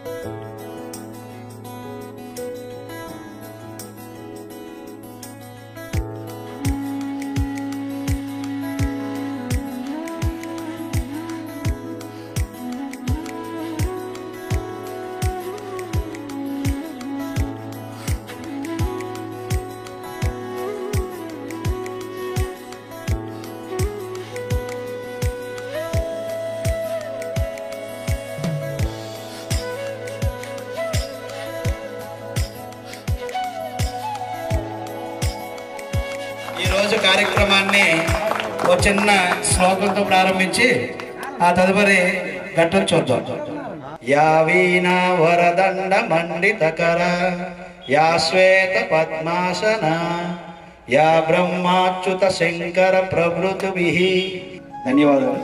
ఈరోజు కార్యక్రమాన్ని ఒక చిన్న శ్లోకంతో ప్రారంభించి ఆ తదుపరి ఘట్టం చూద్దాం యా వీణా వరదండ మండితకర యా శ్వేత పద్మాసన యా బ్రహ్మాచ్యుత శంకర ప్రభృతుభి ధన్యవాదాలు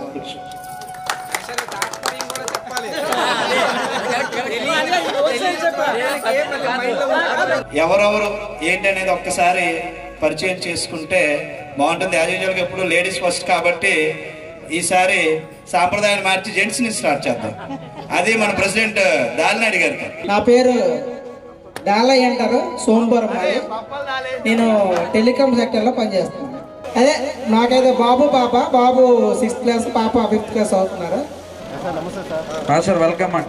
ఎవరెవరు ఏంటనేది ఒక్కసారి పరిచయం చేసుకుంటే బాగుంటుంది యాజ్ యూజువల్గా ఎప్పుడు లేడీస్ ఫస్ట్ కాబట్టి ఈసారి సాంప్రదాయాన్ని మార్చి జెంట్స్ ని స్టార్ట్ చేద్దాం అది మన ప్రెసిడెంట్ దాలినాడి గారికి నా పేరు డాలయ్య అంటారు సోమపురం మాది నేను టెలికాం సెక్టర్లో పనిచేస్తాను అదే నాకైతే బాబు పాప బాబు సిక్స్త్ క్లాస్ పాప ఫిఫ్త్ క్లాస్ అవుతున్నారు సార్ వెల్కమ్ అండి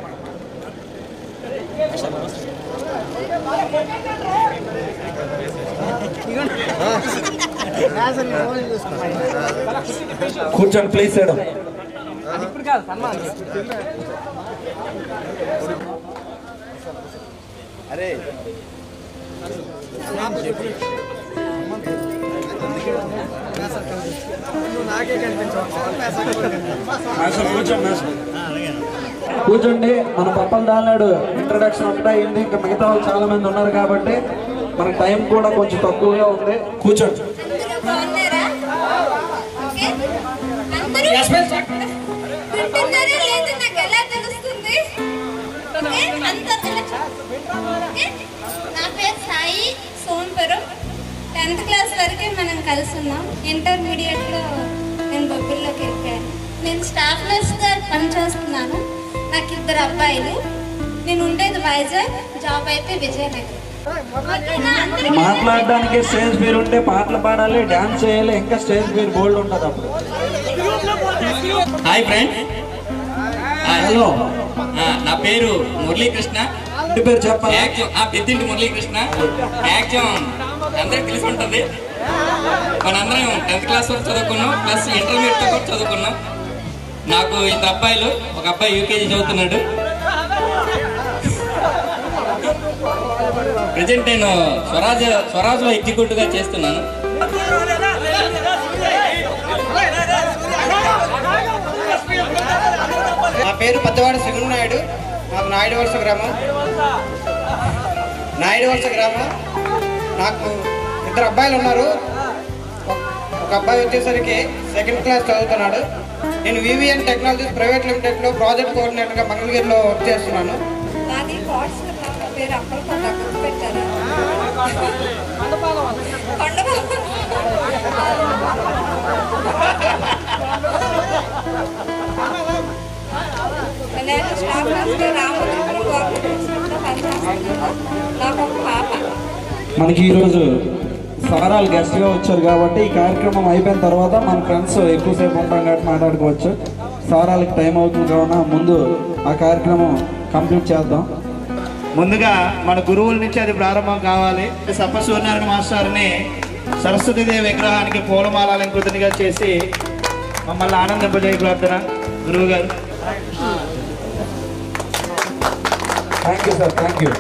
కూర్చోండి ప్లీజ్ మేడం మాస్టర్ కూర్చోండి మాస్టర్ కూర్చోండి మన పప్పల దాల్నాడు ఇంట్రడక్షన్ ఒకటే అయింది ఇంకా మిగతా వాళ్ళు చాలా మంది ఉన్నారు కాబట్టి మనకు టైం కూడా కొంచెం తక్కువగా ఉంది కూర్చోండి బాగున్నారా ఓకే అందరూ వింటున్నారా లేదా నాకు ఎలా తెలుస్తుంది ఓకే అందరూ ఇలా చూ- ఓకే నా పేరు సాయి సోంపురం టెన్త్ క్లాస్ వరకే మనం కలిసి ఉన్నాం ఇంటర్మీడియట్లో నేను బొబ్బిల్లోకి వెళ్ళాను నేను స్టాఫ్ నర్స్గా పనిచేస్తున్నాను నాకు ఇద్దరు అబ్బాయిలు నేను ఉండేది వైజాగ్ జాబ్ అయితే విజయనగరం ఓకేనా అందరికీ మాట్లాడడానికి స్టేజ్ పేరు ఉంటే పాటలు పాడాలి డాన్స్ చేయాలి ఇంకా స్టేజ్ పేరు బోల్డ్ ఉంటుంది అప్పుడు హాయ్ ఫ్రెండ్ హలో నా పేరు మురళీకృష్ణ ఇంటి పేరు చెప్పాలి యాక్చువల్ ఆ పెద్దింటి మురళీకృష్ణ యాక్చువల్ అందరికి తెలిసి ఉంటుంది మనందరం టెన్త్ క్లాస్ వరకు చదువుకున్నాం ప్లస్ ఇంటర్మీడియట్ కూడా చదువుకున్నాం నాకు ఇద్దరు అబ్బాయిలు ఒక అబ్బాయి యూకేజీ చదువుతున్నాడు ప్రజెంట్ నేను స్వరాజ్ స్వరాజ్లో ఎగ్జిక్యూటివ్గా చేస్తున్నాను నా పేరు పెద్దవాడి సింగు నాయుడు నాకు నాయుడు వలస గ్రామం నాయుడు వలస గ్రామం నాకు ఇద్దరు అబ్బాయిలు ఉన్నారు ఒక- ఒక అబ్బాయి వచ్చేసరికి సెకండ్ క్లాస్ చదువుతున్నాడు నేను వివిఎన్ టెక్నాలజీస్ ప్రైవేట్ లిమిటెడ్లో ప్రాజెక్ట్ కోఆర్డినేటర్గా మంగళగిరిలో వర్క్ చేస్తున్నాను నాది వాట్సాప్ నా పేరు అప్పటికప్పుడు అక్కడ పెట్టారు కొండపాలెం. నేను స్టాఫ్ నర్స్గా రామచంద్ర కోఆపరేటివ్స్లో పనిచేస్తున్నాను నాకు ఒక పాప మనకి ఈరోజు సారాలు గెస్ట్గా వచ్చారు కాబట్టి ఈ కార్యక్రమం అయిపోయిన తర్వాత మన ఫ్రెండ్స్ ఎక్కువసేపు ఉంటాం కాబట్టి మాట్లాడుకోవచ్చు సారాలకి టైం అవుతుంది కావున ముందు ఆ కార్యక్రమం కంప్లీట్ చేద్దాం ముందుగా మన గురువుల నుంచి అది ప్రారంభం కావాలి సప్ప సూర్యనారాయణ మాస్టర్ని సరస్వతీదేవి విగ్రహానికి పూలమాల అలంకృతిగా చేసి మమ్మల్ని ఆనందింపజేయ ప్రార్థన గురువు గారు thank you sir thank you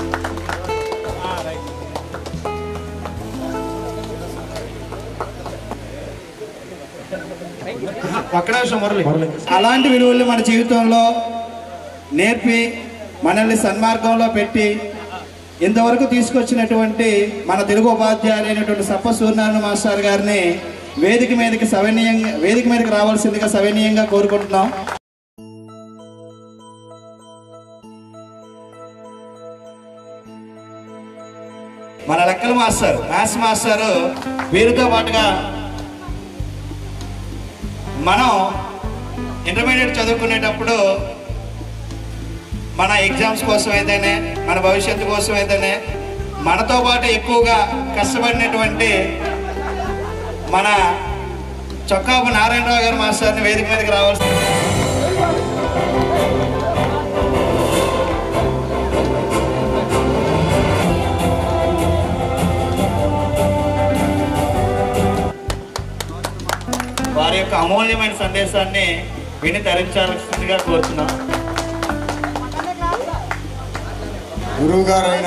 ఒక్క నిమిషం మురళి అలాంటి విలువలు మన జీవితంలో నేర్పి మనల్ని సన్మార్గంలో పెట్టి ఇంతవరకు తీసుకొచ్చినటువంటి మన తెలుగు ఉపాధ్యాయులైనటువంటి సప్ప సూర్యనారాయణ మాస్టర్ గారిని వేదిక మీదకి సవినీయంగా వేదిక మీదకి రావాల్సిందిగా సవినీయంగా కోరుకుంటున్నాం మన లెక్కల మాస్టర్ మ్యాథ్స్ మాస్టర్ వీరితో పాటుగా మనం ఇంటర్మీడియట్ చదువుకునేటప్పుడు మన ఎగ్జామ్స్ కోసం అయితేనే మన భవిష్యత్తు కోసం అయితేనే మనతో పాటు ఎక్కువగా కష్టపడినటువంటి మన చొక్కాపు నారాయణరావు గారు మాస్టర్ని వేదిక మీదకి రావాల్సి వారి యొక్క అమూల్యమైన సందేశాన్ని విని ధరించాల్సిందిగా కోరుతున్నాం గురువు గారు అయిన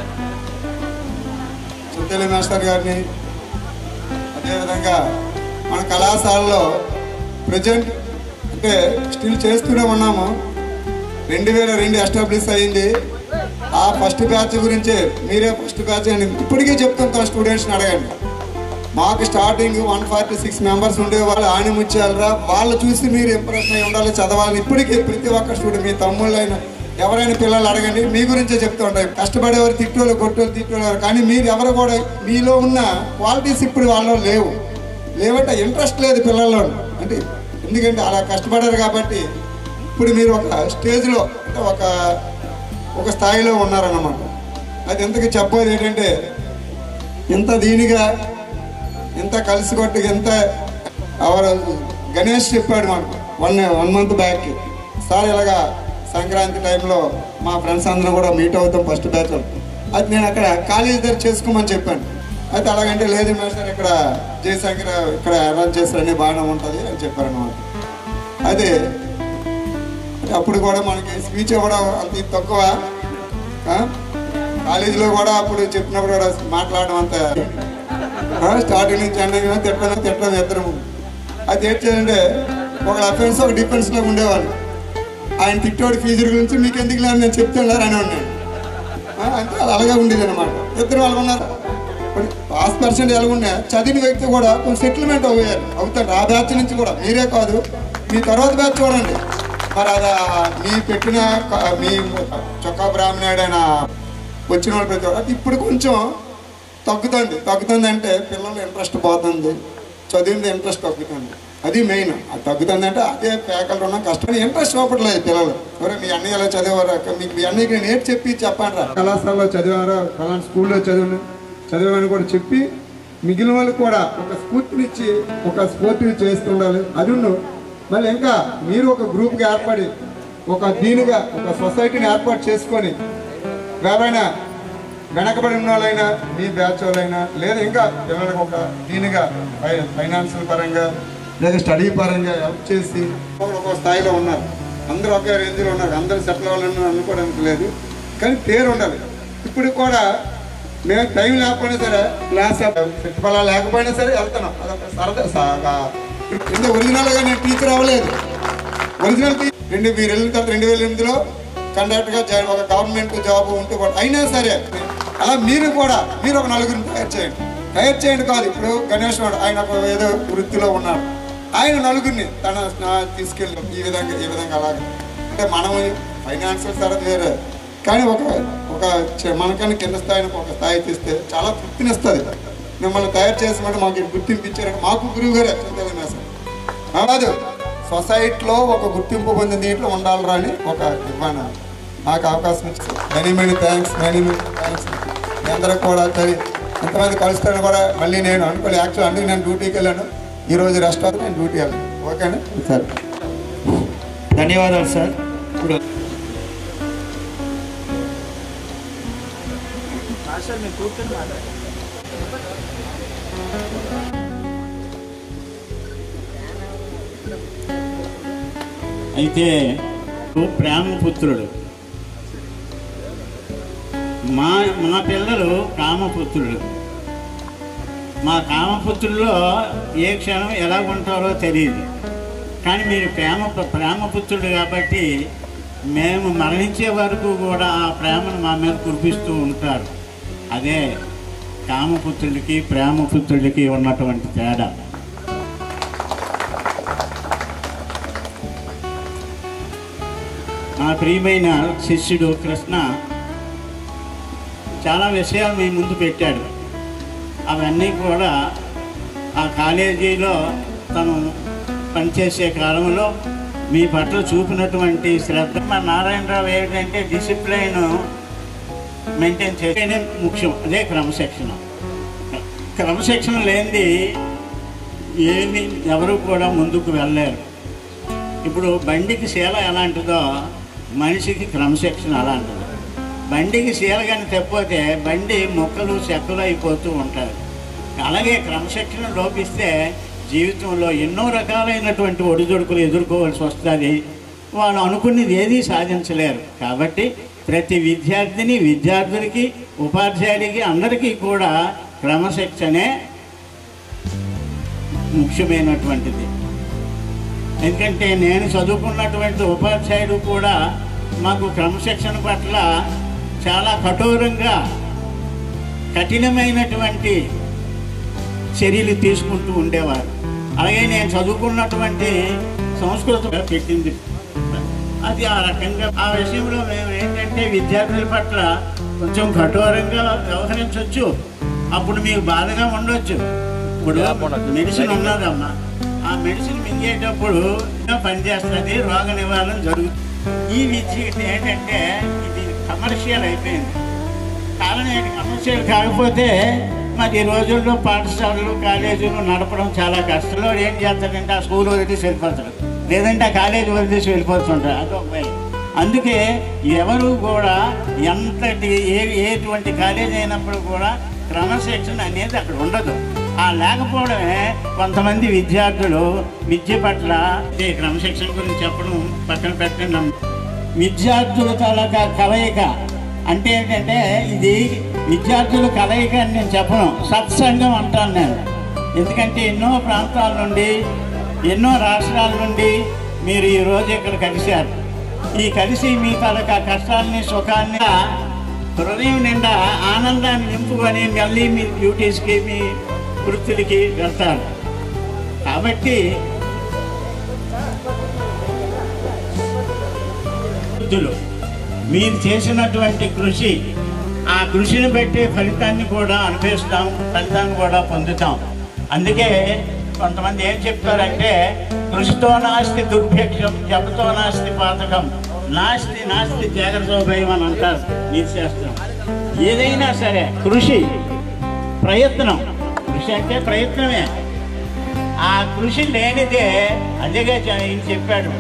చుట్టెలి మాస్టర్ గారిని అదేవిధంగా మన కళాశాలలో ప్రజెంట్ అంటే స్టిల్ చేస్తూనే ఉన్నాము రెండు వేల రెండు ఎస్టాబ్లిష్ అయింది ఆ ఫస్ట్ బ్యాచ్ గురించి మీరే ఫస్ట్ బ్యాచ్ అని ఇప్పటికే చెప్తుంటాం స్టూడెంట్స్ని అడగండి మాకు starting one forty six members ఉండేవాళ్ళు ఆయన ముచ్చాలరా వాళ్ళు చూసి మీరు ఇంప్రెషన్ అయి ఉండాలి చదవాలని ఇప్పటికీ ప్రతి ఒక్క స్టూడెంట్ మీ తమ్ముళ్ళైనా ఎవరైనా పిల్లలు అడగండి మీ గురించే చెప్తూ ఉంటారు కష్టపడేవారు తిట్టోళ్ళు కొట్టోళ్ళు తిట్టేవారు కానీ మీరు ఎవరు కూడా మీలో ఉన్న క్వాలిటీస్ ఇప్పుడు వాళ్ళలో లేవు లేవంటే ఇంట్రెస్ట్ లేదు పిల్లల్లో అంటే ఎందుకంటే అలా కష్టపడారు కాబట్టి ఇప్పుడు మీరు ఒక స్టేజ్లో అంటే ఒక ఒక స్థాయిలో ఉన్నారన్నమాట అది ఎంతకు చెప్పేది ఏంటంటే ఇంత దీనిగా ఇంత కలిసి కొట్టి ఎంత అవర్ గణేష్ చెప్పాడు మాకు one one month back sir ఇలాగా సంక్రాంతి టైంలో మా ఫ్రెండ్స్ అందరం కూడా మీట్ అవుతాం ఫస్ట్ బ్యాచ్ అది నేను అక్కడ కాలేజ్ దగ్గర చేసుకోమని చెప్పాను అయితే అలాగంటే లేదు మాస్టర్ ఇక్కడ జయశంకర్ ఇక్కడ అరేంజ్ చేస్తారని బాగానే ఉంటుంది అని చెప్పారు అనమాట అదే అప్పుడు కూడా మనకి స్పీచ్ ఇవ్వడం అంత ఇది తక్కువ ఆ? కాలేజీలో కూడా అప్పుడు చెప్పినప్పుడు కూడా మాట్లాడడం అంత ఆ, స్టార్టింగ్ నుంచి ఎండింగ్ తిట్టడం తిట్టడం ఇద్దరు అది ఏం చేయాలంటే ఒక అఫెన్స్ ఒక డిఫెన్స్లో ఉండేవాళ్ళు ఆయన తిట్టోడి ఫీజు గురించి మీకు ఎందుకు లేదు నేను చెప్తున్నారు అని ఉన్నాడు ఆ, అంటే అది అలాగే ఉండేది అనమాట ఇద్దరు వాళ్ళు ఉన్నారు పాస్ పర్సెంట్ ఎలా ఉన్నా చదివిన వ్యక్తి కూడా కొంచెం సెటిల్మెంట్ అయ్యారు అవుతారు ఆ బ్యాచ్ నుంచి కూడా మీరే కాదు మీ తర్వాత బ్యాచ్ చూడండి మరి అది ఆ మీ పెట్టిన క- మీ చొక్కా బ్రాహ్మణుడు ఆయన వచ్చిన వాళ్ళు ప్రతి ఒక్కరు ఇప్పుడు కొంచెం తగ్గుతుంది తగ్గుతుంది అంటే పిల్లలు ఇంట్రెస్ట్ పోతుంది చదివింది ఇంట్రెస్ట్ తగ్గుతుంది అది మెయిన్ అది తగ్గుతుంది అంటే అదే పేకలు ఉన్న కష్టం ఇంట్రెస్ట్ చూపట్లేదు పిల్లలు ఎవరు మీ అన్నయ్య ఎలా చదివారా మీకు మీ అన్నయ్యకి నేను ఏంటి చెప్పి చెప్పండి రా కళాశాలలో చదివారా ఫలానా స్కూల్లో చదివాను చదివామని కూడా చెప్పి మిగిలిన వాళ్ళకి కూడా ఒక స్ఫూర్తినిచ్చి ఒక స్ఫూర్తిని చేస్తుండాలి అది ఉండు మళ్ళీ ఇంకా మీరు ఒక గ్రూప్గా ఏర్పడి ఒక దీనిగా ఒక సొసైటీని ఏర్పాటు చేసుకొని ఎవరైనా వెనకబడి ఉన్న వాళ్ళైనా మీ బ్యాచ్ వాళ్ళైనా లేదా ఇంకా పిల్లలకు ఒక దీనిగా ఫై- ఫైనాన్షియల్ పరంగా లేదా స్టడీ పరంగా హెల్ప్ చేసి ఒక స్థాయిలో ఉన్నారు అందరూ ఒకే రేంజ్లో ఉన్నారు అందరూ సెటిల్ అవ్వాలని అనుకోవడానికి లేదు కానీ పేరు ఉండాలి ఇప్పుడు కూడా మేము టైం లేకపోయినా సరే క్లాస్ ప్రతిఫలాలు లేకపోయినా సరే వెళ్తున్నాం అదొక సరదా సా- ఇంత ఒరిజినల్గా నేను టీచర్ అవ్వలేదు ఒరిజినల్ టీ- రెండు మీరు వెళ్ళిన తర్వాత రెండు వేల ఎనిమిదిలో కండక్టర్గా జాయిన్ ఒక గవర్నమెంట్ జాబ్ ఉంటే కూడా అయినా సరే అలా మీరు కూడా మీరు ఒక నలుగురిని తయారు చేయండి తయారు చేయండి కాదు ఇప్పుడు గణేష్ వాడు ఆయన ఒక ఏదో వృత్తిలో ఉన్నాడు ఆయన నలుగురిని తన స్నా- తీసుకెళ్ళి ఈ విధంగా ఈ విధంగా అలాగే అంటే మనం ఫైనాన్షియల్ సరదా వేరే కానీ ఒక ఒక చ- మనకన్నా కింద స్థాయిని ఒక స్థాయి తీస్తే చాలా తృప్తినిస్తుంది మిమ్మల్ని తయారు చేసినట్టు మాకు గుర్తింపు ఇచ్చారంటే మాకు గురువు గారే చింతలేనా సార్ కాదు సొసైటీలో ఒక గుర్తింపు పొందిన దీంట్లో ఉండాలిరా అని ఒక ఇవ్వను నాకు అవకాశం ఇచ్చింది many many thanks many many thanks మీ అందరూ కూడా సరే ఎంతమంది కలుస్తాను కూడా మళ్ళీ నేను అనుకోలే యాక్చువల్ అందుకు నేను డ్యూటీకి వెళ్ళాను ఈ రోజు రెస్ట్ అవుతుంది నేను డ్యూటీ వెళ్ళాను ఓకేనా సరే ధన్యవాదాలు సార్ ఇప్పుడు అయితే నువ్వు ప్రేమపుత్రుడు మా మా పిల్లలు కామపుత్రుడు మా కామపుత్రుల్లో ఏ క్షణం ఎలా ఉంటారో తెలియదు కానీ మీరు ప్రేమ ప్రేమపుత్రుడు కాబట్టి మేము మరణించే వరకు కూడా ఆ ప్రేమను మా మీద కురిపిస్తూ ఉంటారు అదే కామపుత్రుడికి ప్రేమపుత్రుడికి ఉన్నటువంటి తేడా నా ప్రియమైన శిష్యుడు కృష్ణ చాలా విషయాలు మీ ముందు పెట్టాడు అవన్నీ కూడా ఆ కాలేజీలో తను పనిచేసే కాలంలో మీ పట్ల చూపినటువంటి శ్రద్ధ మా నారాయణరావు ఏంటంటే డిసిప్లైన్ మెయింటైన్ చేయడం ముఖ్యం అదే క్రమశిక్షణ క్రమశిక్షణ లేనిది ఏమి ఎవరు కూడా ముందుకు వెళ్ళలేరు ఇప్పుడు బండికి శీల ఎలాంటిదో మనిషికి క్రమశిక్షణ అలాంటిది బండికి శీల కానీ తెప్పితే బండి మొక్కలు చెక్కలు అయిపోతూ ఉంటాయి అలాగే క్రమశిక్షణ లోపిస్తే జీవితంలో ఎన్నో రకాలైనటువంటి ఒడిదొడుకులు ఎదుర్కోవాల్సి వస్తుంది వాళ్ళు అనుకున్నది ఏదీ సాధించలేరు కాబట్టి ప్రతి విద్యార్థిని విద్యార్థులకి ఉపాధ్యాయుడికి అందరికీ కూడా క్రమశిక్షణే ముఖ్యమైనటువంటిది ఎందుకంటే నేను చదువుకున్నటువంటి ఉపాధ్యాయుడు కూడా మాకు క్రమశిక్షణ పట్ల చాలా కఠోరంగా కఠినమైనటువంటి చర్యలు తీసుకుంటూ ఉండేవారు అలాగే నేను చదువుకున్నటువంటి సంస్కృతం పెట్టింది అది ఆ రకంగా ఆ విషయంలో మేము ఏంటంటే విద్యార్థుల పట్ల కొంచెం కఠోరంగా వ్యవహరించవచ్చు అప్పుడు మీకు బాధగా ఉండొచ్చు ఇప్పుడు మెడిసిన్ ఉన్నదమ్మా ఆ మెడిసిన్ మింగేటప్పుడు ఇంకా పనిచేస్తుంది రోగ నివారణ జరుగుతుంది ఈ విద్య ఏంటంటే ఇది కమర్షియల్ అయిపోయింది కారణం ఏంటి కమర్షియల్ కాకపోతే మరి ఈ రోజుల్లో పాఠశాలలు కాలేజీలు నడపడం చాలా కష్టంలో ఏం చేస్తాడంటే ఆ స్కూల్ వదిలేసి వెళ్ళిపోతాడు లేదంటే ఆ కాలేజీ వదిలేసి వెళ్ళిపోతుంటాడు అదొక భయం అందుకే ఎవరు కూడా ఎంతటి ఏ ఎటువంటి కాలేజీ అయినప్పుడు కూడా క్రమశిక్షణ అనేది అక్కడ ఉండదు ఆ లేకపోవడమే కొంతమంది విద్యార్థులు విద్య పట్ల ఈ క్రమశిక్షణ గురించి చెప్పడం పక్కన పెట్టండి విద్యార్థుల తాలూకా కలయిక అంటే ఏంటంటే ఇది విద్యార్థుల కలయిక అని నేను చెప్పను సత్సంగం అంటాను నేను ఎందుకంటే ఎన్నో ప్రాంతాల నుండి ఎన్నో రాష్ట్రాల నుండి మీరు ఈ రోజు ఇక్కడ కలిశారు ఈ కలిసి మీ తాలూకా కష్టాన్ని సుఖాన్ని హృదయం నిండా ఆనందాన్ని నింపుకొని మళ్ళీ మీ డ్యూటీస్కి మీ వృత్తులకి వెళ్తారు కాబట్టి వృద్ధులు మీరు చేసినటువంటి కృషి ఆ కృషిని బట్టి ఫలితాన్ని కూడా అనుభవిస్తాం ఫలితాన్ని కూడా పొందుతాం అందుకే కొంతమంది ఏం చెప్తారంటే కృషితో నాస్తి దుర్భిక్షం జపతో నాస్తి పాతకం నాస్తి నాస్తి జాగ్రత్తోభయం అని అంటారు నీతి శాస్త్రం ఏదైనా సరే కృషి ప్రయత్నం కృషి అంటే ప్రయత్నమే ఆ కృషి లేనిదే అదేగా ఈయన చెప్పాడు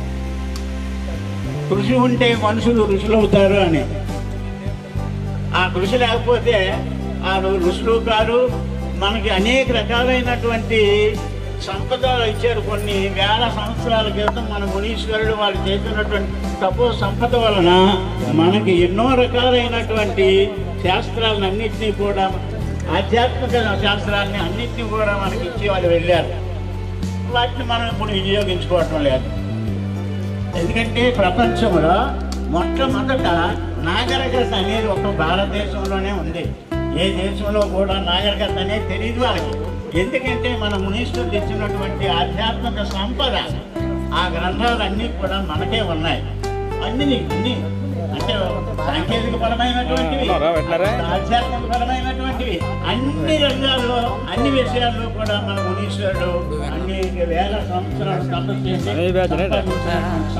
కృషి ఉంటే మనుషులు ఋషులు అవుతారు అని ఆ కృషి లేకపోతే ఆ ఋషులు కారు మనకి అనేక రకాలైనటువంటి సంపదలు ఇచ్చారు కొన్ని వేల సంవత్సరాల క్రితం మన మునీశ్వరుడు వాళ్ళు చేసినటువంటి తపో సంపద వలన మనకి ఎన్నో రకాలైనటువంటి శాస్త్రాలను అన్నింటినీ కూడా ఆధ్యాత్మిక శాస్త్రాలని అన్నింటినీ కూడా మనకి ఇచ్చి వాళ్ళు వెళ్ళారు వాటిని మనం ఇప్పుడు వినియోగించుకోవటం లేదు ఎందుకంటే ప్రపంచంలో మొట్టమొదట నాగరికత అనేది ఒక భారతదేశంలోనే ఉంది ఏ దేశంలో కూడా నాగరికత అనేది తెలియదు వాళ్ళకి ఎందుకంటే మన మునీశ్వరులు ఇచ్చినటువంటి ఆధ్యాత్మిక సంపద ఆ గ్రంథాలన్నీ కూడా మనకే ఉన్నాయి అన్ని అన్ని అంటే సాంకేతిక పరమైనటువంటివి ఆధ్యాత్మిక పరమైనటువంటివి అన్ని రంగాల్లో అన్ని విషయాల్లో కూడా మన మునీశ్వరుడు అన్ని వేల సంవత్సరాలు తపస్సు చేసి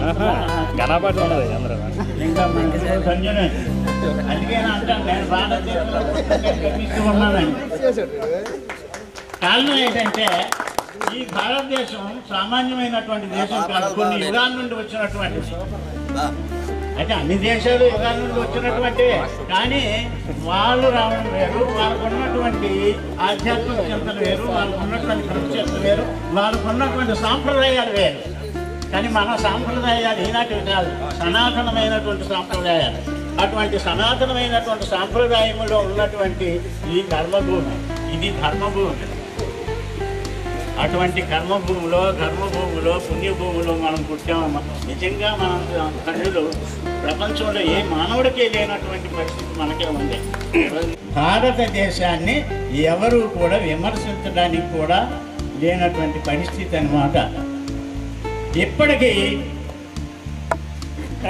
ఇంకా మన ధన్యుడే. అందుకే నేను అంటాను నేను భారతదేశంలో పుట్టుకతో గర్విస్తూ ఉన్నానని కారణం ఏంటంటే ఈ భారతదేశం సామాన్యమైనటువంటి దేశం కాదు కొన్ని యుగాల నుండి వచ్చినటువంటి అయితే అన్ని దేశాలు యుగాల నుండి వచ్చినటువంటి కానీ వాళ్ళు రావడం వేరు వాళ్ళకు ఉన్నటువంటి ఆధ్యాత్మిక చింతన వేరు వాళ్ళకు ఉన్నటువంటి ప్రత్యేకత వేరు వాళ్ళకు ఉన్నటువంటి సాంప్రదాయాలు వేరు కానీ మన సాంప్రదాయాలు ఈనాటివి కాదు సనాతనమైనటువంటి సాంప్రదాయాలు అటువంటి సనాతనమైనటువంటి సాంప్రదాయంలో ఉన్నటువంటి ఈ కర్మభూమి ఇది ధర్మభూమి అటువంటి కర్మభూమిలో ధర్మభూమిలో పుణ్యభూమిలో మనం పుట్టాము నిజంగా మనం తండ్రులు ప్రపంచంలో ఏ మానవుడికి లేనటువంటి పరిస్థితి మనకే ఉంది భారతదేశాన్ని ఎవరు కూడా విమర్శించడానికి కూడా లేనటువంటి పరిస్థితి అన్నమాట ఇప్పటికీ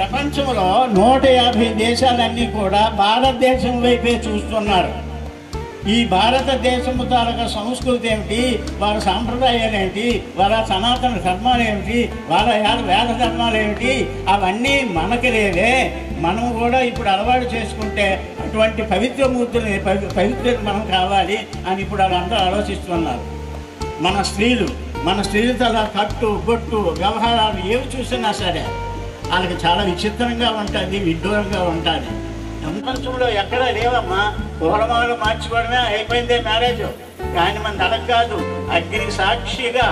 ప్రపంచంలో నూట యాభై దేశాలన్నీ కూడా భారతదేశం వైపే చూస్తున్నారు ఈ భారతదేశము తాలూకా సంస్కృతి ఏమిటి వాళ్ళ సాంప్రదాయాలు ఏమిటి వాళ్ళ సనాతన ధర్మాలు ఏమిటి వాళ్ళ యా- వేద ధర్మాలు ఏమిటి అవన్నీ మనకి లేవే మనం కూడా ఇప్పుడు అలవాటు చేసుకుంటే అటువంటి పవిత్రమూర్తులు పవి- పవిత్రత మనం కావాలి అని ఇప్పుడు వాళ్ళందరూ ఆలోచిస్తున్నారు మన స్త్రీలు మన స్త్రీలు తల కట్టు బొట్టు వ్యవహారాలు ఏవి చూసినా సరే వాళ్ళకి చాలా విచిత్రంగా ఉంటుంది విడ్డూరంగా ఉంటుంది ప్రపంచంలో ఎక్కడా లేవమ్మా పూలమాలు మార్చుకోవడమే అయిపోయిందే మ్యారేజ్ కానీ మన తలకు కాదు అగ్నికి సాక్షిగా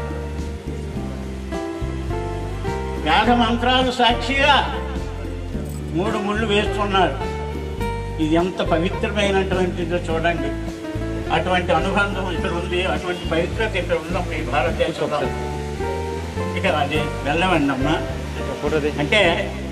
వేద మంత్రాలు సాక్షిగా మూడు ముళ్ళు వేస్తున్నారు ఇది ఎంత పవిత్రమైనటువంటిదో చూడండి అటువంటి అనుబంధం ఇక్కడ ఉంది అటువంటి పవిత్రత ఇక్కడ ఉందాం ఈ భారతదేశంలో ఇక అది వెళ్ళమండి అమ్మా అంటే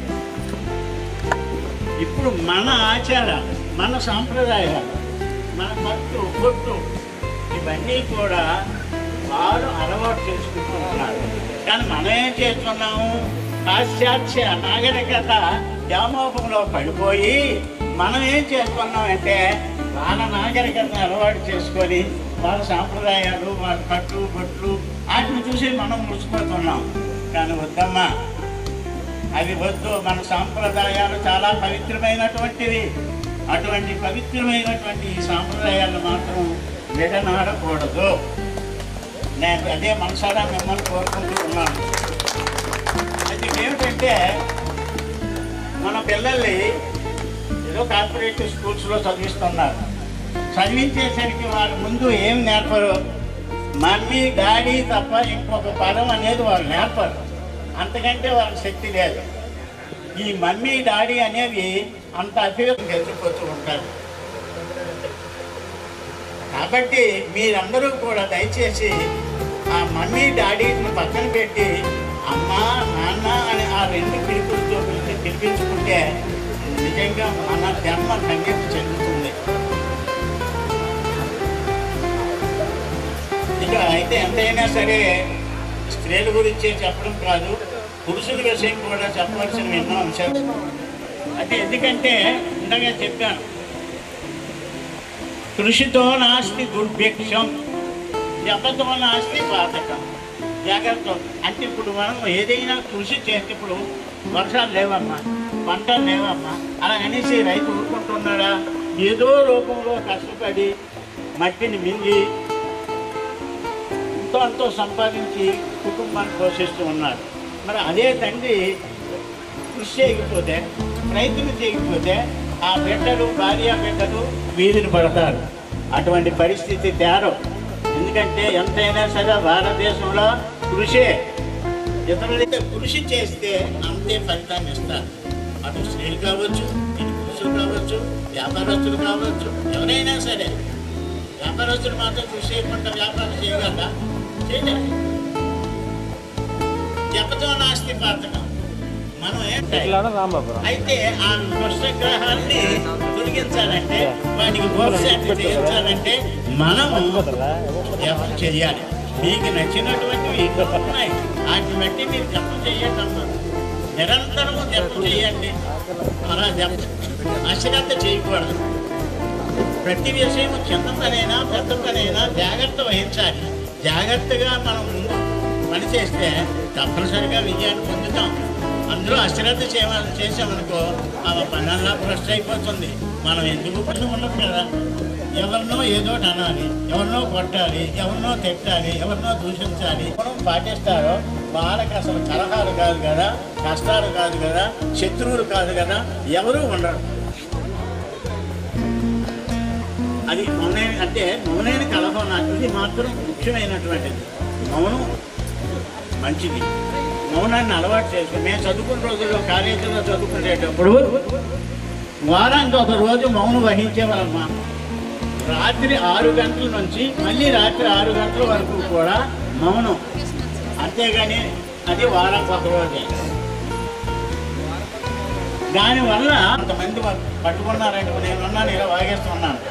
ఇప్పుడు మన ఆచారం మన సాంప్రదాయాలు మన పట్టు పొట్టు ఇవన్నీ కూడా వారు అలవాటు చేసుకుంటూ ఉన్నారు కానీ మనం ఏం చేస్తున్నాము పాశ్చాత్య నాగరికత వ్యామోహంలో పడిపోయి మనం ఏం చేస్తున్నామంటే వాళ్ళ నాగరికతను అలవాటు చేసుకొని వాళ్ళ సాంప్రదాయాలు వాళ్ళ కట్టు బొట్లు వాటిని చూసి మనం మురిసిపోతున్నాం కానీ వద్దమ్మా అవి వద్దు మన సాంప్రదాయాలు చాలా పవిత్రమైనటువంటివి అటువంటి పవిత్రమైనటువంటి ఈ సాంప్రదాయాలు మాత్రం విడనాడకూడదు నేను అదే మనసారా మిమ్మల్ని కోరుకుంటూ ఉన్నాను అది ఏమిటంటే మన పిల్లల్ని ఏదో కార్పొరేటివ్ స్కూల్స్లో చదివిస్తున్నారు చదివించేసరికి వారి ముందు ఏం నేర్పరు మమ్మీ డాడీ తప్ప ఇంకొక పదం అనేది వాళ్ళు నేర్పరు అంతకంటే వాళ్ళకి శక్తి లేదు ఈ మమ్మీ డాడీ అనేవి అంత అతిగా గెలిచిపోతూ ఉంటారు కాబట్టి మీరందరూ కూడా దయచేసి ఆ మమ్మీ డాడీని పక్కన పెట్టి అమ్మ నాన్న అని ఆ రెండు పిలుపులతో పిలిచి పిలిపించుకుంటే నిజంగా మన జన్మ ధన్యత చెందుతుంది ఇక అయితే ఎంతైనా సరే స్త్రీల గురించే చెప్పడం కాదు పురుషుల విషయం కూడా చెప్పవలసిన ఎన్నో అంశాలు అంటే ఎందుకంటే ఇందాక చెప్పాను కృషితో నాస్తి దుర్భిక్షం జపతో నాస్తి పాతకం జాగ్రత్త అంటే ఇప్పుడు మనం ఏదైనా కృషి చేస్తే ఇప్పుడు వర్షాలు లేవమ్మా పంటలు లేవమ్మా అలా అనేసి రైతు ఊరుకుంటున్నాడా ఏదో రూపంలో కష్టపడి మట్టిని మింగి ఎంతో అంతో సంపాదించి కుటుంబాన్ని పోషిస్తూ ఉన్నారు మరి అదే తండ్రి కృషి చేయకపోతే రైతులు చేయకపోతే ఆ బిడ్డలు భార్య బిడ్డలు వీధిని పడతారు అటువంటి పరిస్థితి తేరం ఎందుకంటే ఎంతైనా సరే భారతదేశంలో కృషే ఇతరులైతే కృషి చేస్తే అంతే ఫలితాన్ని ఇస్తారు అటు స్త్రీలు కావచ్చు ఇటు పురుషులు కావచ్చు వ్యాపారస్తులు కావచ్చు ఎవరైనా సరే వ్యాపారస్తులు మాత్రం కృషి చేయకుండా వ్యాపారం చేయగలరా చేయలేరు జపతో నాస్తి పాతకం మనం ఏం అయితే ఆ దుష్టగ్రహాన్ని తొలగించాలంటే వాటికి భవిష్యత్తు చేయించాలంటే మనము జపం చేయాలి మీకు నచ్చినటువంటివి ఎన్నో ఉన్నాయి వాటిని బట్టి మీరు జపం చేయండి అమ్మా నిరంతరము జపం చేయండి అలా జపం అశ్రద్ధ చేయకూడదు ప్రతి విషయం చిన్న పనైనా పెద్ద పనైనా జాగ్రత్త వహించాలి జాగ్రత్తగా మనం ముందు పని చేస్తే తప్పనిసరిగా విజయాన్ని పొందుతాం అందులో అశ్రద్ధ చేయాలి చేసామనుకో ఆ పనల్లా భ్రష్ట అయిపోతుంది మనం ఎందుకు పని ఉండదు కదా ఎవరినో ఏదో ఒకటి అనాలి ఎవరినో కొట్టాలి ఎవరినో తిట్టాలి ఎవరినో దూషించాలి మనం పాటిస్తారో వాళ్ళకి అసలు కలహాలు కాదు కదా కష్టాలు కాదు కదా శత్రువులు కాదు కదా ఎవరూ ఉండరు అది మౌనైన అంటే మౌనైన కలహం నాకు ఇది మాత్రం ముఖ్యమైనటువంటిది మౌనం మంచిది మౌనాన్ని అలవాటు చేసుకుని మేము చదువుకున్న రోజుల్లో కాలేజీలో చదువుకునేటప్పుడు వారానికి ఒక రోజు మౌనం వహించేవాళ్ళమ్మా రాత్రి ఆరు గంటల నుంచి మళ్ళీ రాత్రి ఆరు గంటల వరకు కూడా మౌనం అంతేగాని అది వారానికి ఒక రోజే దానివల్ల కొంతమంది పట్టుకున్నారంటే నేను ఉన్నాను ఇలా వాగేస్తున్నాను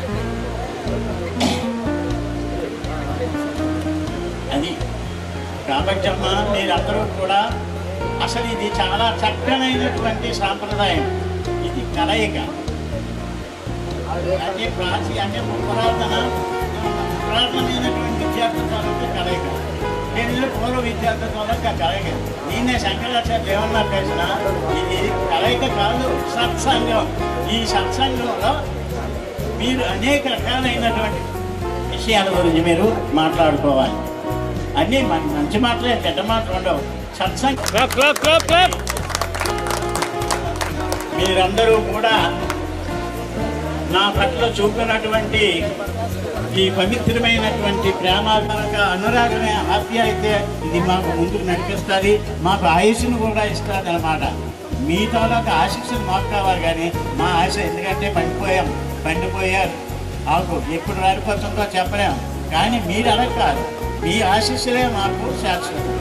అది కాబట్టి అమ్మా మీరందరూ కూడా అసలు ఇది చాలా చక్కనైనటువంటి సాంప్రదాయం ఇది కలయిక అన్ని ప్రాచి అంటే పురాతన పురాతనమైనటువంటి విద్యార్థుల తాలూకా కలయిక నేను పూర్వ విద్యార్థుల తాలూకా కలయిక నేనే శంకరాచార్య దేవన్నా పేసిన ఇది కలయిక కాదు సత్సంగం ఈ సత్సంగంలో మీరు అనేక రకాలైనటువంటి విషయాల గురించి మీరు మాట్లాడుకోవాలి అన్నీ మన- మంచి మాటలే చెడ్డ మాటలు ఉండవు సత్సంగం మీరందరూ కూడా నా పట్ల చూపినటువంటి ఈ పవిత్రమైనటువంటి ప్రేమ కనుక అనురాగమే ఆప్యాయతే ఇది మాకు ముందుకు నడిపిస్తుంది మాకు ఆయుష్ను కూడా ఇస్తుంది అనమాట మీ తాలూకా ఆశీస్సులు మాకు కావాలి కానీ మా ఆశ ఎందుకంటే పండిపోయాం పండిపోయారు ఆకు ఎప్పుడు రాలిపోతుందో చెప్పలేం కానీ మీరు అలా కాదు మీ ఆశీస్సులే మాకు శాశ్వతం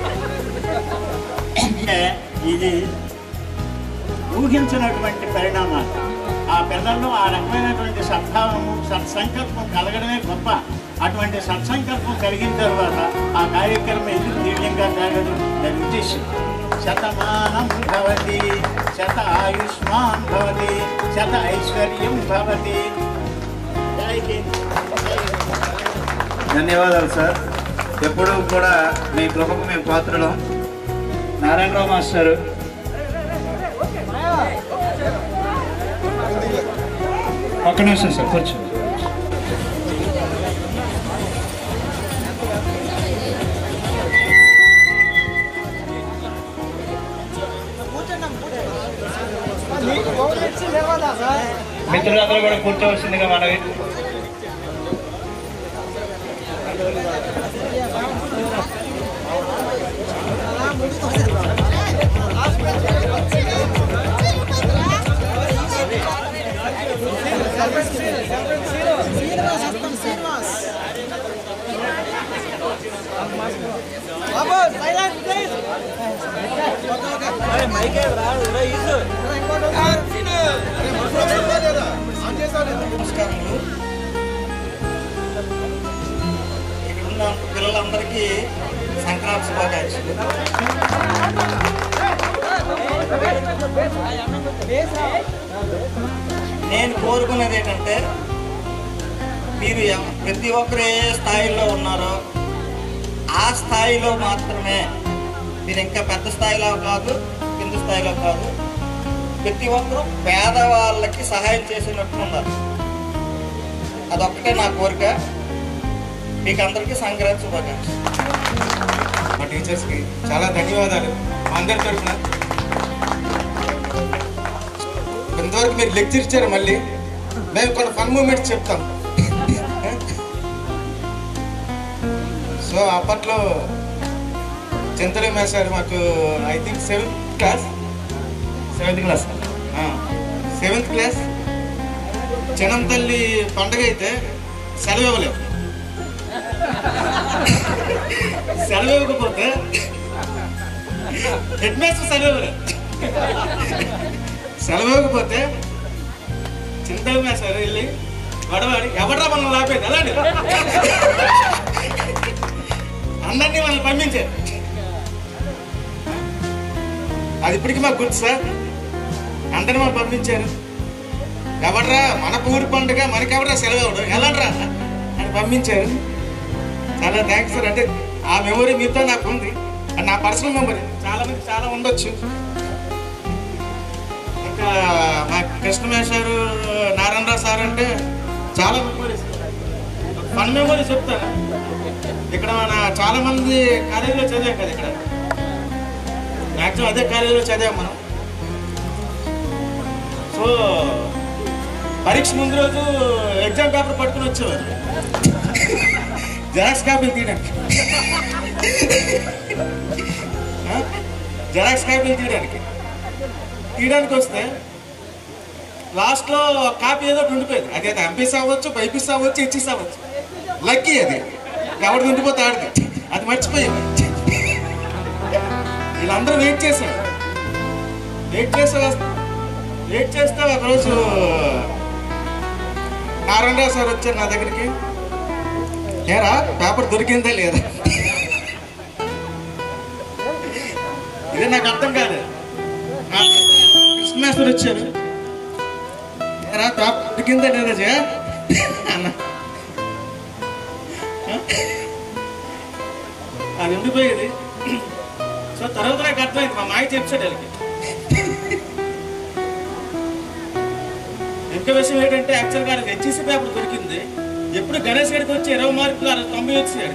అంటే ఇది ఊహించినటువంటి పరిణామాలు ఆ పిల్లల్లో ఆ రకమైనటువంటి సద్భావము సత్సంకల్పం కలగడమే గొప్ప అటువంటి సత్సంకల్పం కలిగిన తర్వాత ఆ కార్యక్రమం ఎందుకు దివ్యంగా జరగదు దాని ఉద్దేశం శతమానం భవతి శత ఆయుష్మాన్ భవతి శత ఐశ్వర్యం భవతి జై హింద్ జై హింద్. ధన్యవాదాలు సార్ ఎప్పుడూ కూడా మీ కృపకు మేము పాత్రలం నారాయణరావు మాస్టర్ ఒక్క నిమిషం సార్ కూర్చో మిత్రులందరూ కూడా కూర్చోవలసిందిగా మనవి నమస్కారములు ఇక్కడ ఉన్న పిల్లలందరికీ సంక్రాంతి శుభాకాంక్షలు నేను కోరుకునేది ఏంటంటే మీరు ఎవ- ప్రతి ఒక్కరు ఏ స్థాయిలో ఉన్నారో ఆ స్థాయిలో మాత్రమే మీరు ఇంకా పెద్ద స్థాయిలో కాదు కింద స్థాయిలో కాదు ప్రతి ఒక్కరూ పేదవాళ్ళకి సహాయం చేసినట్టు ఉన్నారు అదొక్కటే నా కోరిక మీకు అందరికీ సంక్రాంతి శుభాకాంక్షలు మా టీచర్స్కి చాలా ధన్యవాదాలు మా అందరి తరఫున ఇంతవరకు మీరు లెక్చర్ ఇచ్చారు మళ్ళీ మేము కొన్ని ఫన్ మూమెంట్స్ చెప్తాం సో అప్పట్లో చింతలే మేసారు మాకు I think seventh class seventh class seventh class జనం తల్లి పండగ అయితే సెలవు ఇవ్వలేము సెలవు ఇవ్వకపోతే హెడ్ మాస్టర్ సెలవు ఇవ్వలేదు సెలవు ఇవ్వకపోతే చింతల మాస్టర్ వెళ్ళి గొడవాడి ఎవడరా మనం లాపేది అలాంటి అందరినీ మనల్ని పంపించారు అది ఇప్పటికీ మాకు గుర్తు సార్ అందరినీ మనం పంపించారు ఎవడరా మన ఊరి పండుగ మనకెవడరా సెలవు ఇవ్వడు ఎలాంటిరా అని పంపించారు చాలా థ్యాంక్స్ సార్ అంటే ఆ మెమొరీ మీతో నాకు ఉంది అది నా పర్సనల్ మెమొరీ చాలా మంది చాలా ఉండొచ్చు ఇంకా మా కృష్ణమేశ్వరు నారాయణరావు సార్ అంటే చాలా మెమొరీస్ ఫన్ మెమొరీ చెప్తాను ఇక్కడ మన చాలా మంది కాలేజీలో చదివాం కదా ఇక్కడ మ్యాక్సిమం అదే కాలేజీలో చదివాం మనం సో పరీక్ష ముందు రోజు ఎగ్జామ్ పేపర్ పట్టుకుని వచ్చేవారు జెరాక్స్ కాపీలు తీయడానికి ఆ? జెరాక్స్ కాపీలు తీయడానికి తీయడానికి వస్తే లాస్ట్లో కాపీ ఏదో ఒకటి ఉండిపోయింది అది అది ఎంపీస్ అవ్వచ్చు బైపీస్ అవ్వచ్చు హెచ్ఎస్ అవ్వచ్చు లక్కీ అది ఎవడు ఉండిపోతే ఆడిది అది మర్చిపోయాం వీళ్ళందరూ వెయిట్ చేశారు వెయిట్ చేస్తే వెయిట్ చేస్తే ఒకరోజు నారాయణరావు సార్ వచ్చారు నా దగ్గరికి ఏరా పేపర్ దొరికిందా లేదా ఇదే నాకు అర్థం కాదు కృష్ణేశ్వర్ వచ్చారు రా టాప్ కింద రోజు అన్న అది ఉండిపోయేది సో తర్వాత నాకు అర్థమైంది మా మాయ చెప్పాడు వాళ్ళకి ఇంకా విషయం ఏంటంటే యాక్చువల్గా అది హెచ్ఈసీ పేపర్ దొరికింది ఎప్పుడు గణేష్ గారికి వచ్చి ఇరవై మార్కులు అది తొంభై వచ్చాడు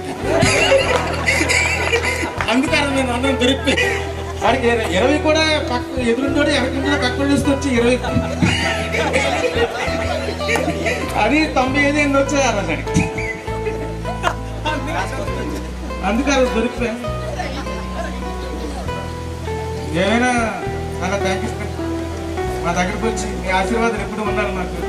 అందుకు అర్థమైంది అందరం దొరికిపోయి వాడికి ఇర- ఇరవై కూడా పక్క ఎదురుండోడు వెనకుండో పక్కన తీసుకొచ్చి ఇరవై అది తొంభై ఐదు ఎన్ని వచ్చాయి అన్నాడు అందుకే అది దొరికిపోయా ఏమైనా చాలా థ్యాంక్ యూ మా దగ్గరకు వచ్చి మీ ఆశీర్వాదం ఎప్పుడు ఉన్నారు నాకు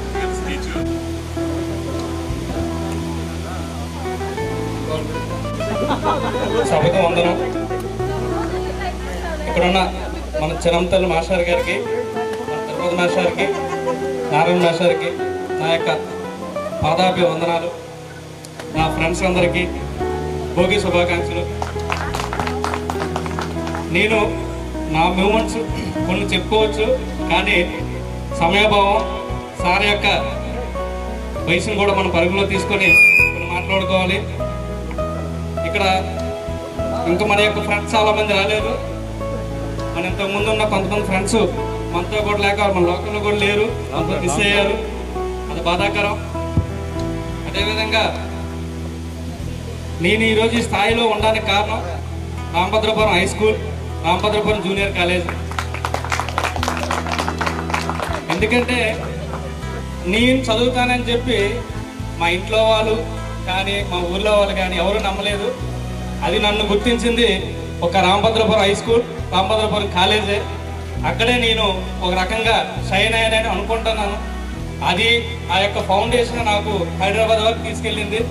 సభకు వందనం ఇక్కడున్న మన చిరంతల్లి మాస్టర్ గారికి మన తిరుపతి మాస్టర్కి నారాయణ మాస్టర్కి నా యొక్క పాదాభి వందనాలు నా ఫ్రెండ్స్ అందరికీ భోగి శుభాకాంక్షలు నేను నా మూమెంట్స్ కొన్ని చెప్పుకోవచ్చు కానీ సమయభావం సార్ యొక్క వయసును కూడా మనం పరుగులో తీసుకొని కొన్ని మాట్లాడుకోవాలి ఇక్కడ ఇంకా మన యొక్క ఫ్రెండ్స్ చాలా మంది రాలేదు మన ఇంతకు ముందు ఉన్న కొంతమంది ఫ్రెండ్స్ మనతో కూడా లేక మన లోకల్లో కూడా లేరు అంత మిస్ అయ్యారు అది బాధాకరం అదేవిధంగా నేను ఈరోజు ఈ స్థాయిలో ఉండడానికి కారణం Ramabhadrapuram high school Ramabhadrapuram junior college ఎందుకంటే నేను చదువుతానని చెప్పి మా ఇంట్లో వాళ్ళు కానీ మా ఊర్లో వాళ్ళు కానీ ఎవరు నమ్మలేదు అది నన్ను గుర్తించింది ఒక రామభద్రపురం హై స్కూల్ రామభద్రపురం కాలేజే అక్కడే నేను ఒక రకంగా షైన్ అయ్యానని అనుకుంటున్నాను అది ఆ యొక్క ఫౌండేషన్ నాకు హైదరాబాద్ వరకు తీసుకెళ్ళింది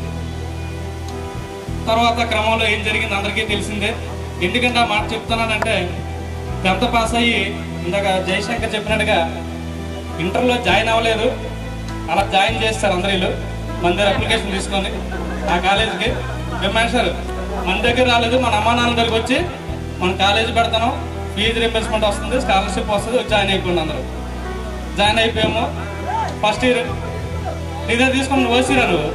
తర్వాత క్రమంలో ఏం జరిగింది అందరికీ తెలిసిందే ఎందుకంటే ఆ మాట చెప్తున్నానంటే టెన్త్ పాస్ అయ్యి ఇందాక జయశంకర్ చెప్పినట్టుగా ఇంటర్లో జాయిన్ అవ్వలేదు అలా జాయిన్ చేస్తారు అందరూ వీళ్ళు మన దగ్గర అప్లికేషన్ తీసుకొని ఆ కాలేజీకి సార్ మన దగ్గర రాలేదు మన అమ్మా నాన్న దగ్గరికి వచ్చి మన కాలేజీ పెడతాను ఫీజు రింబర్స్మెంట్ వస్తుంది స్కాలర్షిప్ వస్తుంది వచ్చి జాయిన్ అయిపోయింది అందరూ జాయిన్ అయిపోయాము ఫస్ట్ ఇయర్ నీ దగ్గర తీసుకొని నువ్వు వచ్చిరా నువ్వు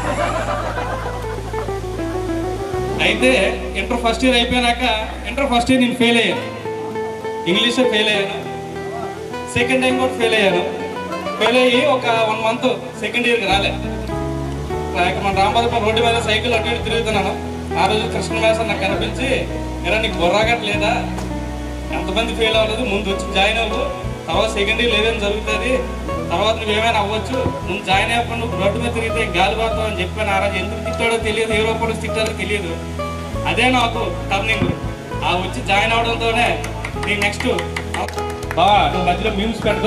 అయితే ఇంటర్ ఫస్ట్ ఇయర్ అయిపోయినాక ఇంటర్ ఫస్ట్ ఇయర్ నేను ఫెయిల్ అయ్యాను ఇంగ్లీష్లో ఫెయిల్ అయ్యాను సెకండ్ టైం కూడా ఫెయిల్ అయ్యాను ఫెయిల్ అయ్యి ఒక వన్ మంత్ సెకండ్ ఇయర్కి రాలే ఇక మన రామభద్రపురం రోడ్డు మీద సైకిల్ అటు ఇటు తిరుగుతున్నాను ఆ రోజు కృష్ణ మేసం నాకు కనిపించి ఎరా నీకు బొర్రాగట్ లేదా ఎంతమంది ఫెయిల్ అవ్వలేదు ముందు వచ్చి జాయిన్ అవ్వు తర్వాత సెకండ్ ఇయర్ ఏదైనా జరుగుతుంది తర్వాత నువ్వు ఏమైనా అవ్వచ్చు ముందు జాయిన్ అయ్యప్పుడు నువ్వు రోడ్డు మీద తిరిగితే గాలి పడతావు అని చెప్పాను ఆ రోజు ఎందుకు తిట్టాడో తెలియదు ఏ రూపంలో తిట్టాడో తెలియదు అదే నాకు టర్నింగ్ ఆ వచ్చి జాయిన్ అవడంతోనే నీ నెక్స్ట్ బా నువ్వు మధ్యలో మీమ్స్ పెడదు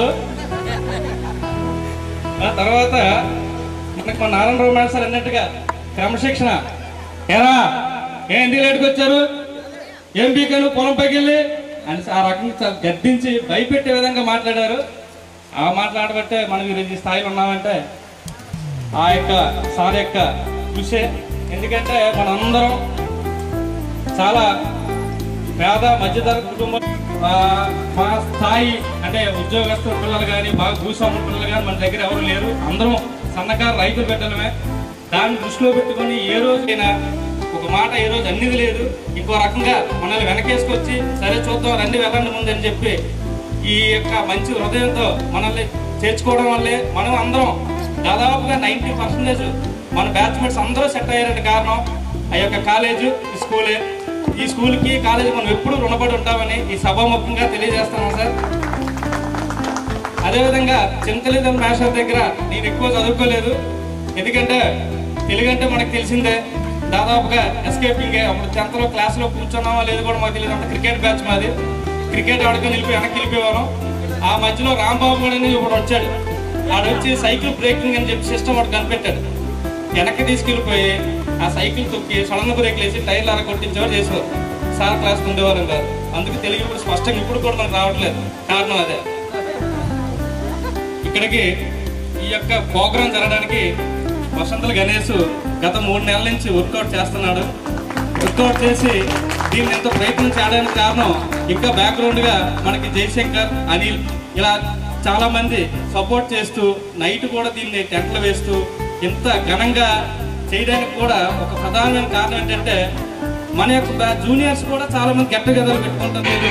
ఆ తర్వాత మనకు మా నారాయణరావు మేడం సార్ అన్నట్టుగా క్రమశిక్షణ ఏరా ఏ ఇంటికి లేటుకు వచ్చారు ఏం పీకాను పొలం పైకి వెళ్ళి అని ఆ రకంగా చాలా గద్దించి భయపెట్టే విధంగా మాట్లాడారు ఆ మాట్లాడబట్టే మనం ఈరోజు ఈ స్థాయిలో ఉన్నామంటే ఆ యొక్క సార్ యొక్క కృషే ఎందుకంటే మనందరం చాలా పేద మధ్యతర కుటుంబం ఆ, మా స్థాయి అంటే ఉద్యోగస్తుల పిల్లలు కానీ బాగా భూస్వాముల పిల్లలు కానీ మన దగ్గర ఎవరు లేరు అందరం సన్నకారు రైతులు పెట్టడమే దాన్ని దృష్టిలో పెట్టుకొని ఏ రోజైనా ఒక మాట ఏ రోజు అన్నిది లేదు ఇంకో రకంగా మనల్ని వెనకేసుకొచ్చి సరే చూద్దాం రండి వెళ్ళండి ముందు అని చెప్పి ఈ యొక్క మంచి హృదయంతో మనల్ని చేర్చుకోవడం వల్లే మనం అందరం దాదాపుగా నైంటీ పర్సెంటేజ్ మన బ్యాచ్మేట్స్ అందరూ సెట్ అయ్యారంటే కారణం ఆ యొక్క కాలేజు ఈ స్కూలే ఈ స్కూల్కి కాలేజీ మనం ఎప్పుడూ రుణపడి ఉంటామని ఈ సభాముఖంగా తెలియజేస్తున్నాం సార్ అదేవిధంగా చింతలేదని మాస్టర్ దగ్గర నేను ఎక్కువ చదువుకోలేదు ఎందుకంటే తెలుగు అంటే మనకు తెలిసిందే దాదాపుగా ఎస్కేపింగ్ అప్పుడు టెన్త్లో క్లాస్లో కూర్చున్నామా లేదు కూడా మాకు తెలియదు అంటే క్రికెట్ బ్యాచ్ మాది క్రికెట్ ఆడుకొని వెళ్ళిపోయి వెనక్కి వెళ్ళిపోయేవాళ్ళం ఆ మధ్యలో రాంబాబు కూడా అని ఇప్పుడు వచ్చాడు ఆడు వచ్చి సైకిల్ బ్రేకింగ్ అని చెప్పి సిస్టమ్ ఒకటి కనిపెట్టాడు వెనక్కి తీసుకెళ్ళిపోయి ఆ సైకిల్ తొక్కి సడన్ బ్రేక్ వేసి టైర్లు అలా కొట్టించేవారు చేసేవారు సార్ క్లాస్ ఉండేవాళ్ళం కాదు అందుకు తెలుగు ఇప్పుడు స్పష్టంగా ఇప్పుడు కూడా మనకు రావట్లేదు కారణం అదే ఇక్కడికి ఈ యొక్క ప్రోగ్రాం జరగడానికి వసంతల గణేష్ గత మూడు నెలల నుంచి వర్కౌట్ చేస్తున్నాడు వర్కౌట్ చేసి దీన్ని ఎంత ప్రయత్నం చేయడానికి కారణం ఇంకా బ్యాక్గ్రౌండ్గా మనకి జయశంకర్ అనిల్ ఇలా చాలా మంది సపోర్ట్ చేస్తూ నైట్ కూడా దీన్ని టెంట్లు వేస్తూ ఇంత ఘనంగా చేయడానికి కూడా ఒక ప్రధానమైన కారణం ఏంటంటే మన యొక్క బ్యా- జూనియర్స్ కూడా చాలా మంది గెట్ గదలు పెట్టుకుంటారు మీరు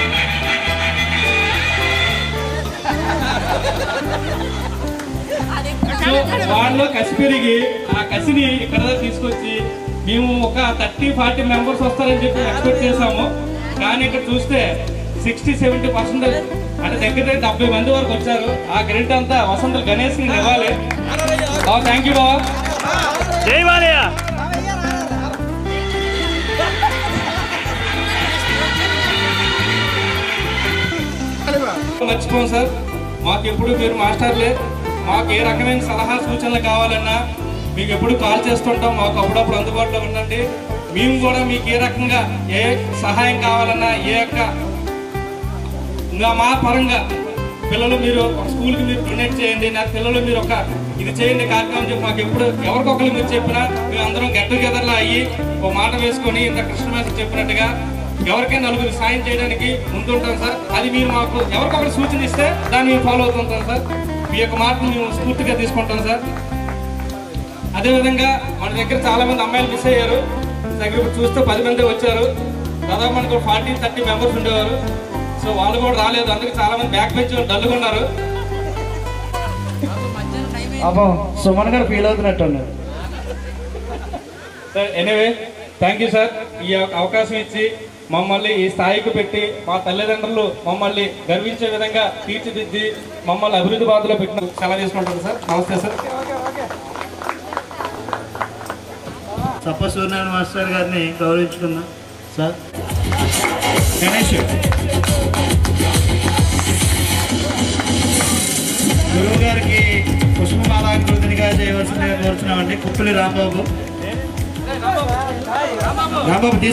సో వాళ్ళు కసి పెరిగి ఆ కసిని ఇక్కడ దాకా తీసుకొచ్చి మేము ఒక థర్టీ ఫార్టీ మెంబర్స్ వస్తారని చెప్పి ఎక్స్పెక్ట్ చేసాము కానీ ఇక్కడ చూస్తే సిక్స్టీ సెవెంటీ పర్సెంటేజ్ అంటే దగ్గర దగ్గర డెబ్బై మంది వరకు వచ్చారు ఆ క్రెడిట్ అంతా వసంత గణేష్ కి ఇవ్వాలి థ్యాంక్ యూ బాబా జై బాలయ్య మర్చిపోం సార్ మాకు ఎప్పుడు మీరు మాస్టర్లే మాకు ఏ రకమైన సలహా సూచనలు కావాలన్నా మీకు ఎప్పుడు కాల్ చేస్తుంటాం మాకు అప్పుడప్పుడు అందుబాటులో ఉండండి మేము కూడా మీకు ఏ రకంగా ఏ సహాయం కావాలన్నా ఏ యొక్క ఇంకా మా పరంగా పిల్లలు మీరు ఒక స్కూల్కి మీరు డొనేట్ చేయండి నా పిల్లలు మీరు ఒక ఇది చేయండి కార్యక్రమం చెప్పి మాకు ఎప్పుడు ఎవరికొకరు మీరు చెప్పినా మేము అందరం గెట్ టుగెదర్లో అయ్యి ఒక మాట వేసుకొని ఇంత కృష్ణమేశ్వర చెప్పినట్టుగా ఎవరికైనా నలుగురు సాయం చేయడానికి ముందుంటాం సార్ అది మీరు మాకు ఎవరికొకరు సూచన ఇస్తే దాన్ని మేము ఫాలో అవుతుంటాం సార్ మీ యొక్క మాటను మేము స్ఫూర్తిగా తీసుకుంటాం సార్ అదేవిధంగా మన దగ్గర చాలా మంది అమ్మాయిలు మిస్ అయ్యారు దగ్గర ఇప్పుడు చూస్తే పది మంది వచ్చారు దాదాపు మనకు ఫార్టీ థర్టీ మెంబర్స్ ఉండేవారు సో వాళ్ళు కూడా రాలేదు అందుకే చాలా మంది బ్యాక్ బెంచ్ డల్గా ఉన్నారు అబ్బా సుమన్ గారు ఫీల్ అవుతున్నట్టు ఉన్నారు sir anyway thank you sir ఈ యొక్క అవకాశం ఇచ్చి మమ్మల్ని ఈ స్థాయికి పెట్టి మా తల్లిదండ్రులు మమ్మల్ని గర్వించే విధంగా తీర్చిదిద్ది మమ్మల్ని అభివృద్ధి బాధలో పెట్టిన సెలవు తీసుకుంటాను సార్ నమస్తే సార్ సప్ప సూర్యనారాయణ మాస్టర్ గారిని గౌరవించుకుందాం సార్ గణేష్ గురువు గారికి పుష్పమాలాకృతినిగా చేయవలసిందిగా కోరుతున్నామండి కుప్పలి రాంబాబు రాంబాబు తీసు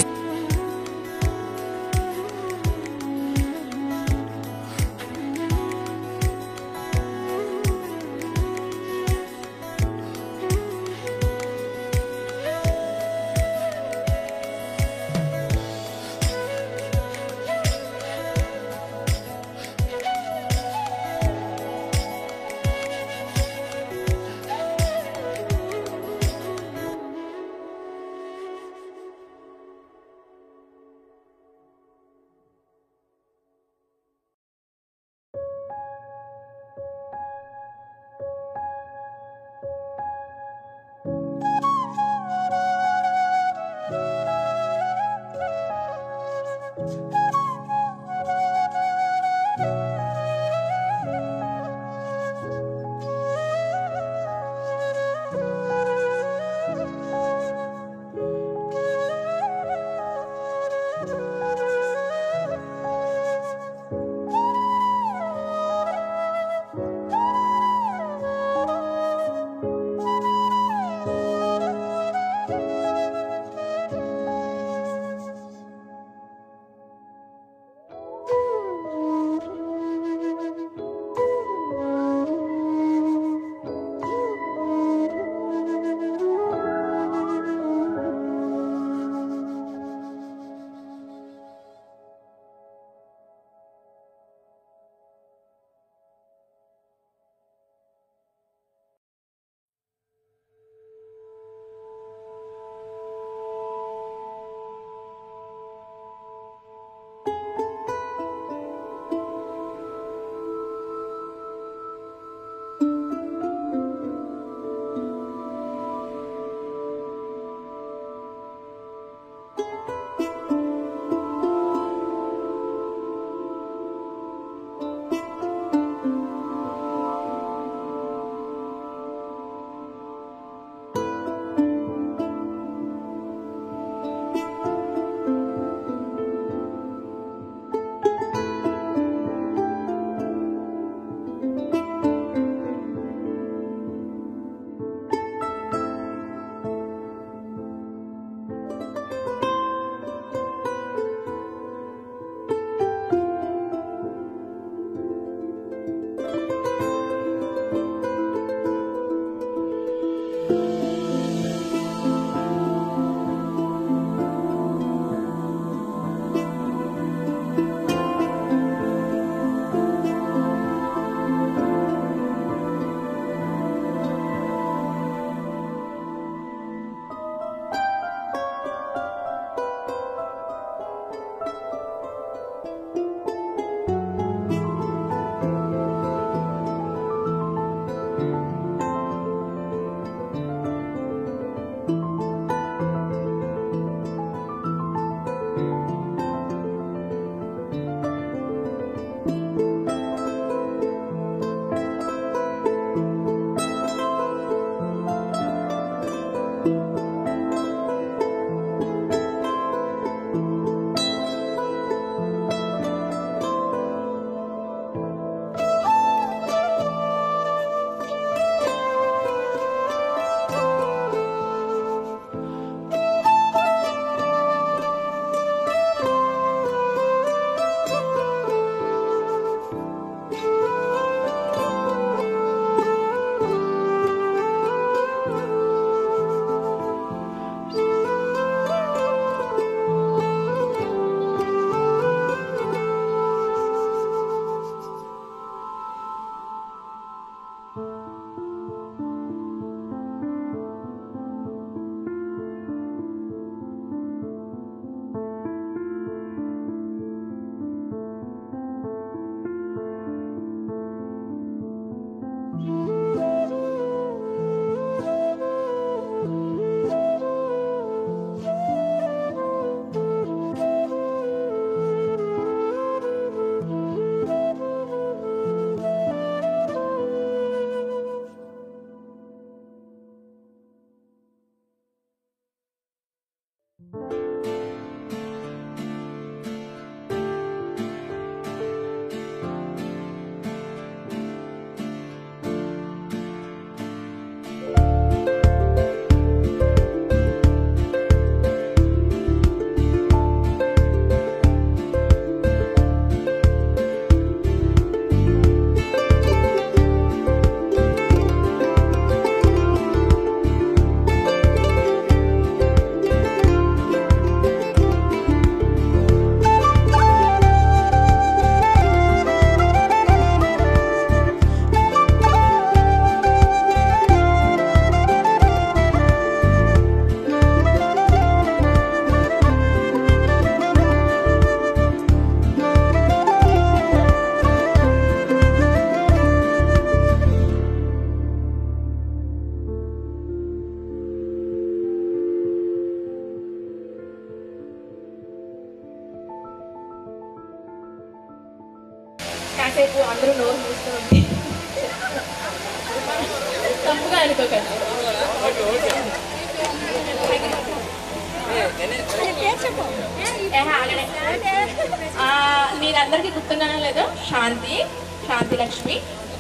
సేపు అందరూ నోరు మూసుకుంటే తప్పుగా అనుకోకండి ఏహే, ఆగనే. ఆ, మీరందరికీ గుర్తున్నానో లేదో శాంతి శాంతి లక్ష్మి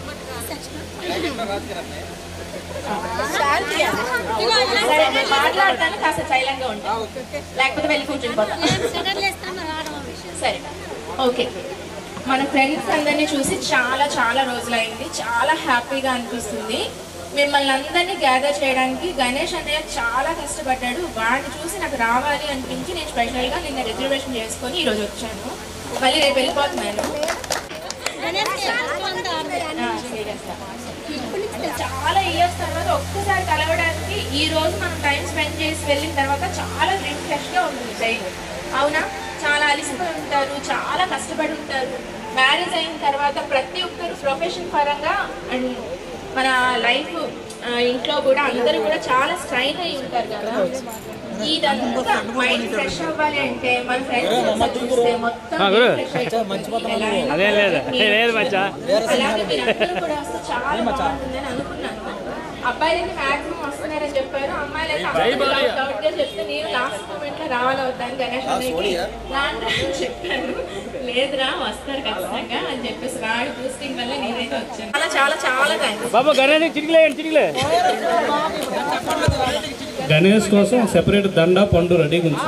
సరే నేను మాట్లాడతాను కాస్త సైలెంట్ గా ఉంటాను లేకపోతే వెళ్ళి కూర్చుని పోతాను సరే ఓకే మన ఫ్రెండ్స్ అందరినీ చూసి చాలా చాలా రోజులైంది చాలా హ్యాపీగా అనిపిస్తుంది మిమ్మల్ని అందరినీ గ్యాదర్ చేయడానికి గణేష్ అన్నయ్య చాలా కష్టపడ్డాడు వాడిని చూసి నాకు రావాలి అనిపించి నేను స్పెషల్గా నిన్న రిజర్వేషన్ చేసుకొని ఈరోజు వచ్చాను మళ్ళీ రేపు వెళ్ళిపోతున్నాను ఆ, చేసేస్తా. అంటే చాలా ఇయర్స్ తర్వాత ఒక్కసారి కలవడానికి ఈ రోజు మనం టైం స్పెండ్ చేసి వెళ్ళిన తర్వాత చాలా రిఫ్రెష్ గా ఉంటుంది డైలీ అవునా చాలా అలిసిపోయి ఉంటారు చాలా కష్టపడి ఉంటారు మ్యారేజ్ అయిన తర్వాత ప్రతి ఒక్కరు ప్రొఫెషన్ పరంగా అండ్ మన లైఫ్ ఇంట్లో కూడా అందరూ కూడా చాలా స్ట్రైన్ అయి ఉంటారు కదా ఇదంతా మైండ్ ఫ్రెష్ అవ్వాలి అంటే మన ఫ్రెండ్స్ చూస్తే మొత్తం ఆ, గురు. refresh అయిపోతుంది. ఎలా అయినా అదే లేదు మీరు- లేదు మచ్చా అలాగే మీరందరూ కూడా వస్తే చాలా బాగుంటుందని అనుకున్నాను అబ్బాయిలకి మాక్సిమం వస్తున్నారని చెప్పారు అమ్మాయిలైతే డౌట్ గా చెప్తే నేను లాస్ట్ మూమెంట్ లో రావాలి వద్దని గణేష్ అన్నయ్యకి లాంటి చెప్పాను లేదురా వస్తారు ఖచ్చితంగా అని చెప్పేసి వాడి బూస్టింగ్ వల్ల నేనైతే వచ్చాను చాలా చాలా చాలా థ్యాంక్స్ బాబు గణేష్ చిటికలే చిటికలే గణేష్ కోసం సెపరేట్ దండ పండు రెడీగా ఉంచు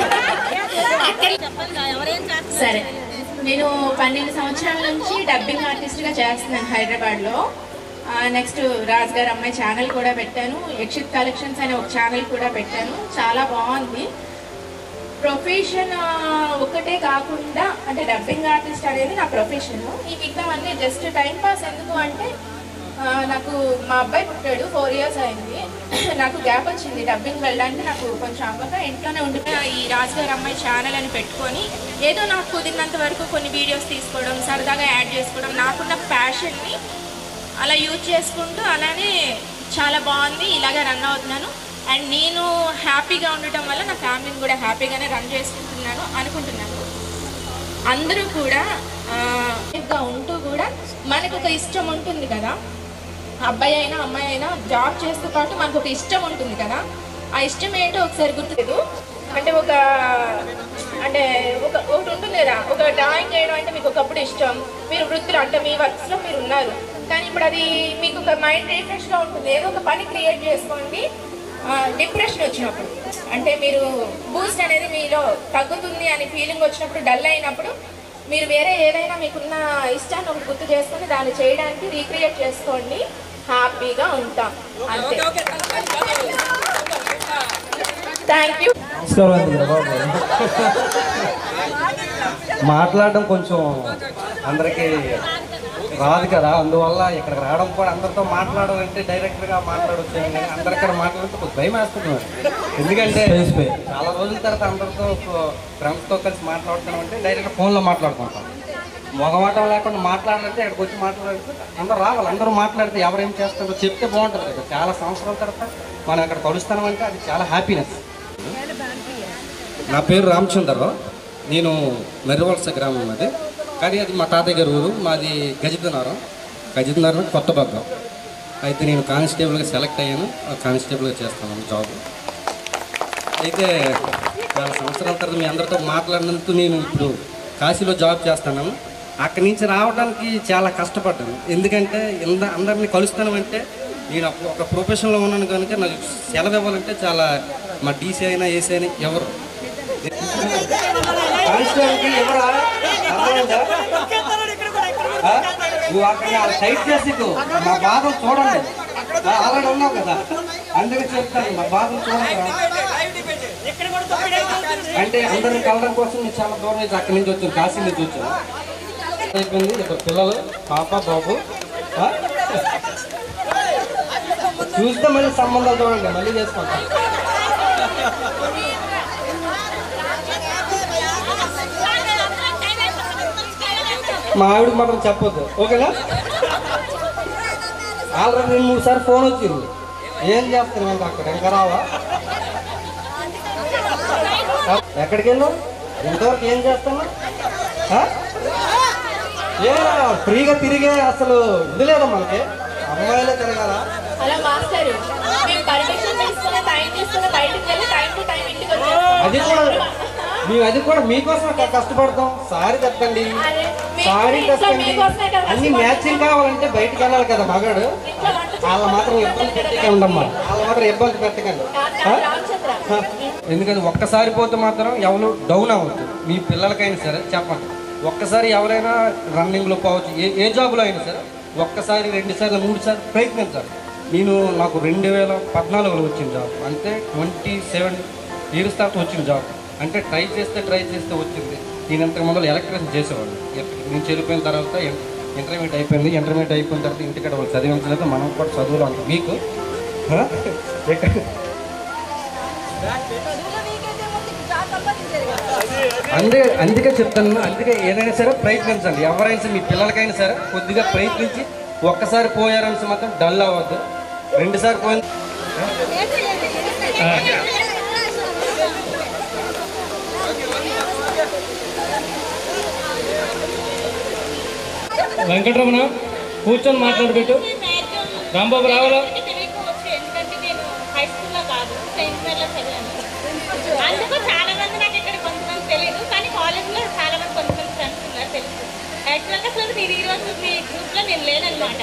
సరే నేను పన్నెండు సంవత్సరాల నుంచి డబ్బింగ్ ఆర్టిస్ట్గా చేస్తున్నాను హైదరాబాద్లో నెక్స్ట్ రాజ్ గారు అమ్మాయి ఛానల్ కూడా పెట్టాను యక్షిత్ కలెక్షన్స్ అనే ఒక ఛానల్ కూడా పెట్టాను చాలా బాగుంది ప్రొఫెషన్ ఒకటే కాకుండా అంటే డబ్బింగ్ ఆర్టిస్ట్ అనేది నా ప్రొఫెషన్ ఈ మిగతావన్నీ జస్ట్ టైం పాస్ ఎందుకు అంటే ఆ, నాకు మా అబ్బాయి పుట్టాడు ఫోర్ ఇయర్స్ అయింది నాకు గ్యాప్ వచ్చింది డబ్బింగ్ వెళ్ళడానికి నాకు కొంచెం అవ్వక ఇంట్లోనే ఉండిపోయి ఈ రాజుగారి అమ్మాయి ఛానల్ అని పెట్టుకొని ఏదో నాకు కుదిరినంత వరకు కొన్ని వీడియోస్ తీసుకోవడం సరదాగా యాడ్ చేసుకోవడం నాకున్న ప్యాషన్ని అలా యూజ్ చేసుకుంటూ అలానే చాలా బాగుంది ఇలాగే రన్ అవుతున్నాను అండ్ నేను హ్యాపీగా ఉండటం వల్ల నా ఫ్యామిలీని కూడా హ్యాపీగానే రన్ చేసుకుంటున్నాను అనుకుంటున్నాను అందరూ కూడా ఆ, గా ఉంటూ కూడా మనకు ఒక ఇష్టం ఉంటుంది కదా అబ్బాయి అయినా అమ్మాయి అయినా జాబ్ చేస్తూ పాటు మనకు ఒక ఇష్టం ఉంటుంది కదా ఆ ఇష్టం ఏంటో ఒకసారి గుర్తులేదు అంటే ఒక అంటే ఒక ఒకటి ఉంటుంది కదా ఒక డ్రాయింగ్ చేయడం అంటే మీకు ఒకప్పుడు ఇష్టం మీరు వృత్తులు అంటే మీ వర్క్స్లో మీరు ఉన్నారు కానీ ఇప్పుడు అది మీకు ఒక మైండ్ రిఫ్రెష్గా ఉంటుంది ఏదో ఒక పని క్రియేట్ చేసుకోండి డిప్రెషన్ వచ్చినప్పుడు అంటే మీరు బూస్ట్ అనేది మీలో తగ్గుతుంది అని ఫీలింగ్ వచ్చినప్పుడు డల్ అయినప్పుడు మీరు వేరే ఏదైనా మీకున్న ఇష్టాన్ని ఒకటి గుర్తు చేసుకొని దాన్ని చేయడానికి రీక్రియేట్ చేసుకోండి హ్యాపీగా ఉంటాం అంతే థ్యాంక్ యూ నమస్కారం అండి బాబు మాట్లాడడం కొంచెం అందరికీ రాదు కదా అందువల్ల ఇక్కడికి రావడం కూడా అందరితో మాట్లాడాలంటే డైరెక్ట్గా మాట్లాడొచ్చు కానీ అందరిక్కడ మాట్లాడితే కొంచెం భయం వేస్తుంది మరి. ఎందుకంటే చాలా రోజుల తర్వాత అందరితో ఫ్రెండ్స్తో కలిసి మాట్లాడుతున్నాం అంటే డైరెక్ట్ ఫోన్లో మాట్లాడుకుంటాం మొగమాటం లేకుండా మాట్లాడాలంటే ఇక్కడికి వచ్చి మాట్లాడితే అందరూ రావాలి అందరూ మాట్లాడితే ఎవరేం చేస్తారో చెప్తే బాగుంటుంది కదా చాలా సంవత్సరాల తర్వాత మనం ఇక్కడ కలుస్తామంటే అది చాలా హ్యాపీనెస్ నా పేరు రామచంద్రరావు నేను మెర్రవలస గ్రామం అది కానీ అది మా తాతయ్య గారి ఊరు మాది గజితనగరం గజితనగరం కొత్త బద్దం అయితే నేను కానిస్టేబుల్గా సెలెక్ట్ అయ్యాను ఆ కానిస్టేబుల్గా చేస్తాను జాబ్ అయితే చాలా సంవత్సరాల తర్వాత మీ అందరితో మాట్లాడినందుకు నేను ఇప్పుడు కాశీలో జాబ్ చేస్తున్నాను అక్కడి నుంచి రావడానికి చాలా కష్టపడ్డాను ఎందుకంటే ఇంద అందరినీ కలుస్తాను అంటే నేను అప్పుడు ఒక ప్రొఫెషన్లో ఉన్నాను కనుక నాకు సెలవు ఇవ్వాలంటే చాలా మా డీసీ అయినా ఏసీ అయినా ఎవరు కానిస్టేబుల్కి ఎవరా అర్థమైందా? ఆ? నువ్వు అక్కడ టైట్ చేసి ఇవ్వు. మా బాధలు చూడండి ఆ, ఆల్రెడీ ఉన్నావు కదా అందుకే చెప్తాను మా బాధలు చూడండి రా. అంటే అందరిని కలడం కోసం నేను చాలా దూరం నుంచి అక్కడి నుంచి వచ్చాను కాశీ నుంచి వచ్చాను అయిపోయింది ఇద్దరు పిల్లలు పాప బాబు ఆ? చూస్తే మళ్ళీ సంబంధాలు చూడండి మళ్ళీ చేసుకుంటాం మా ఆవిడకి మాత్రం చెప్పొద్దు ఓకేనా ఆల్రెడీ రెండు మూడు సార్లు ఫోన్ వచ్చింది ఏం చేస్తున్నావు అక్కడ ఇంకా రావా ఎక్కడికి వెళ్ళావు ఇంతవరకు ఏం చేస్తున్నా ఏ ఫ్రీగా తిరిగే అసలు ఇది లేదా మనకి అమ్మాయిలే తిరగాల అలా మాస్టర్ మేము పర్మిషన్ తీసుకున్న టైం తీసుకున్న బయటకు వెళ్ళి టైం టు టైం ఇంటికి అది కూడా వచ్చేస్తాం మేము అది కూడా మీకోసం అక్కడ కష్టపడతాం సారీ చెప్పండి అరే, మీ- సారీ మీ ఇంట్లో చెప్పండి మీకోసమే కదా అన్ని కష్టపడుతున్నాం. మ్యాచింగ్ కావాలంటే బయటకు వెళ్ళాలి కదా మగాడు ఇంట్లో వంట వాళ్ళ మాత్రం ఇబ్బంది పెట్టకండి అమ్మా వాళ్ళ మాత్రం ఇబ్బంది పెట్టకండి ఆ? రామచంద్ర ఎందుకంటే ఒక్కసారి పోతే మాత్రం ఎవరు డౌన్ అవ్వద్దు మీ పిల్లలకైనా సరే చెప్పండి ఒక్కసారి ఎవరైనా రన్నింగ్లో పోవచ్చు ఏ ఏ జాబ్లో అయినా సరే ఒక్కసారి రెండు సార్లు మూడు సార్లు ప్రయత్నించాలి నేను నాకు రెండు వేల పద్నాలుగులో వచ్చిన జాబ్ అంటే ట్వంటీ సెవెన్ ఇయర్స్ తర్వాత వచ్చిన జాబ్ అంటే ట్రై చేస్తే ట్రై చేస్తే వచ్చింది నేను ఇంతకు ముందు ఎలక్ట్రిషన్ చేసేవాడిని నేను చెల్లిపోయిన తర్వాత ఇంటర్మీడియట్ అయిపోయింది ఇంటర్మీడియట్ అయిపోయిన తర్వాత ఇంటికాడ వాళ్ళు చదివించలేదు మనం కూడా చదువులో ఉంటాం మీకు ఆ? ఎక్కడ- అందే అందుకే చెప్తాను అందుకే ఏదైనా సరే ప్రయత్నించండి ఎవరైనా సరే మీ పిల్లలకైనా సరే కొద్దిగా ప్రయత్నించి ఒక్కసారి పోయారని మాత్రం డల్ అవ్వద్దు రెండుసారి పోయిన వెంకటరమణ కూర్చొని మాట్లాడబెట్టు రాంబాబు రావాలా ఎందుకంటే నేను హై స్కూల్లో కాదు సెయింట్ మేరీలో చదివాను అందుకు చాలా మంది నాకు ఇక్కడ కొంతమంది తెలియదు కానీ కాలేజ్లో చాలా మంది కొంతమంది ఫ్రెండ్స్ ఉన్నారు తెలుసు యాక్చువల్గా అసలు నేను ఈ రోజు మీ గ్రూప్లో నేను లేనన్నమాట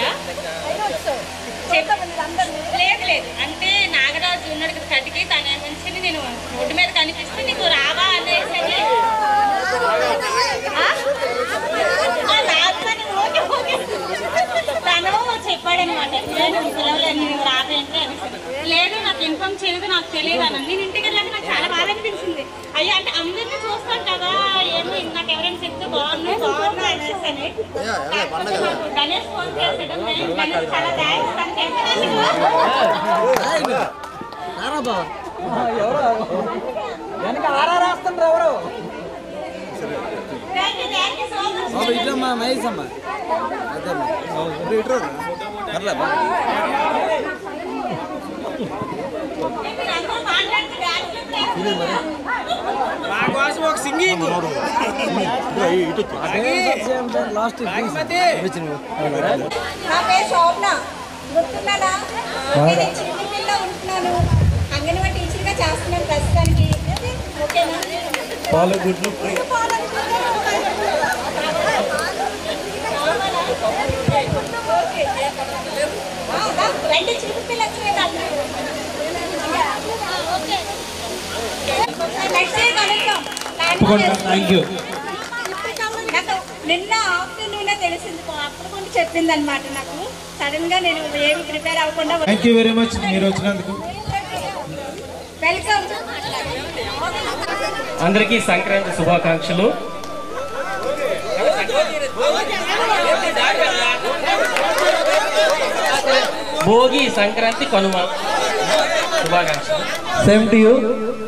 లేదు లేదు అంటే నాగరాజు ఉన్నాడు కదా కటికి తన నుంచి నేను రోడ్డు మీద కనిపిస్తే నీకు రావా అనేసి అని ఆ? ఆ, రాదు అని ఓకే ఓకే తను చెప్పాడనమాట నేను పిలవలేదు నేను రావేంటి అనేసి లేదు నాకు ఇన్ఫార్మ్ చేయలేదు నాకు తెలియదు అని నేను ఇంటికి వెళ్ళాక నాకు చాలా బాగా అనిపించింది అయ్యా అంటే అందరినీ చూస్తాం కదా ఏమో నాకు ఎవరైనా చెప్తే బాగున్నాయి బాగున్నాయి అనేసి అని కాకపోతే నాకు గణేష్ ఫోన్ చేసాడు నేను గణేష్ చాలా థ్యాంక్స్ అని వెనక ఆరా రాస్తుండ్రు ఎవరు thank you thank you so much బాబు ఇట్లమ్మా మహేష్ అమ్మ అదే ఇట్రా అట్లా బా మా కోసం ఒక సింగింగ్ లాస్ట్ నా పేరు శోభన గుర్తున్నానా నేను చిన్నపిల్ల ఉంటున్నాను అంగన్వాడీ టీచర్గా చేస్తున్నాను ప్రస్తుతానికి ఓకేనా పాలు గుడ్లు రెండు చిన్నపిల్ల వచ్చినాయి నెక్స్ట్ ఇయర్ కలుద్దాం థ్యాంక్ యూ నాకు నిన్న ఆఫ్టర్నూనే తెలిసింది అప్పుడు కొంచెం చెప్పింది అనమాట నాకు సడన్ గా నేను ఏమి ప్రిపేర్ అవ్వకుండా థ్యాంక్ యూ వెరీ మచ్ మీరు వచ్చినందుకు వెల్కమ్ అందరికీ సంక్రాంతి శుభాకాంక్షలు భోగి సంక్రాంతి కనుమ శుభాకాంక్షలు same to you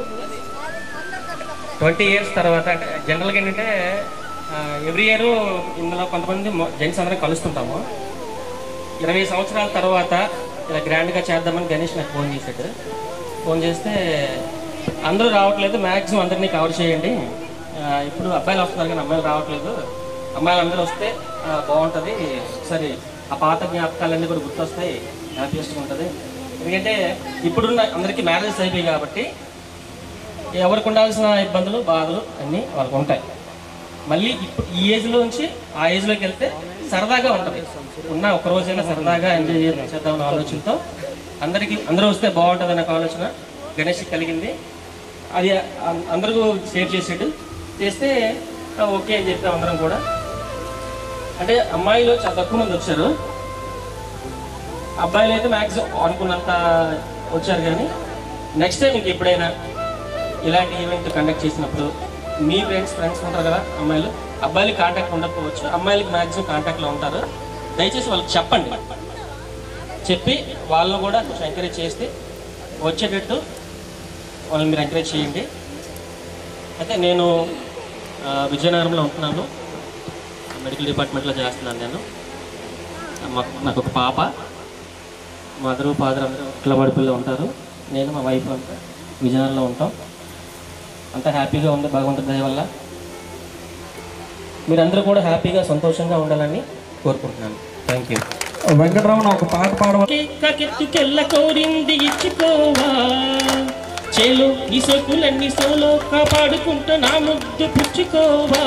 twenty years తర్వాత అంటే జనరల్గా ఏంటంటే ఎవ్రీ ఇయర్ ఇందులో కొంతమంది జెంట్స్ అందరం కలుస్తుంటాము ఇరవై సంవత్సరాల తర్వాత ఇలా గ్రాండ్గా చేద్దామని గణేష్ నాకు ఫోన్ చేశాడు ఫోన్ చేస్తే అందరూ రావట్లేదు మ్యాక్సిమం అందరినీ కవర్ చేయండి ఆ, ఇప్పుడు అబ్బాయిలు వస్తున్నారు కానీ అమ్మాయిలు రావట్లేదు అమ్మాయిలు అందరూ వస్తే ఆ, బాగుంటుంది ఒకసారి ఆ పాత జ్ఞాపకాలన్నీ కూడా గుర్తొస్తాయి హ్యాపీయెస్ట్గా ఉంటుంది ఎందుకంటే ఇప్పుడున్న అందరికీ మ్యారేజెస్ అయిపోయాయి కాబట్టి ఎవరికి ఉండాల్సిన ఇబ్బందులు బాధలు అన్నీ వాళ్ళకు ఉంటాయి మళ్ళీ ఇప్పుడు ఈ ఏజ్లో నుంచి ఆ ఏజ్లోకి వెళ్తే సరదాగా ఉంటుంది ఉన్న ఒక రోజైనా సరదాగా ఎంజాయ్ చేద్దామన్న ఆలోచనతో అందరికీ అందరూ వస్తే బాగుంటుంది అన్న ఆలోచన గణేష్కి కలిగింది అది అం- అందరూ షేర్ చేసాడు చేస్తే ఆ, ఓకే అని చెప్పి అందరం కూడా అంటే అమ్మాయిలు చాలా తక్కువ మంది వచ్చారు అబ్బాయిలు అయితే మ్యాక్సిమం అనుకున్నంత వచ్చారు కానీ నెక్స్ట్ టైం ఇంక ఎప్పుడైనా ఇలాంటి ఈవెంట్ కండక్ట్ చేసినప్పుడు మీ ఫ్రెండ్స్ ఫ్రెండ్స్ ఉంటారు కదా అమ్మాయిలు అబ్బాయిలు కాంటాక్ట్ ఉండకపోవచ్చు అమ్మాయిలకి మ్యాక్సిమం కాంటాక్ట్లో ఉంటారు దయచేసి వాళ్ళకి చెప్పండి చెప్పి వాళ్ళని కూడా కొంచెం ఎంకరేజ్ చేస్తే వచ్చేటట్టు వాళ్ళని మీరు ఎంకరేజ్ చేయండి అయితే నేను ఆ, విజయనగరంలో ఉంటున్నాను మెడికల్ డిపార్ట్మెంట్లో చేస్తున్నాను నేను మాకు నాకు ఒక పాప మదరు ఫాదర్ అందరూ కిలబడిపిల్లో ఉంటారు నేను మా వైఫ్ అంతా విజయనగరంలో ఉంటాం అంతా హ్యాపీగా ఉంది భగవంతుడి దయ వల్ల మీరందరూ కూడా హ్యాపీగా సంతోషంగా ఉండాలని కోరుకుంటున్నాను థ్యాంక్ యూ వెంకటరమణ ఒక పాట పాడవ కెల్ల కోరింది ఇచ్చుకోవా చేలో ఈ సోకులన్నీ సోలో కాపాడుకుంటూ నా ముద్దు పుచ్చుకోవా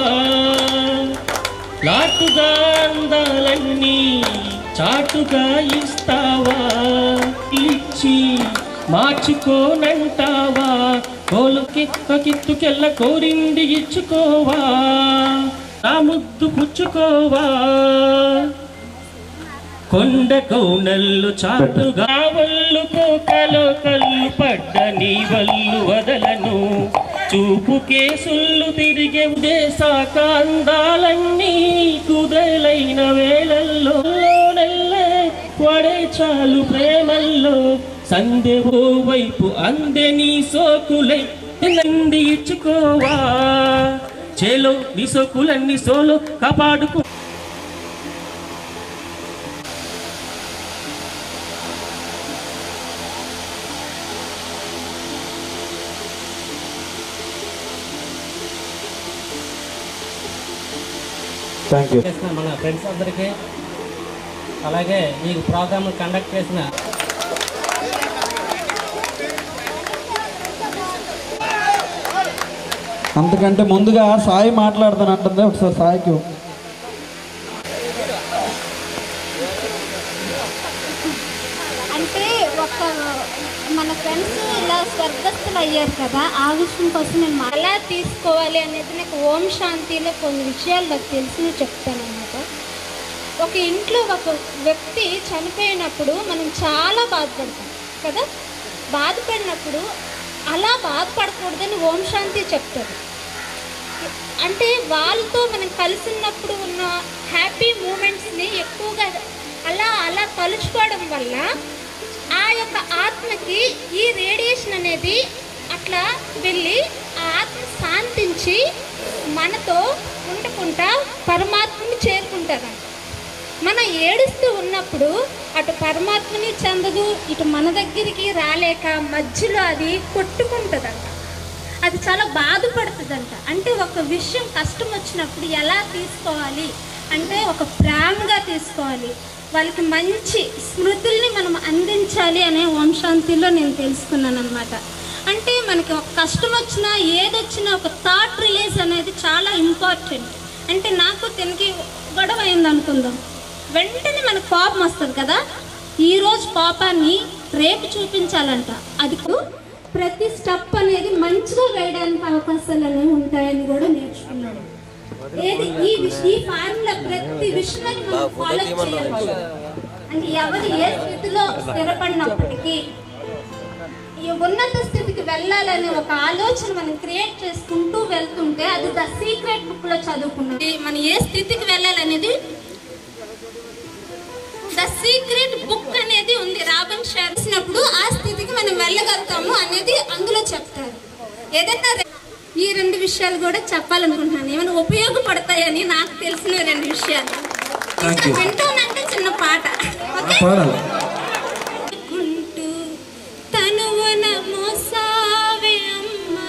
లాటుగా అందాలన్నీ చాటుగా ఇస్తావా ఇచ్చి మార్చుకోనంటావా కోలుకి కిత్తుకెళ్ళ కోరింది ఇచ్చుకోవా నా ముద్దు పుచ్చుకోవా కొండ కౌనల్లు చాటుగా వల్లు కోకలో కళ్ళు పడ్డ నీ వల్లు వదలను చూపు కేసుళ్ళు తిరిగే దేశాక అందాలన్నీ కుదలైన వేళల్లో నెల్లే పడే చాలు ప్రేమల్లో సందె ఓ వైపు అందే నీ సోకులై నంది ఇచ్చుకోవా చేలో నీ సోకులన్నీ సోలో కాపాడుకో థ్యాంక్ యూ చేసిన మన ఫ్రెండ్స్ అందరికీ అలాగే ఈ ప్రోగ్రామ్ కండక్ట్ చేసిన అంతకంటే ముందుగా సాయి మాట్లాడుతానంటుంది ఒకసారి సాయికి ఇవ్వు. అంటే ఒక మన ఫ్రెండ్స్ ఇలా స్వర్గస్థులు అయ్యారు కదా ఆ విషయం కోసం నేను మా- ఎలా తీసుకోవాలి అనేది నాకు ఓం శాంతిలో కొన్ని విషయాలు నాకు తెలిసి చెప్తాను అనమాట ఒక ఇంట్లో ఒక వ్యక్తి చనిపోయినప్పుడు మనం చాలా బాధపడతాం కదా బాధపడినప్పుడు అలా బాధపడకూడదని ఓం శాంతి చెప్తారు అంటే వాళ్ళతో మనం కలిసి ఉన్నప్పుడు ఉన్న హ్యాపీ మూమెంట్స్ని ఎక్కువగా అలా అలా తలుచుకోవడం వల్ల ఆ యొక్క ఆత్మకి ఈ రేడియేషన్ అనేది అట్లా వెళ్ళి ఆ ఆత్మ శాంతించి మనతో ఉండకుండా పరమాత్మని చేరుకుంటారంట మనం ఏడుస్తూ ఉన్నప్పుడు అటు పరమాత్మని చెందదు ఇటు మన దగ్గరికి రాలేక మధ్యలో అది కొట్టుకుంటుందంట అది చాలా బాధపడుతుందంట అంటే ఒక విషయం కష్టం వచ్చినప్పుడు ఎలా తీసుకోవాలి అంటే ఒక ప్రేమగా తీసుకోవాలి వాళ్ళకి మంచి స్మృతుల్ని మనం అందించాలి అనే వంశాంతిలో నేను తెలుసుకున్నాను అనమాట అంటే మనకి ఒక కష్టం వచ్చినా ఏదొచ్చినా ఒక థాట్ రిలీజ్ అనేది చాలా ఇంపార్టెంట్ అంటే నాకు తనకి గొడవ అయింది అనుకుందాం వెంటనే మనకు కోపం వస్తుంది కదా ఈరోజు కోపాన్ని రేపు చూపించాలంట అది కు- ప్రతి స్టెప్ అనేది మంచిగా వేయడానికి అవకాశాలు అనేవి ఉంటాయని కూడా నేర్చుకున్నాను ఏది ఈ విష ఈ ఫార్ములా ప్రతి విషయాన్ని మనం ఫాలో చేయవచ్చు అంటే ఎవరు ఏ స్థితిలో స్థిరపడినప్పటికీ ఈ ఉన్నత స్థితికి వెళ్ళాలనే ఒక ఆలోచన మనం క్రియేట్ చేసుకుంటూ వెళ్తుంటే అది ద సీక్రెట్ బుక్ లో చదువుకున్నాం ఈ మనం ఏ స్థితికి వెళ్ళాలనేది ద సీక్రెట్ బుక్ అనేది ఉంది రాబన్ షేర్ చేసినప్పుడు ఆ స్థితికి మనం వెళ్ళగలుగుతాము అనేది అందులో చెప్తారు ఏదైనా రె- ఈ రెండు విషయాలు కూడా చెప్పాలనుకుంటున్నాను ఏమైనా ఉపయోగపడతాయని నాకు తెలిసిన రెండు విషయాలు Thank you. వింటానంటే చిన్న పాట ఓకే పాడాలి కుంటూ తనువున మోసావే అమ్మా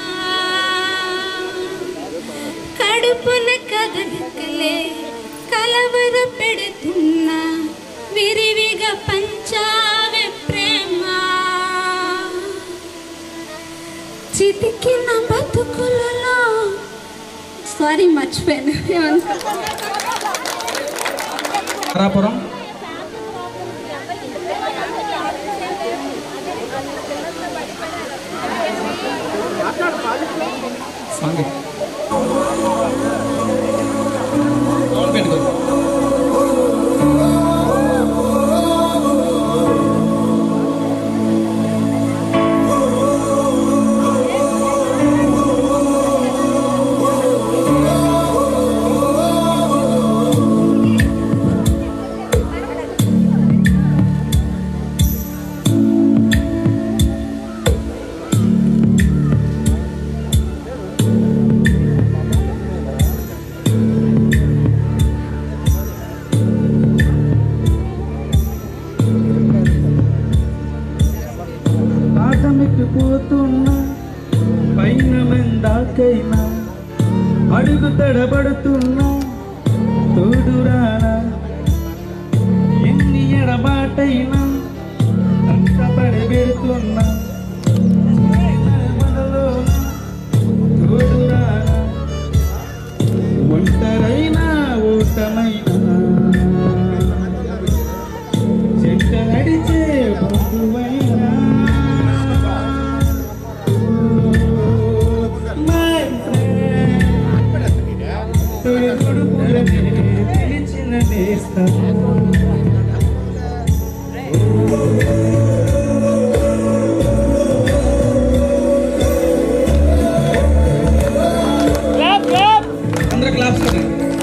కడుపున కదలికలే కలవర పెడుతున్నా విరివిగా పంచావే ప్రేమ చితికిన బతుకులలో సారీ మర్చిపోయాను ఏమనుకో తారాపురం సాంగ్ సౌండ్ పెట్టుకో ఆటమిట్టుపోతున్నా పైన మెందాకైనా అడుగు తడబడుతున్నా తోడురానా ఎన్ని ఎడబాటైనా కష్టపడి పెడుతున్నా మనలోన తోడురానా ఒంటరైనా ఓటమైనా చెట్ట నడిచే బంధువైనా My friend, తొలి కొడుకులనే పిలిచిన నేస్తం అందరూ క్లాప్స్ కొట్టండి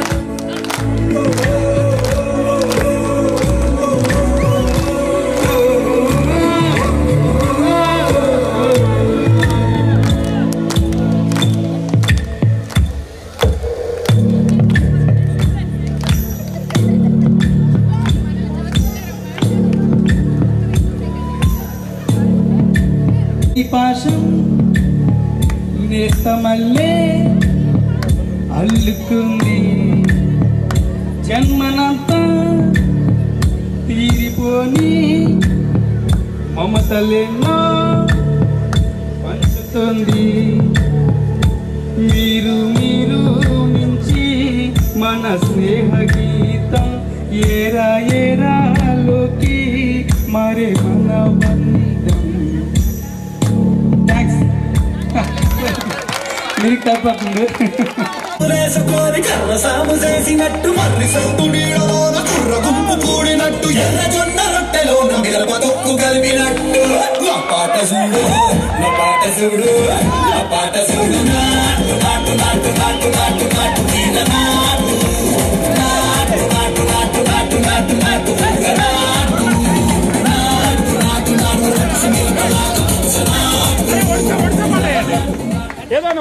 ఈ పాశం నేస్తమల్లే అల్లుకుంది జన్మనంతా తీరిపోని మమతలెన్నో పంచుతుంది మీరు మీరు మించి మన స్నేహ గీతం ఏరా ఏరాలోకి మరే మన బంధం థ్యాంక్స్ మీరు తప్పకుండా వేసుకొని కర్ర సాము చేసినట్టు మర్రి సొంతు నీడలోన కుర్ర గుంపు కూడినట్టు ఎర్ర జొన్న రొట్టెలోన మిరప తొక్కు కలిపినట్టు నా పాట చూడు నా పాట చూడు నా పాట చూడు నాటు నాటు నాటు నాటు నాటు నాటు తీగ నాటు నాటు నాటు నాటు నాటు నాటు నాటు తీగ నాటు నాటు నాటు నాటు రక్ష నిలబడాలి ఏదైనా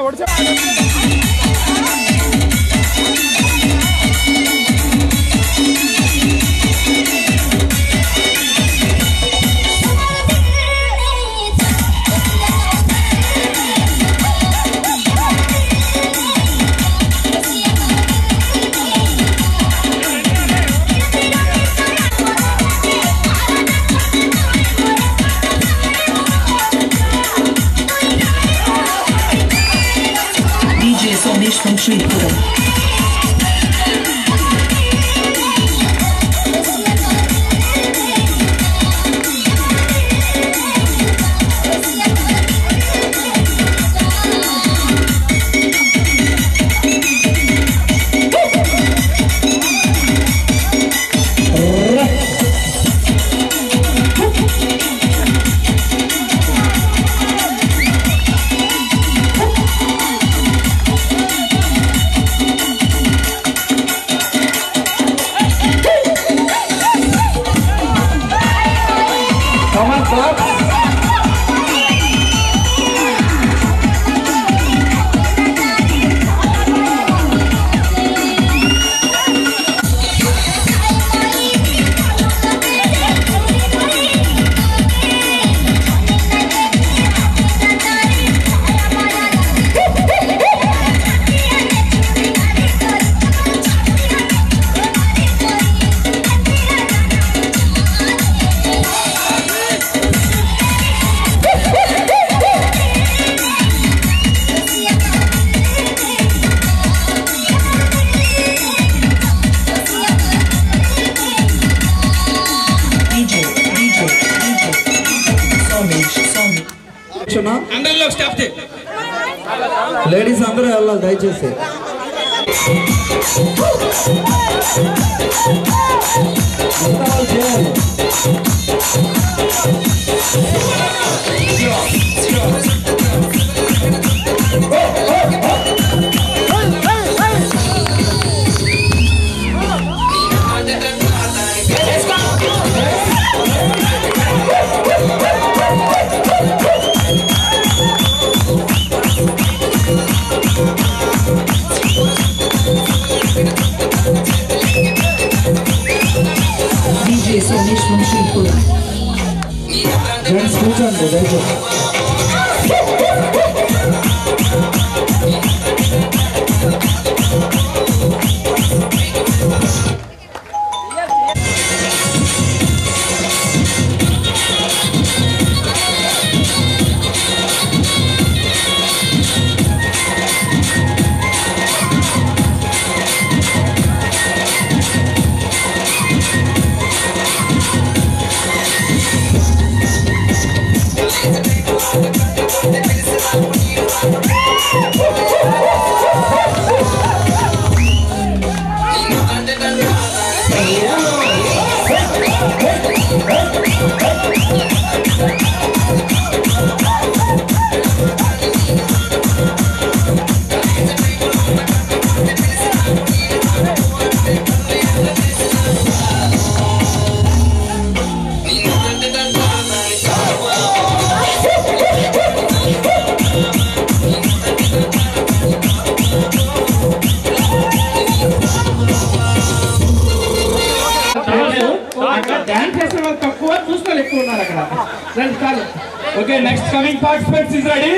DJ Somesh from Sripuram. DJ, DJ, DJ. Somesh, Somesh. అందరిలో స్టాప్ చేయి లేడీస్ అందరూ వెళ్ళాలి దయచేసి DJ Somesh from Sripuram. Gents కూర్చోండి దయచేసి అక్కడ డాన్స్ చేసిన వాళ్ళు తక్కువ చూసిన వాళ్ళు ఎక్కువ ఉన్నారు అక్కడ రండి చాలు okay next coming participants is ready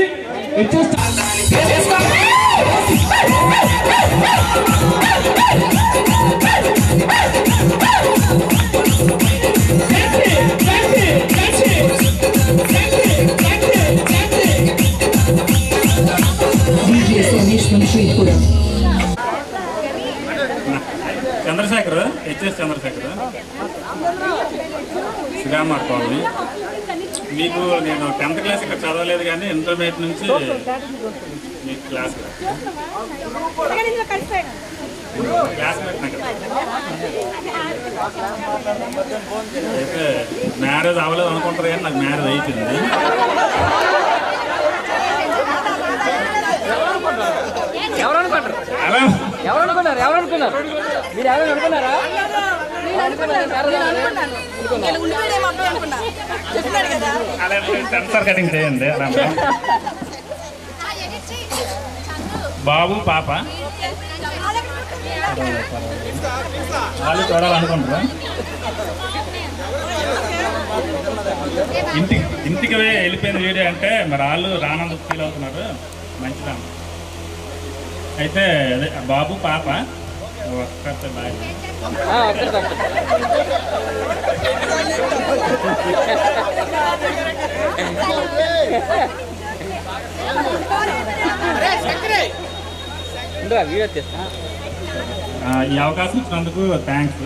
DJ Somesh from Sripuram. Chandrashekar HS Chandrashekar శ్రీరామార్ కాలనీ మీకు నేను టెన్త్ క్లాస్ ఇక్కడ చదవలేదు కానీ ఇంటర్మీడియట్ నుంచి మీకు క్లాస్ క్లాస్మేట్ అయితే మ్యారేజ్ అవ్వలేదు అనుకుంటారు కానీ నాకు మ్యారేజ్ అయిపోయింది ఎవరు అనుకుంటారు అలా ఎవరు అనుకున్నారు ఎవరు అనుకున్నారు మీరు ఎవరు అనుకున్నారా అలా సెన్సార్ కటింగ్ చేయండి అలా బాబు పాప వాళ్ళు చూడాలనుకుంటారా ఇంటికి ఇంటికి వెళ్ళిపోయిన వీడియో అంటే మరి వాళ్ళు రానందుకు ఫీల్ అవుతున్నారు మంచిదా అయితే అదే బాబు పాప ఒక్కతే బాయ్ వీడియో తీస్తా ఆ, ఈ అవకాశం ఇచ్చినందుకు థ్యాంక్స్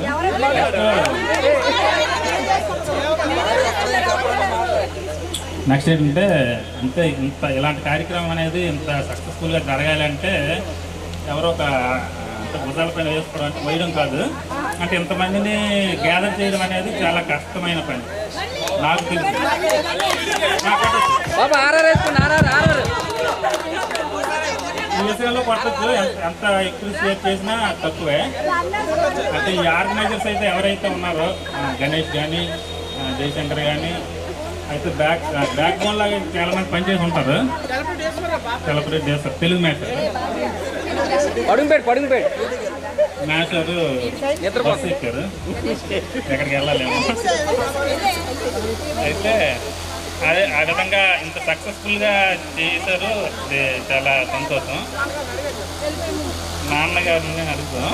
నెక్స్ట్ ఏంటంటే అంతే ఇంత ఇలాంటి కార్యక్రమం అనేది ఇంత సక్సెస్ఫుల్గా జరగాలంటే ఎవరో ఒక అంటే భుజాల పైన వేసుకోవడం అంటే వేయడం కాదు అంటే ఇంతమందిని గ్యాదర్ చేయడం అనేది చాలా కష్టమైన పని నాకు తెలుసు బాబా ఆర్ఆర్ వేసుకోండి ఆర్ఆర్ ఆర్ఆర్ ఈ విషయంలో పట్టచ్చు ఎంత- ఎంత ఎక్కువ షేర్ చేసినా తక్కువే అంటే ఈ ఆర్గనైజర్స్ అయితే ఎవరైతే ఉన్నారో ఆ, గణేష్ కానీ జయశంకర్ కానీ అయితే బ్యాక్ బ్యాక్ బోన్ లాగా చాలా మంది పనిచేసి ఉంటారు సెలబ్రేట్ చేస్తారు తెలుగు మ్యాచ్ పడుగుపేట పడుగుపేట మ్యాచర్ బస్ ఎక్కారు ఎక్కడికి వెళ్ళాలేమో అయితే అదే ఆ విధంగా ఇంత సక్సెస్ఫుల్గా చేశారు అది చాలా సంతోషం నాన్నగారిని అడుగుతాం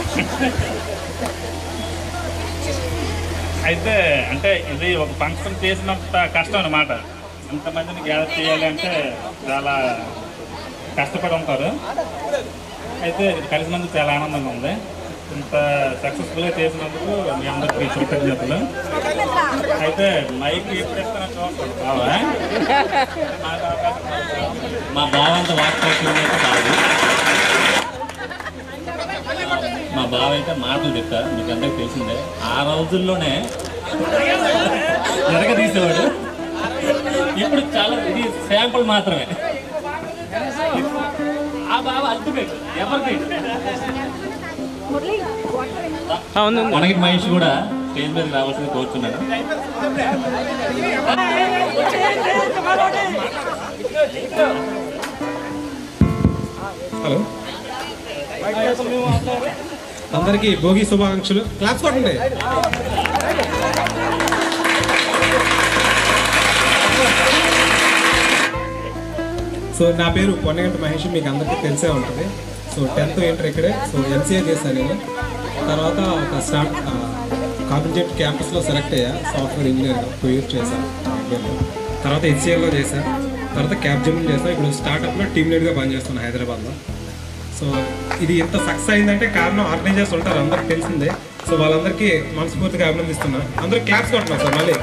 అయితే అంటే ఇది ఒక ఫంక్షన్ చేసినంత కష్టం అన్నమాట ఇంతమందిని గ్యాదర్ చేయాలి అంటే చాలా కష్టపడి ఉంటారు అయితే కలిసినందుకు చాలా ఆనందంగా ఉంది ఇంత సక్సెస్ఫుల్గా చేసినందుకు మీ అందరికీ కృతజ్ఞతలు అయితే మైక్ ఎప్పుడు ఇస్తానో చూస్తాను బావా మా బావంత వాక్పోతుంది అయితే కాదు మా బావ అయితే మాటలు చెప్తా మీకు అందరికి తెలిసిందే ఆ రోజుల్లోనే ఎరగ తీసేవాడు ఇప్పుడు చాలా ఇది శాంపుల్ మాత్రమే ఆ బావ అల్టిమేట్ ఎవరికి మనకి మహేష్ కూడా స్టేజ్ మీద రావాల్సింది కోరుతున్నాను హలో అందరికీ భోగి శుభాకాంక్షలు క్లాప్స్ కొట్టండి సో నా పేరు పొన్నగంట మహేష్ మీకు అందరికీ తెలిసే ఉంటుంది సో టెన్త్ ఇంటర్ ఇక్కడే సో ఎంసీఏ చేశాను నేను తర్వాత ఒక స్టార్ట్ కాంపిటేటివ్ క్యాంపస్లో సెలెక్ట్ అయ్యా సాఫ్ట్వేర్ ఇంజనీర్గా టూ ఇయర్స్ చేశాను ఇండియాలో తర్వాత హెచ్సిఎల్లో చేశాను తర్వాత క్యాబ్ జమిన్ చేశాను ఇప్పుడు స్టార్టప్లో టీమ్ లీడ్గా పనిచేస్తున్నాను హైదరాబాద్లో సో ఇది ఎంత సక్సెస్ అయిందంటే కారణం ఆర్గనైజర్స్ ఉంటారు అందరికి తెలిసిందే సో వాళ్ళందరికీ మనస్ఫూర్తిగా అభినందిస్తున్నా అందరూ క్లాప్స్ కొట్టున్నారు సార్ మళ్ళీ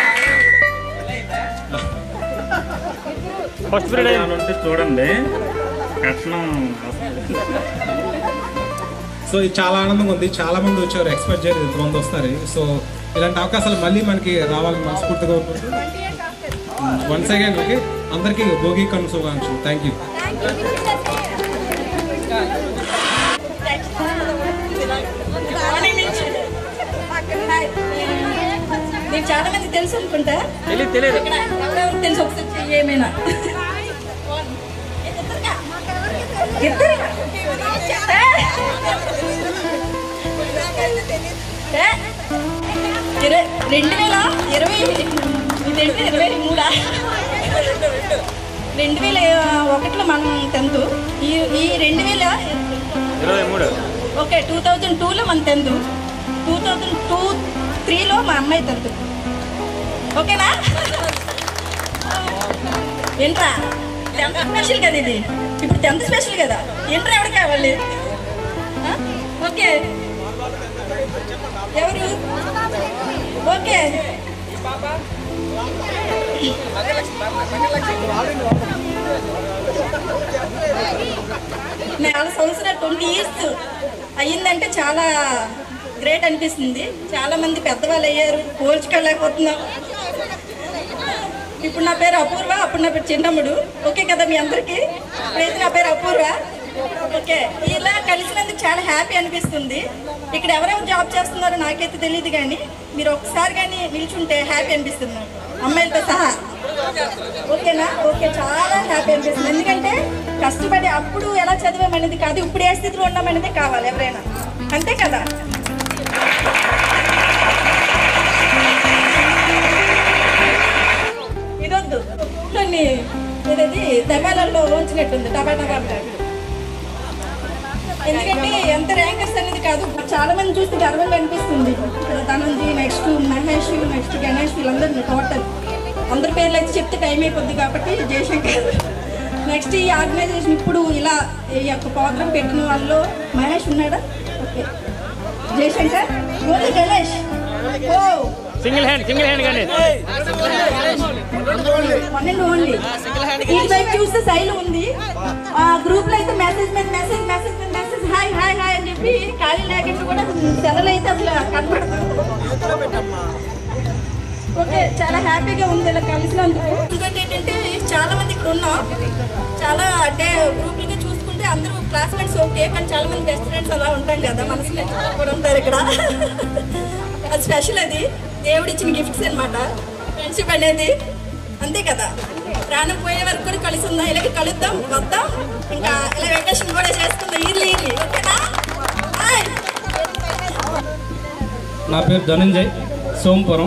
ఫస్ట్ ఉంటే చూడండి కట్నం వస్తుంది. సో ఇది చాలా ఆనందంగా ఉంది చాలా మంది వచ్చారు ఎక్స్పెక్ట్ చేయలేదు ఇంతమంది వస్తారు సో ఇలాంటి అవకాశాలు మళ్ళీ మనకి రావాలని మనస్ఫూర్తిగా ఉంటుంది వన్స్ అగైన్ ఓకే అందరికీ భోగి కను శుభాకాంక్షలు థ్యాంక్ యూ మీకు చాలా మంది తెలుసు అనుకుంటా తెలియదు, తెలియదు. ఇక్కడ ఎవరెవరికి తెలుసు ఒకసారి చెయ్యి ఏమైనా ఇద్దరు ఏ? ఇరవై రెండు వేల ఇరవై ఇదేంటి ఇరవై మూడా రెండు వేల ఒకటిలో మనం టెన్త్ ఈ ఈ రెండు వేల ఇరవై మూడు ఓకే టూ థౌజండ్ టూలో మన టెన్త్ టూ థౌజండ్ టూ త్రీలో మా అమ్మాయి టెన్త్ ఓకేనా ఏంట్రా టెన్త్ స్పెషల్ కదా ఇది ఇప్పుడు టెన్త్ స్పెషల్ కదా ఏంట్రా ఎవరు కావాలి ఆ? ఓకే ఎవరు ఓకే నాలుగు సంవత్సరాలు ట్వంటీ ఇయర్స్ అయ్యిందంటే చాలా గ్రేట్ అనిపిస్తుంది చాలా మంది పెద్దవాళ్ళు అయ్యారు పోల్చుకోలేకపోతున్నాం ఇప్పుడు నా పేరు అపూర్వ అప్పుడు నా పేరు చిన్నమ్ముడు ఓకే కదా మీ అందరికీ ఇప్పుడైతే నా పేరు అపూర్వ ఓకే ఇలా కలిసినందుకు చాలా హ్యాపీ అనిపిస్తుంది ఇక్కడ ఎవరెవరు జాబ్ చేస్తున్నారో నాకైతే తెలియదు కానీ మీరు ఒకసారి కానీ నిల్చుంటే హ్యాపీ అనిపిస్తుంది నాకు అమ్మాయిలతో సహా ఓకేనా ఓకే చాలా హ్యాపీ అనిపిస్తుంది ఎందుకంటే కష్టపడి అప్పుడు ఎలా చదివామనేది కాదు ఇప్పుడు ఏ స్థితిలో ఉన్నామనేది కావాలి ఎవరైనా అంతే కదా ఇదొద్దు కొన్ని ఇదది దబాలలో ఉంచినట్టుంది టబా టబా అంటారు. ఎందుకంటే ఎంత ర్యాంకర్స్ అనేది కాదు చాలా మంది చూస్తే గర్వంగా అనిపిస్తుంది ఇక్కడ ధనంజీ నెక్స్ట్ మహేష్ నెక్స్ట్ గణేష్ వీళ్ళందరూ టోటల్ అందరి పేర్లు అయితే చెప్తే టైం అయిపోద్ది కాబట్టి జయశంకర్ నెక్స్ట్ ఈ ఆర్గనైజేషన్ ఇప్పుడు ఇలా ఈ యొక్క ప్రోగ్రామ్ పెట్టిన వాళ్ళు మహేష్ ఉన్నాడా ఓకే జయశంకర్ ఓన్లీ గణేష్ ఓ సింగిల్ హ్యాండ్ సింగిల్ హ్యాండ్ కానీ వన్ అండ్ ఓన్లీ ఈ వైపు చూస్తే శైలు ఉంది ఆ గ్రూప్ లో అయితే మెసేజ్ మీద మెసేజ్ మెసేజ్ మీద మెసేజ్ హాయ్ హాయ్ హాయ్ అని చెప్పి ఖాళీ లేకుండా కూడా సెలవులు అయితే అసలు కనపడదు ఓకే చాలా హ్యాపీగా ఉంది ఇలా కలిసినందుకు ఇంకోటి ఏంటంటే చాలా మంది ఇక్కడ ఉన్నాం చాలా అంటే గ్రూపులుగా చూసుకుంటే అందరూ క్లాస్మేట్స్ ఓకే కానీ చాలా మంది బెస్ట్ ఫ్రెండ్స్ అలా ఉంటాం కదా మనసులో కూడా ఉంటారు ఇక్కడ అది స్పెషల్ అది దేవుడు ఇచ్చిన గిఫ్ట్స్ అన్నమాట ఫ్రెండ్షిప్ అనేది అంతే కదా ప్రాణం పోయే వరకు కూడా కలిసి ఉందాం ఇలాగే కలుద్దాం వద్దాం ఇంకా ఇలా వెకేషన్ కూడా చేసుకుందాం ఇర్లీ ఇర్లీ ఓకేనా బాయ్ నా పేరు ధనంజయ్ సోంపురం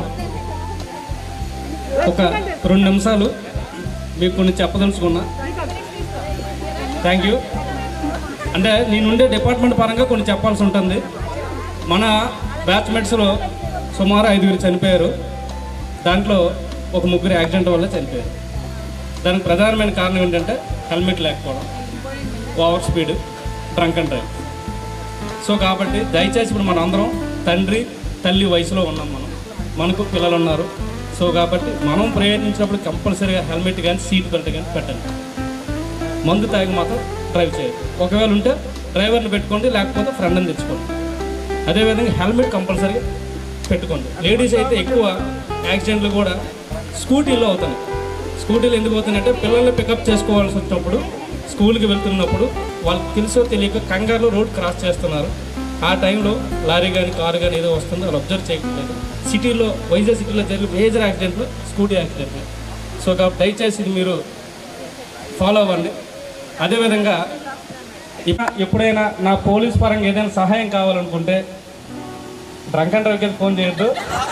ఒక రెండు నిమిషాలు మీకు కొన్ని చెప్పదలుచుకున్నా థ్యాంక్ యూ అంటే నేనుండే డిపార్ట్మెంట్ పరంగా కొన్ని చెప్పాల్సి ఉంటుంది మన బ్యాచ్మెట్స్లో సుమారు ఐదుగురు చనిపోయారు దాంట్లో ఒక ముగ్గురు యాక్సిడెంట్ వల్ల చనిపోయారు దానికి ప్రధానమైన కారణం ఏంటంటే హెల్మెట్ లేకపోవడం over speed drunk and drive so కాబట్టి దయచేసి ఇప్పుడు మన అందరం తండ్రి తల్లి వయసులో ఉన్నాం మనం మనకు పిల్లలు ఉన్నారు సో కాబట్టి మనం ప్రయాణించినప్పుడు కంపల్సరీగా హెల్మెట్ కానీ సీట్ బెల్ట్ కానీ పెట్టండి మందు తాగి మాత్రం డ్రైవ్ చేయాలి ఒకవేళ ఉంటే డ్రైవర్ని పెట్టుకోండి లేకపోతే ఫ్రెండ్ని తెచ్చుకోండి అదేవిధంగా హెల్మెట్ కంపల్సరీగా పెట్టుకోండి లేడీస్ అయితే ఎక్కువ యాక్సిడెంట్లు కూడా స్కూటీలో అవుతున్నాయి స్కూటీలు ఎందుకు అవుతున్నాయంటే పిల్లల్ని పికప్ చేసుకోవాల్సి వచ్చినప్పుడు స్కూల్కి వెళ్తున్నప్పుడు వాళ్ళకి తెలుసో తెలియక కంగారులో రోడ్ క్రాస్ చేస్తున్నారు ఆ టైంలో లారీ కానీ కారు కానీ ఏదో వస్తుందో వాళ్ళు అబ్జర్వ్ చేయట్లేదు సిటీలో వైజాగ్ సిటీలో జరిగే మేజర్ యాక్సిడెంట్లు స్కూటీ యాక్సిడెంట్లు సో కాబట్టి దయచేసి ఇది మీరు ఫాలో అవ్వండి అదేవిధంగా ఇప్ప- ఎప్పుడైనా నా పోలీస్ పరంగా ఏదైనా సహాయం కావాలనుకుంటే డ్రంక్ అండ్ డ్రైవ్కి ఫోన్ చేయొద్దు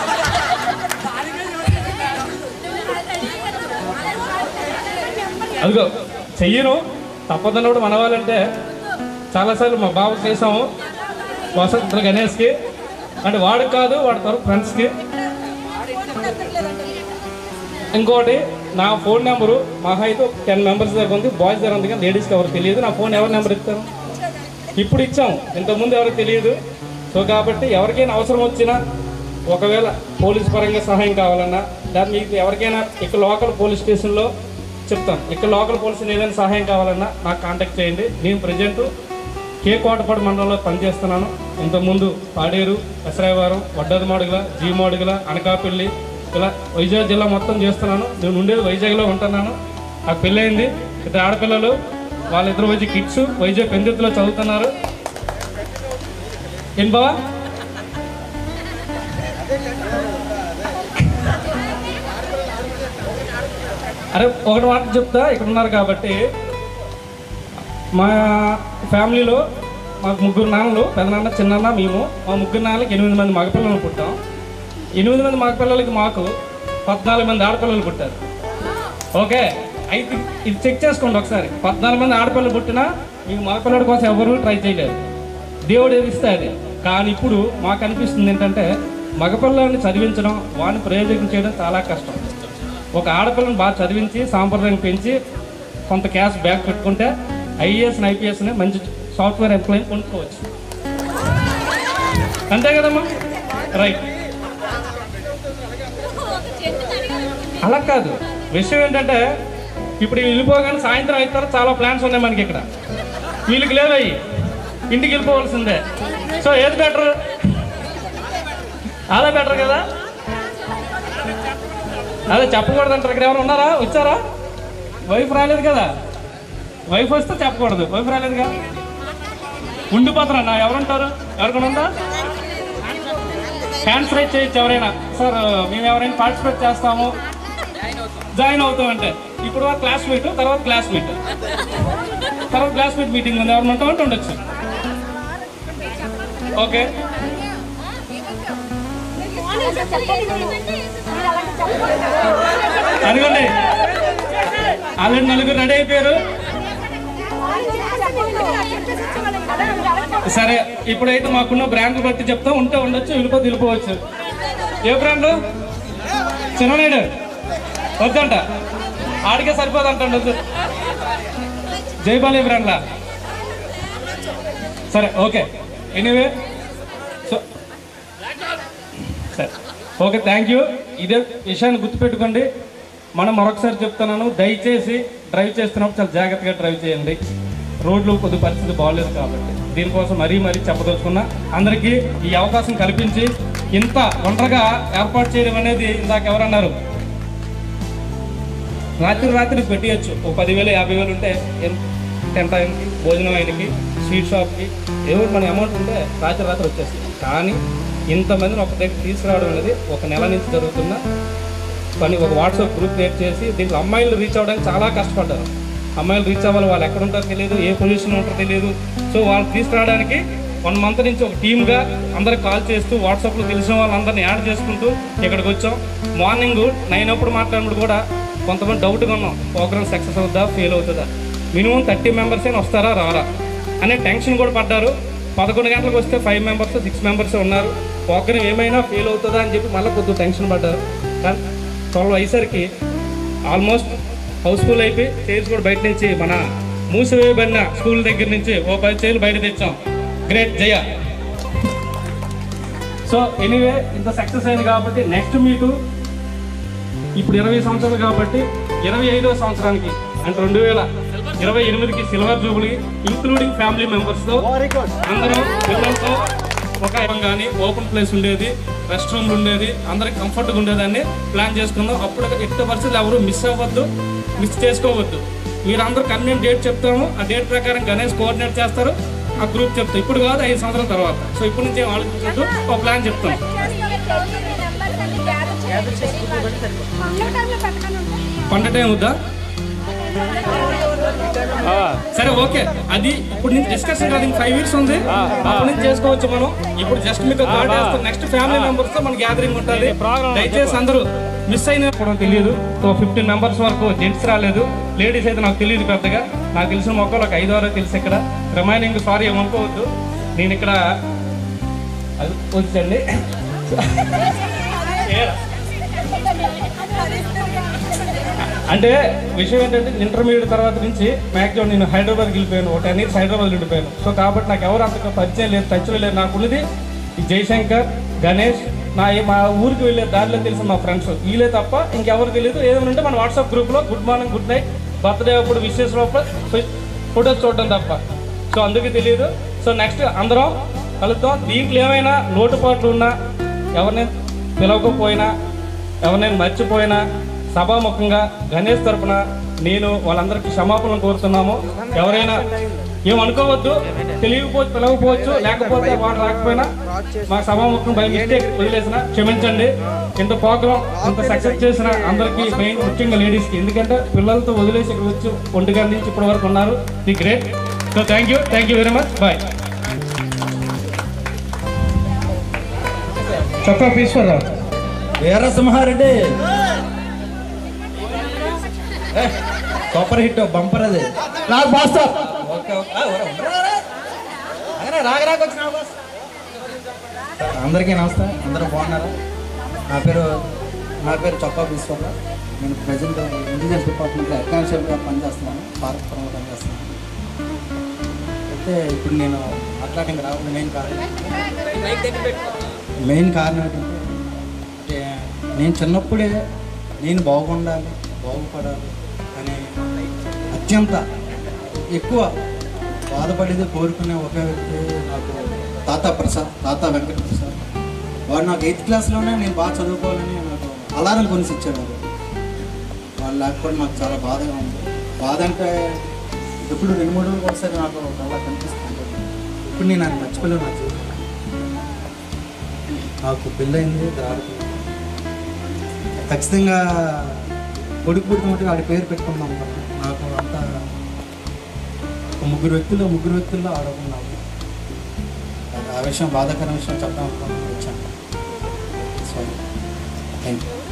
అదిగో చెయ్యను తప్పదన్నప్పుడు మన వాళ్ళంటే చాలాసార్లు మా బాబు చేసాము వసంత గణేష్కి అంటే వాడికి కాదు వాడి తరపు ఫ్రెండ్స్కి ఇంకోటి నా ఫోన్ నెంబరు మహా అయితే టెన్ మెంబర్స్ దగ్గర ఉంది బాయ్స్ దగ్గర ఉంది కానీ లేడీస్కి ఎవరికి తెలియదు నా ఫోన్ ఎవరి నెంబర్ ఇస్తాను ఇప్పుడు ఇచ్చాం ఇంతకుముందు ఎవరికి తెలియదు సో కాబట్టి ఎవరికైనా అవసరం వచ్చినా ఒకవేళ పోలీస్ పరంగా సహాయం కావాలన్నా లేదా మీకు ఎవరికైనా ఇక్కడ లోకల్ పోలీస్ స్టేషన్లో చెప్తాను ఇక్కడ లోకల్ పోలీసులు ఏదైనా సహాయం కావాలన్నా నాకు కాంటాక్ట్ చేయండి నేను ప్రజెంట్ కే కోటపాడు మండలంలో పనిచేస్తున్నాను ఇంతకుముందు పాడేరు ఎసరాయవారం వడ్డదమాడుగుల జీమాడుగుల అనకాపల్లి ఇలా వైజాగ్ జిల్లా మొత్తం చేస్తున్నాను నేను ఉండేది వైజాగ్లో ఉంటున్నాను నాకు పెళ్ళయింది ఇద్దరు ఆడపిల్లలు వాళ్ళిద్దరు వచ్చి కిడ్స్ వైజాగ్ పెందుతులో చదువుతున్నారు ఏం బావా అరే ఒకటి మాట చెప్తా ఇక్కడ ఉన్నారు కాబట్టి మా ఫ్యామిలీలో మాకు ముగ్గురు నాన్నలు పెదనాన్న చిన్నాన్న మేము మా ముగ్గురు నాన్నలకి ఎనిమిది మంది మగపిల్లలు పుట్టాం ఎనిమిది మంది మగపిల్లలకి మాకు పద్నాలుగు మంది ఆడపిల్లలు పుట్టారు ఓకే అయితే ఇది చెక్ చేసుకోండి ఒకసారి పద్నాలుగు మంది ఆడపిల్లలు పుట్టినా మీకు మగపిల్లడి కోసం ఎవరు ట్రై చేయలేదు దేవుడు ఏది ఇస్తే అది కానీ ఇప్పుడు మాకు అనిపిస్తుంది ఏంటంటే మగపిల్లల్ని చదివించడం వాడిని ప్రయోజనం చేయడం చాలా కష్టం ఒక ఆడపిల్లని బాగా చదివించి సాంప్రదాయం పెంచి కొంత క్యాష్ బ్యాక్ పెట్టుకుంటే ఐఏఎస్ ఐపీఎస్ని మంచి సాఫ్ట్వేర్ ఎంప్లాయీ కొనుక్కోవచ్చు అంతే కదమ్మా రైట్ అలా కాదు విషయం ఏంటంటే ఇప్పుడు వీళ్ళు వెళ్ళిపోగానే సాయంత్రం అయిన తర్వాత చాలా ప్లాన్స్ ఉన్నాయి మనకి ఇక్కడ వీళ్ళకి లేవయ్యి ఇంటికి వెళ్ళిపోవాల్సిందే సో ఏది బెటర్ అదే బెటర్ కదా అదే చెప్పకూడదు అంటారు ఇక్కడ ఎవరు ఉన్నారా వచ్చారా వైఫ్ రాలేదు కదా వైఫ్ వస్తే చెప్పకూడదు వైఫ్ రాలేదుగా ఉండిపోతారా నా ఎవరుంటారు ఎవరికైనా ఉందా హ్యాండ్స్ రైట్ చేయొచ్చు ఎవరైనా సార్ మేము ఎవరైనా పార్టిసిపేట్ చేస్తాము జాయిన్ అవుతాం అంటే ఇప్పుడు క్లాస్ మీట్ తర్వాత క్లాస్ మీట్ తర్వాత క్లాస్ మీట్ మీటింగ్ ఉంది ఎవరు ఉంటాం అంటే ఉండొచ్చు ఓకే అదిగోండి ఆల్రెడీ నలుగురు రెడీ అయిపోయారు సరే ఇప్పుడైతే మాకున్న బ్రాండ్లు బట్టి చెప్తా ఉంటే ఉండొచ్చు వెళ్ళిపోతే వెళ్ళిపోవచ్చు ఏ బ్రాండ్ చిన్ననాయుడు వద్దంట ఆడికే సరిపోదంట వద్దు జైబాలి బ్రాండ్లా సరే ఓకే ఎనీవే సో సరే ఓకే థ్యాంక్ యూ ఇదే విషయాన్ని గుర్తుపెట్టుకోండి మనం మరొకసారి చెప్తున్నాను దయచేసి డ్రైవ్ చేస్తున్నప్పుడు చాలా జాగ్రత్తగా డ్రైవ్ చేయండి రోడ్లు కొద్ది పరిస్థితి బాగలేదు కాబట్టి దీనికోసం మరీ మరీ చెప్పదలుచుకున్నా అందరికీ ఈ అవకాశం కల్పించి ఇంత ఒంటరిగా ఏర్పాటు చేయడం అనేది ఇందాక ఎవరన్నారు రాత్రి రాత్రి పెట్టియచ్చు ఓ పదివేలు యాభై వేలు ఉంటే ఎన్- టెంట్ ఆయనకి భోజనం ఆయనకి స్వీట్ షాప్కి ఏదో మన అమౌంట్ ఉంటే రాత్రి రాత్రి వచ్చేస్తుంది కానీ ఇంతమందిని ఒక దగ్గర తీసుకురావడం అనేది ఒక నెల నుంచి జరుగుతున్న పని ఒక వాట్సాప్ గ్రూప్ క్రియేట్ చేసి దీంట్లో అమ్మాయిలు రీచ్ అవ్వడానికి చాలా కష్టపడ్డారు అమ్మాయిలు రీచ్ అవ్వాలి వాళ్ళు ఎక్కడ ఉంటారో తెలియదు ఏ పొజిషన్ ఉంటారో తెలియదు సో వాళ్ళు తీసుకురావడానికి వన్ మంత్ నుంచి ఒక టీమ్గా అందరికి కాల్ చేస్తూ వాట్సాప్లో తెలిసిన వాళ్ళందరినీ యాడ్ చేసుకుంటూ ఇక్కడికి వచ్చాం మార్నింగ్ నైన్ అప్పుడు మాట్లాడినప్పుడు కూడా కొంతమంది డౌట్గా ఉన్నాం ప్రోగ్రామ్ సక్సెస్ అవుతుందా ఫెయిల్ అవుతుందా మినిమం థర్టీ మెంబర్స్ అయినా వస్తారా రారా అనే టెన్షన్ కూడా పడ్డారు పదకొండు గంటలకు వస్తే ఫైవ్ మెంబర్స్ సిక్స్ మెంబర్స్ ఉన్నారు ప్రోగ్రామ్ ఏమైనా ఫెయిల్ అవుతుందా అని చెప్పి మళ్ళీ కొద్దిగా టెన్షన్ పడ్డారు కానీ ట్వెల్వ్ అయ్యేసరికి ఆల్మోస్ట్ హౌస్ఫుల్ అయిపోయి చైర్స్ కూడా బయట నుంచి మన మూసివేయబడిన స్కూల్ దగ్గర నుంచి ఓ పది చైర్లు బయట తెచ్చాం గ్రేట్ జయ సో ఎనీవే ఇంత సక్సెస్ అయింది కాబట్టి నెక్స్ట్ మీకు ఇప్పుడు ఇరవై సంవత్సరాలు కాబట్టి ఇరవై ఐదవ సంవత్సరానికి అంటే రెండు వేల ఇరవై ఎనిమిదికి సిల్వర్ జూబ్లీ ఇంక్లూడింగ్ ఫ్యామిలీ మెంబర్స్తో అందరూ పిల్లలతో ఒక కానీ ఓపెన్ ప్లేస్ ఉండేది రెస్ట్ రూమ్లు ఉండేది అందరికి కంఫర్ట్గా ఉండేదాన్ని ప్లాన్ చేసుకుందాం అప్పుడు ఎట్టి పరిస్థితులు ఎవరు మిస్ అవ్వద్దు మిస్ చేసుకోవద్దు మీరు అందరూ కన్వీన్ డేట్ చెప్తాము ఆ డేట్ ప్రకారం గణేష్ కోఆర్డినేట్ చేస్తారు ఆ గ్రూప్ చెప్తాం ఇప్పుడు కాదు ఐదు సంవత్సరాల తర్వాత సో ఇప్పుడు నుంచి ఏం ఆలోచించద్దు ఒక ప్లాన్ చెప్తాం పంట టైం వద్దా సరే ఓకే అది ఇప్పుడు నుంచి డిస్కషన్ కాదు ఇంక ఫైవ్ ఇయర్స్ ఉంది అప్పుడు నుంచి చేసుకోవచ్చు మనం ఇప్పుడు జస్ట్ మీకు నెక్స్ట్ ఫ్యామిలీ మెంబర్స్ తో మన గ్యాదరింగ్ ఉంటుంది దయచేసి అందరూ మిస్ అయిన కూడా తెలియదు సో ఫిఫ్టీన్ మెంబర్స్ వరకు జెంట్స్ రాలేదు లేడీస్ అయితే నాకు తెలియదు పెద్దగా నాకు తెలిసిన మొక్కలు ఒక ఐదు ఆరో తెలుసు ఇక్కడ రిమైనింగ్ సారీ ఏమనుకోవద్దు నేను ఇక్కడ అది వచ్చండి అంటే విషయం ఏంటంటే ఇంటర్మీడియట్ తర్వాత నుంచి మ్యాక్సిమం నేను హైదరాబాద్కి వెళ్ళిపోయాను ఒక టెన్ ఇయర్స్ హైదరాబాద్ వెళ్ళిపోయాను సో కాబట్టి నాకు ఎవరు అంతగా పరిచయం లేదు టచ్లో లేదు నాకు ఉన్నది ఈ జయశంకర్ గణేష్ నా మా ఊరికి వెళ్ళే దారిలో తెలిసిన మా ఫ్రెండ్స్ వీళ్ళే తప్ప ఇంకెవరు తెలియదు ఏదైనా ఉంటే మన వాట్సాప్ గ్రూప్లో good morning good night birthday అప్పుడు విశేష ఫొటోస్ చూడడం తప్ప సో అందుకే తెలియదు సో నెక్స్ట్ అందరం కలుద్దాం దీంట్లో ఏమైనా లోటుపాట్లు ఉన్నా ఎవరిని పిలవకపోయినా ఎవరిని మర్చిపోయినా సభాముఖంగా గణేష్ తరపున నేను వాళ్ళందరికీ క్షమాపణలు కోరుతున్నాము ఎవరైనా ఏమనుకోవద్దు తెలియకపోవచ్చు పిలవకపోవచ్చు లేకపోతే వాడు రాకపోయినా మా సభాముఖం బై మిస్టేక్ వదిలేసిన క్షమించండి ఇంత ప్రోగ్రామ్ ఇంత సక్సెస్ చేసిన అందరికీ మెయిన్ ముఖ్యంగా లేడీస్కి ఎందుకంటే పిల్లలతో వదిలేసి ఇక్కడ వచ్చి ఒంటి గంట నుంచి ఇప్పటి వరకు ఉన్నారు the great so thank you thank you very much bye చొక్కా ఈశ్వరరావు వీరసింహారెడ్డి ఏ, సూపర్ హిట్ బంపర్ అది నాకు బాస్తా ఓకే ఓకే ఆ, ఊరా, ఉండరా, రా. అలాగనే రాగ రాక వచ్చిన బాస్ అందరికీ నమస్తే అందరూ బాగున్నారా నా పేరు నా పేరు చొక్కా ఈశ్వరరావు నేను ప్రజెంట్ ఇంజనీర్స్ డిపార్ట్మెంట్లో అకౌన్షియల్గా పనిచేస్తున్నాను పార్వపురంలో పనిచేస్తున్నాను అయితే ఇప్పుడు నేను మాట్లాడడానికి రావడం మెయిన్ కారణం మెయిన్ కారణం ఏంటంటే అంటే నేను చిన్నప్పుడే నేను బాగుండాలి బాగుపడాలి అనే అత్యంత ఎక్కువ బాధపడేది కోరుకునే ఒకే వ్యక్తి నాకు తాతా ప్రసాద్ తాతా వెంకట ప్రసాద్ వాడు నాకు ఎయిత్ క్లాస్లోనే నేను బాగా చదువుకోవాలని నాకు అలారం కొనిసి ఇచ్చాడు వాడు వాళ్ళు లేకపోతే నాకు చాలా బాధగా ఉంది బాధ అంటే ఎప్పుడు రెండు మూడు రోజులు ఒకసారి నాకు అలా కనిపిస్తుంది ఇప్పుడు నేను అది మర్చిపోలేను నా జీవితంలో నాకు పెళ్ళయింది దారుతుంది ఖచ్చితంగా కొడుకు పుట్టినట్టు వాడి పేరు పెట్టుకుందాం కదా. నాకు అంత ఒక ముగ్గురు వ్యక్తులు ముగ్గురు వ్యక్తుల్లో ఆడుకున్నాను ఆ విషయం బాధాకర విషయం చెప్తాం అనుకున్నాను వచ్చాను సో థ్యాంక్ యూ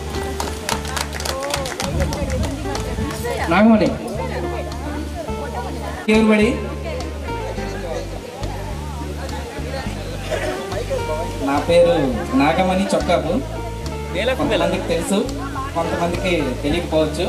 నాగమణి ఎవరిబడి నా పేరు నాగమణి చొక్కాపు కొంతమందికి తెలుసు కొంతమందికి తెలియకపోవచ్చు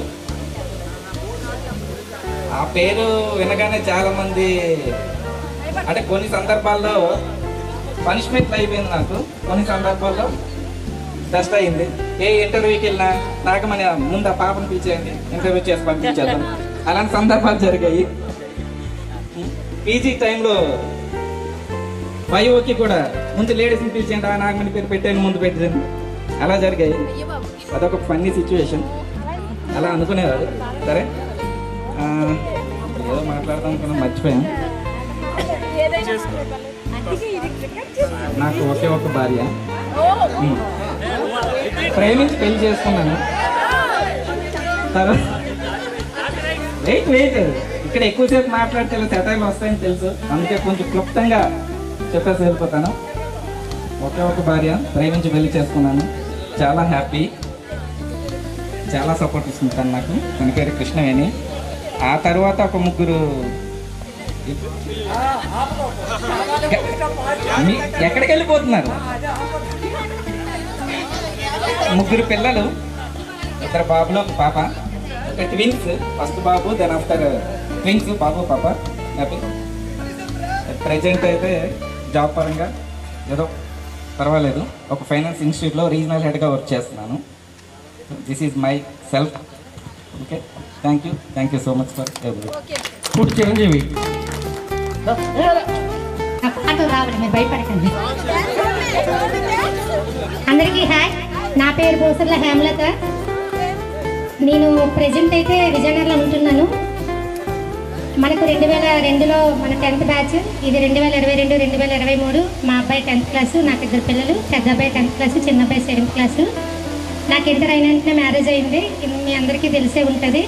ఆ పేరు వినగానే చాలా మంది అంటే కొన్ని సందర్భాల్లో పనిష్మెంట్ అయిపోయింది నాకు కొన్ని సందర్భాల్లో డస్ట్ అయింది ఏ ఇంటర్వ్యూకి వెళ్ళినా నాగమణి ముందు ఆ పాపను పిలిచేయండి ఇంటర్వ్యూ చేసి పంపించేద్దాం అలాంటి సందర్భాలు జరిగాయి పీజీ టైంలో బయోకి కూడా ముందు లేడీస్ని పిలిచేయండి ఆ నాగమణి పేరు పెట్టాను ముందు పెట్టాను అలా జరిగాయి అదొక ఫన్నీ సిచ్యువేషన్ అలా అనుకునేవారు సరే ఆ, ఏదో మాట్లాడదాం అనుకున్నా మర్చిపోయాం నాకు ఒకే ఒక భార్య ఉమ్. ప్రేమించి పెళ్లి చేసుకున్నాను తర్వాత వెయిట్ వెయిట్ ఇక్కడ ఎక్కువసేపు మాట్లాడితే సెటైర్లు వస్తాయని తెలుసు అందుకే కొంచెం క్లుప్తంగా చెప్పేసి వెళ్ళిపోతాను ఒకే ఒక భార్య ప్రేమించి పెళ్లి చేసుకున్నాను చాలా హ్యాపీ చాలా సపోర్ట్ ఇస్తుంది తను నాకు తన పేరు కృష్ణవేణి ఆ తర్వాత ఒక ముగ్గురు మీ- ఎక్కడికి వెళ్ళిపోతున్నారు ముగ్గురు పిల్లలు ఇద్దరు బాబులు ఒక పాప ఒక ట్విన్స్ ఫస్ట్ బాబు దెన్ ఆఫ్టర్ ట్విన్స్ బాబు పాప హ్యాపీ ప్రజెంట్ అయితే జాబ్ పరంగా ఏదో పర్వాలేదు ఒక ఫైనాన్స్ ఇన్స్టిట్యూట్లో రీజనల్ హెడ్గా వర్క్ చేస్తున్నాను this is my self okay thank you thank you so much for every పుట్టి చిరంజీవి ఆ పాట రావాలి మీరు భయపడకండి అందరికీ హాయ్ నా పేరు బోసర్ల హేమలత నేను ప్రజెంట్ అయితే విజయనగరంలో ఉంటున్నాను మనకు రెండు వేల రెండులో మన టెన్త్ బ్యాచ్ ఇది రెండు వేల ఇరవై రెండు రెండు వేల ఇరవై మూడు మా అబ్బాయి టెన్త్ క్లాసు నాకు ఇద్దరు పిల్లలు పెద్ద అబ్బాయి టెన్త్ క్లాసు చిన్న అబ్బాయి సెవెంత్ క్లాసు నాకు ఇంటర్ అయిన వెంటనే మ్యారేజ్ అయింది ఇది మీ అందరికీ తెలిసే ఉంటుంది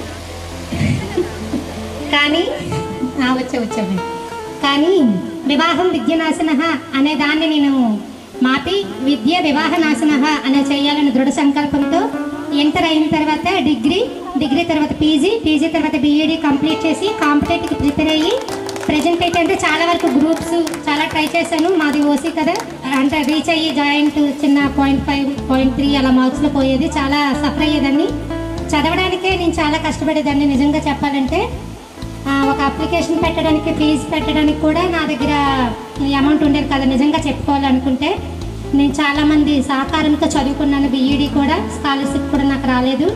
కానీ ఆ, వచ్చే వచ్చాము కానీ వివాహం విద్యనాశన అనే దాన్ని నేను మాపి విద్య వివాహ నాశన అనే చేయాలని దృఢ సంకల్పంతో ఇంటర్ అయిన తర్వాత డిగ్రీ డిగ్రీ తర్వాత పీజీ పీజీ తర్వాత బీఈడీ కంప్లీట్ చేసి కాంపిటేటివ్కి ప్రిపేర్ అయ్యి ప్రజెంట్ అయితే అంటే చాలా వరకు గ్రూప్స్ చాలా ట్రై చేశాను మాది ఓసీ కదా అంటే రీచ్ అయ్యి జాయింట్ చిన్న పాయింట్ ఫైవ్ పాయింట్ త్రీ అలా మార్క్స్లో పోయేది చాలా సఫర్ అయ్యేదాన్ని చదవడానికే నేను చాలా కష్టపడేదాన్ని నిజంగా చెప్పాలంటే ఆ, ఒక అప్లికేషన్ పెట్టడానికి ఫీజు పెట్టడానికి కూడా నా దగ్గర అమౌంట్ ఉండేది కదా నిజంగా చెప్పుకోవాలనుకుంటే నేను చాలామంది సహకారంతో చదువుకున్నాను బీఈడీ కూడా స్కాలర్షిప్ కూడా నాకు రాలేదు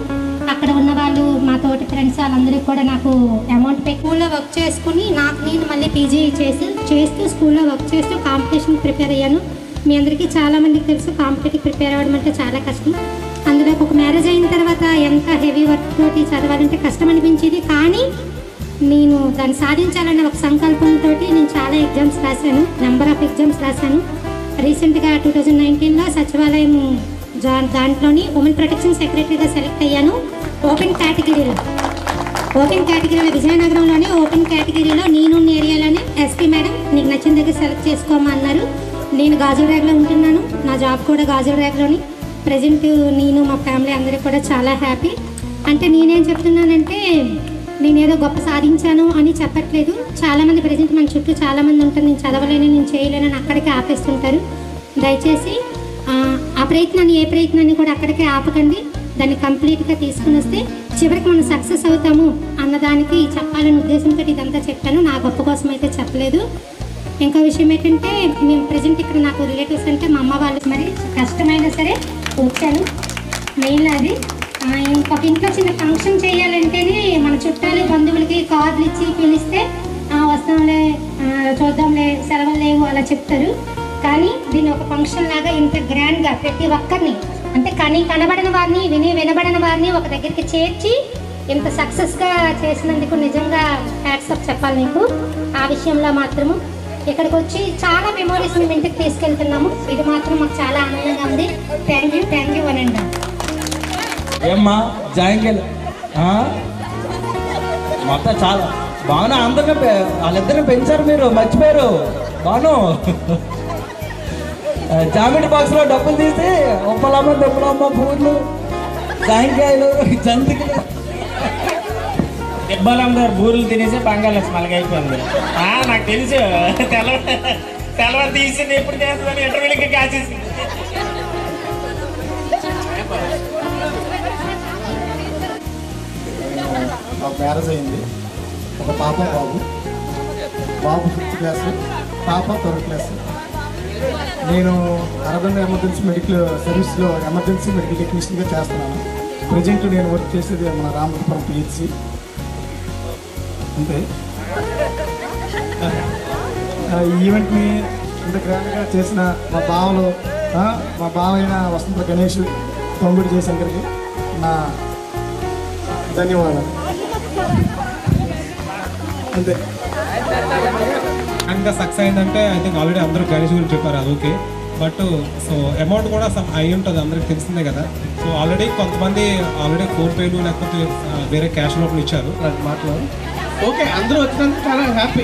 అక్కడ ఉన్న వాళ్ళు మా తోటి ఫ్రెండ్స్ వాళ్ళందరికీ కూడా నాకు అమౌంట్ పే స్కూల్లో వర్క్ చేసుకుని నాకు నేను మళ్ళీ పీజీ చేసి చేస్తూ స్కూల్లో వర్క్ చేస్తూ కాంపిటీషన్ ప్రిపేర్ అయ్యాను మీ అందరికీ చాలా మందికి తెలుసు కాంపిటేటివ్ ప్రిపేర్ అవ్వడం అంటే చాలా కష్టం అందులో ఒక మ్యారేజ్ అయిన తర్వాత ఎంత హెవీ వర్క్ తోటి చదవాలంటే కష్టం అనిపించేది కానీ నేను దాన్ని సాధించాలనే ఒక సంకల్పంతో నేను చాలా ఎగ్జామ్స్ రాశాను నెంబర్ ఆఫ్ ఎగ్జామ్స్ రాశాను రీసెంట్గా టూ థౌజండ్ నైన్టీన్లో సచివాలయం జా- దాంట్లోని ఉమెన్ ప్రొటెక్షన్ సెక్రటరీగా సెలెక్ట్ అయ్యాను ఓపెన్ కేటగిరీలో ఓపెన్ కేటగిరీలో విజయనగరంలోనే ఓపెన్ కేటగిరీలో నేనున్న ఏరియాలోనే ఎస్పీ మేడం నీకు నచ్చిన దగ్గర సెలెక్ట్ చేసుకోమన్నారు నేను గాజులరేగలో ఉంటున్నాను నా జాబ్ కూడా గాజులరేగలోని ప్రజెంట్ నేను మా ఫ్యామిలీ అందరూ కూడా చాలా హ్యాపీ అంటే నేనేం చెప్తున్నానంటే నేనేదో గొప్ప సాధించాను అని చెప్పట్లేదు చాలామంది ప్రజెంట్ మన చుట్టూ చాలామంది ఉంటారు నేను చదవలేను నేను చేయలేనని అక్కడికే ఆపేస్తుంటారు దయచేసి ఆ, ఆ ప్రయత్నాన్ని ఏ ప్రయత్నాన్ని కూడా అక్కడికే ఆపకండి దాన్ని కంప్లీట్గా తీసుకుని వస్తే చివరికి మనం సక్సెస్ అవుతాము అన్నదానికి చెప్పాలనే ఉద్దేశంతో ఇదంతా చెప్పాను నా గొప్ప కోసం అయితే చెప్పలేదు ఇంకో విషయం ఏంటంటే మేము ప్రజెంట్ ఇక్కడ నాకు రిలేటివ్స్ అంటే మా అమ్మ వాళ్ళు మరి కష్టమైనా సరే వచ్చాను మెయిన్ అది ఆ, ఇంకొక ఇంట్లో చిన్న ఫంక్షన్ చేయాలంటేనే మన చుట్టాలు బంధువులకి కార్డులు ఇచ్చి పిలిస్తే "ఆ, వస్తాంలే ఆ, చూద్దాంలే సెలవులు లేవు అలా చెప్తారు కానీ దీన్ని ఒక ఫంక్షన్ లాగా ఇంత గ్రాండ్గా ప్రతి ఒక్కరిని అంటే కని కనబడిన వారిని విని వినబడిన వారిని ఒక దగ్గరికి చేర్చి ఇంత సక్సెస్గా చేసినందుకు నిజంగా హ్యాట్సప్ చెప్పాలి నీకు ఆ విషయంలో మాత్రము ఇక్కడికి వచ్చి చాలా మెమోరీస్ మేము ఇంటికి తీసుకెళ్తున్నాము ఇది మాత్రం మాకు చాలా ఆనందంగా ఉంది థ్యాంక్ యూ థ్యాంక్ యూ అనండి ఏమ్మా జాయింకెళ్ళి మొత్తం చాలా బాను అందరిని పె- వాళ్ళిద్దరిని పెంచారు మీరు మర్చిపోయారు బాను జామిడి బాక్స్ లో డబ్బులు తీసి ఉప్పలమ్మ దుప్పలమ్మ పూలు జాయింకాయలు జంతికలు ఇబ్బాలం గారు బూరెలు తినేసి బంగాళాక్ష్మి అలాగే అయిపోయింది ఆ, నాకు తెలుసు తెల్ల తెల్లవారు తీసింది ఎప్పుడు చేస్తుందని ఇంటర్వ్యూలకి కాసేసి నాకు మ్యారేజ్ అయింది ఒక పాప బాబు బాబు ఫిఫ్త్ క్లాస్ పాప థర్డ్ క్లాస్ నేను అరవింద ఎమర్జెన్సీ మెడికల్ సర్వీస్లో ఎమర్జెన్సీ మెడికల్ టెక్నీషియన్గా చేస్తున్నాను ప్రజెంట్ నేను వర్క్ చేసేది మన రామపురం పిహెచ్సి అంతే ఆ, ఈ ఈవెంట్ని ఇంత గ్రాండ్గా చేసిన మా బావలు ఆ, మా బావ అయిన వసంత గణేష్ తమ్ముడు జయశంకర్కి నా ధన్యవాదాలు అంతే అండ్ సక్సెస్ అయిందంటే ఐ థింక్ ఆల్రెడీ అందరూ గణేష్ గురించి చెప్పారు అది ఓకే బట్ సో అమౌంట్ కూడా సమ్ అయి ఉంటుంది అందరికి తెలిసిందే కదా సో ఆల్రెడీ కొంతమంది ఆల్రెడీ ఫోన్ పేలు లేకపోతే ఆ, వేరే క్యాష్ లోపల ఇచ్చారు మాటలు ఓకే అందరూ వచ్చినందుకు చాలా హ్యాపీ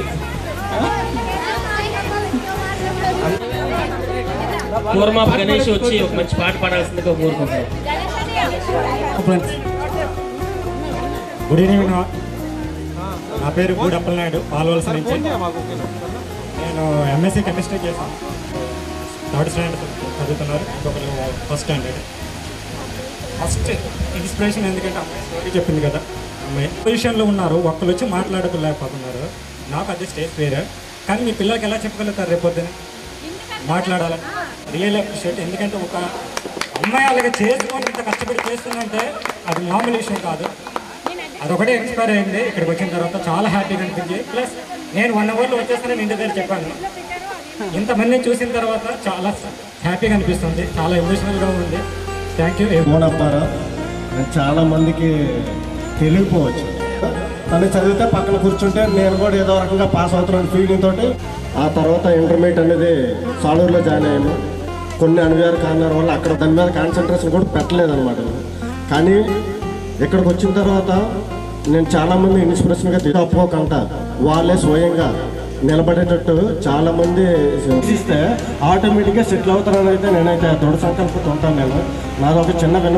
పూర్మాపు గణేష్ వచ్చి ఒక మంచి పాట పాడాల్సిందిగా కోరుకుంటున్నాం ఫ్రెండ్స్ గుడ్ ఈవినింగ్ నా పేరు గూడప్పల నాయుడు పాల్వలస నుంచి నేను ఎంఎస్సీ కెమిస్ట్రీ చేశాను థర్డ్ స్టాండర్డ్ చదువుతున్నారు ఇంకొకరు ఫస్ట్ స్టాండర్డ్ ఫస్ట్ ఇన్స్పిరేషన్ ఎందుకంటే అమ్మాయి స్టోరీ చెప్పింది కదా అమ్మాయి పొజిషన్లో ఉన్నారు ఒక్కరు వచ్చి మాట్లాడుకోలేకపోతున్నారు నాకు అది స్టేజ్ పేరు కానీ మీ పిల్లలకి ఎలా చెప్పగలుగుతారు రేపొద్దున మాట్లాడాలని రియల్ అప్రిషియేట్ ఎందుకంటే ఒక అమ్మాయి అలాగే చేసుకొని ఇంత కష్టపడి చేస్తుందంటే అది మామూలు విషయం కాదు అదొకటే ఇన్స్పైర్ అయింది ఇక్కడికి వచ్చిన తర్వాత చాలా హ్యాపీగా అనిపించింది ప్లస్ నేను వన్ అవర్లో వచ్చేస్తానని ఇంటి దగ్గర చెప్పాను ఇంతమందిని చూసిన తర్వాత చాలా హ్యాపీగా అనిపిస్తుంది చాలా ఎమోషనల్గా ఉంది థ్యాంక్ యూ మోనప్పారా చాలా మందికి తెలియకపోవచ్చు తను చదివితే పక్కన కూర్చుంటే నేను కూడా ఏదో రకంగా పాస్ అవుతున్నాను ఫీలింగ్ తోటి ఆ తర్వాత ఇంటర్మీడియట్ అనేది సాలూరులో జాయిన్ అయ్యాను కొన్ని అనివార్య కారణాల వల్ల అక్కడ దాని మీద కాన్సన్ట్రేషన్ కూడా పెట్టలేదన్నమాట కానీ ఇక్కడికి వచ్చిన తర్వాత నేను చాలామంది ఇన్స్పిరేషన్గా తప్పుకోకంట వాళ్ళే స్వయంగా నిలబడేటట్టు చాలామంది ఇస్తే ఆటోమేటిక్గా సెటిల్ అవుతారని అయితే నేనైతే దృఢ సంకల్పంతో ఉంటాను నేను నాది ఒక చిన్న విన్న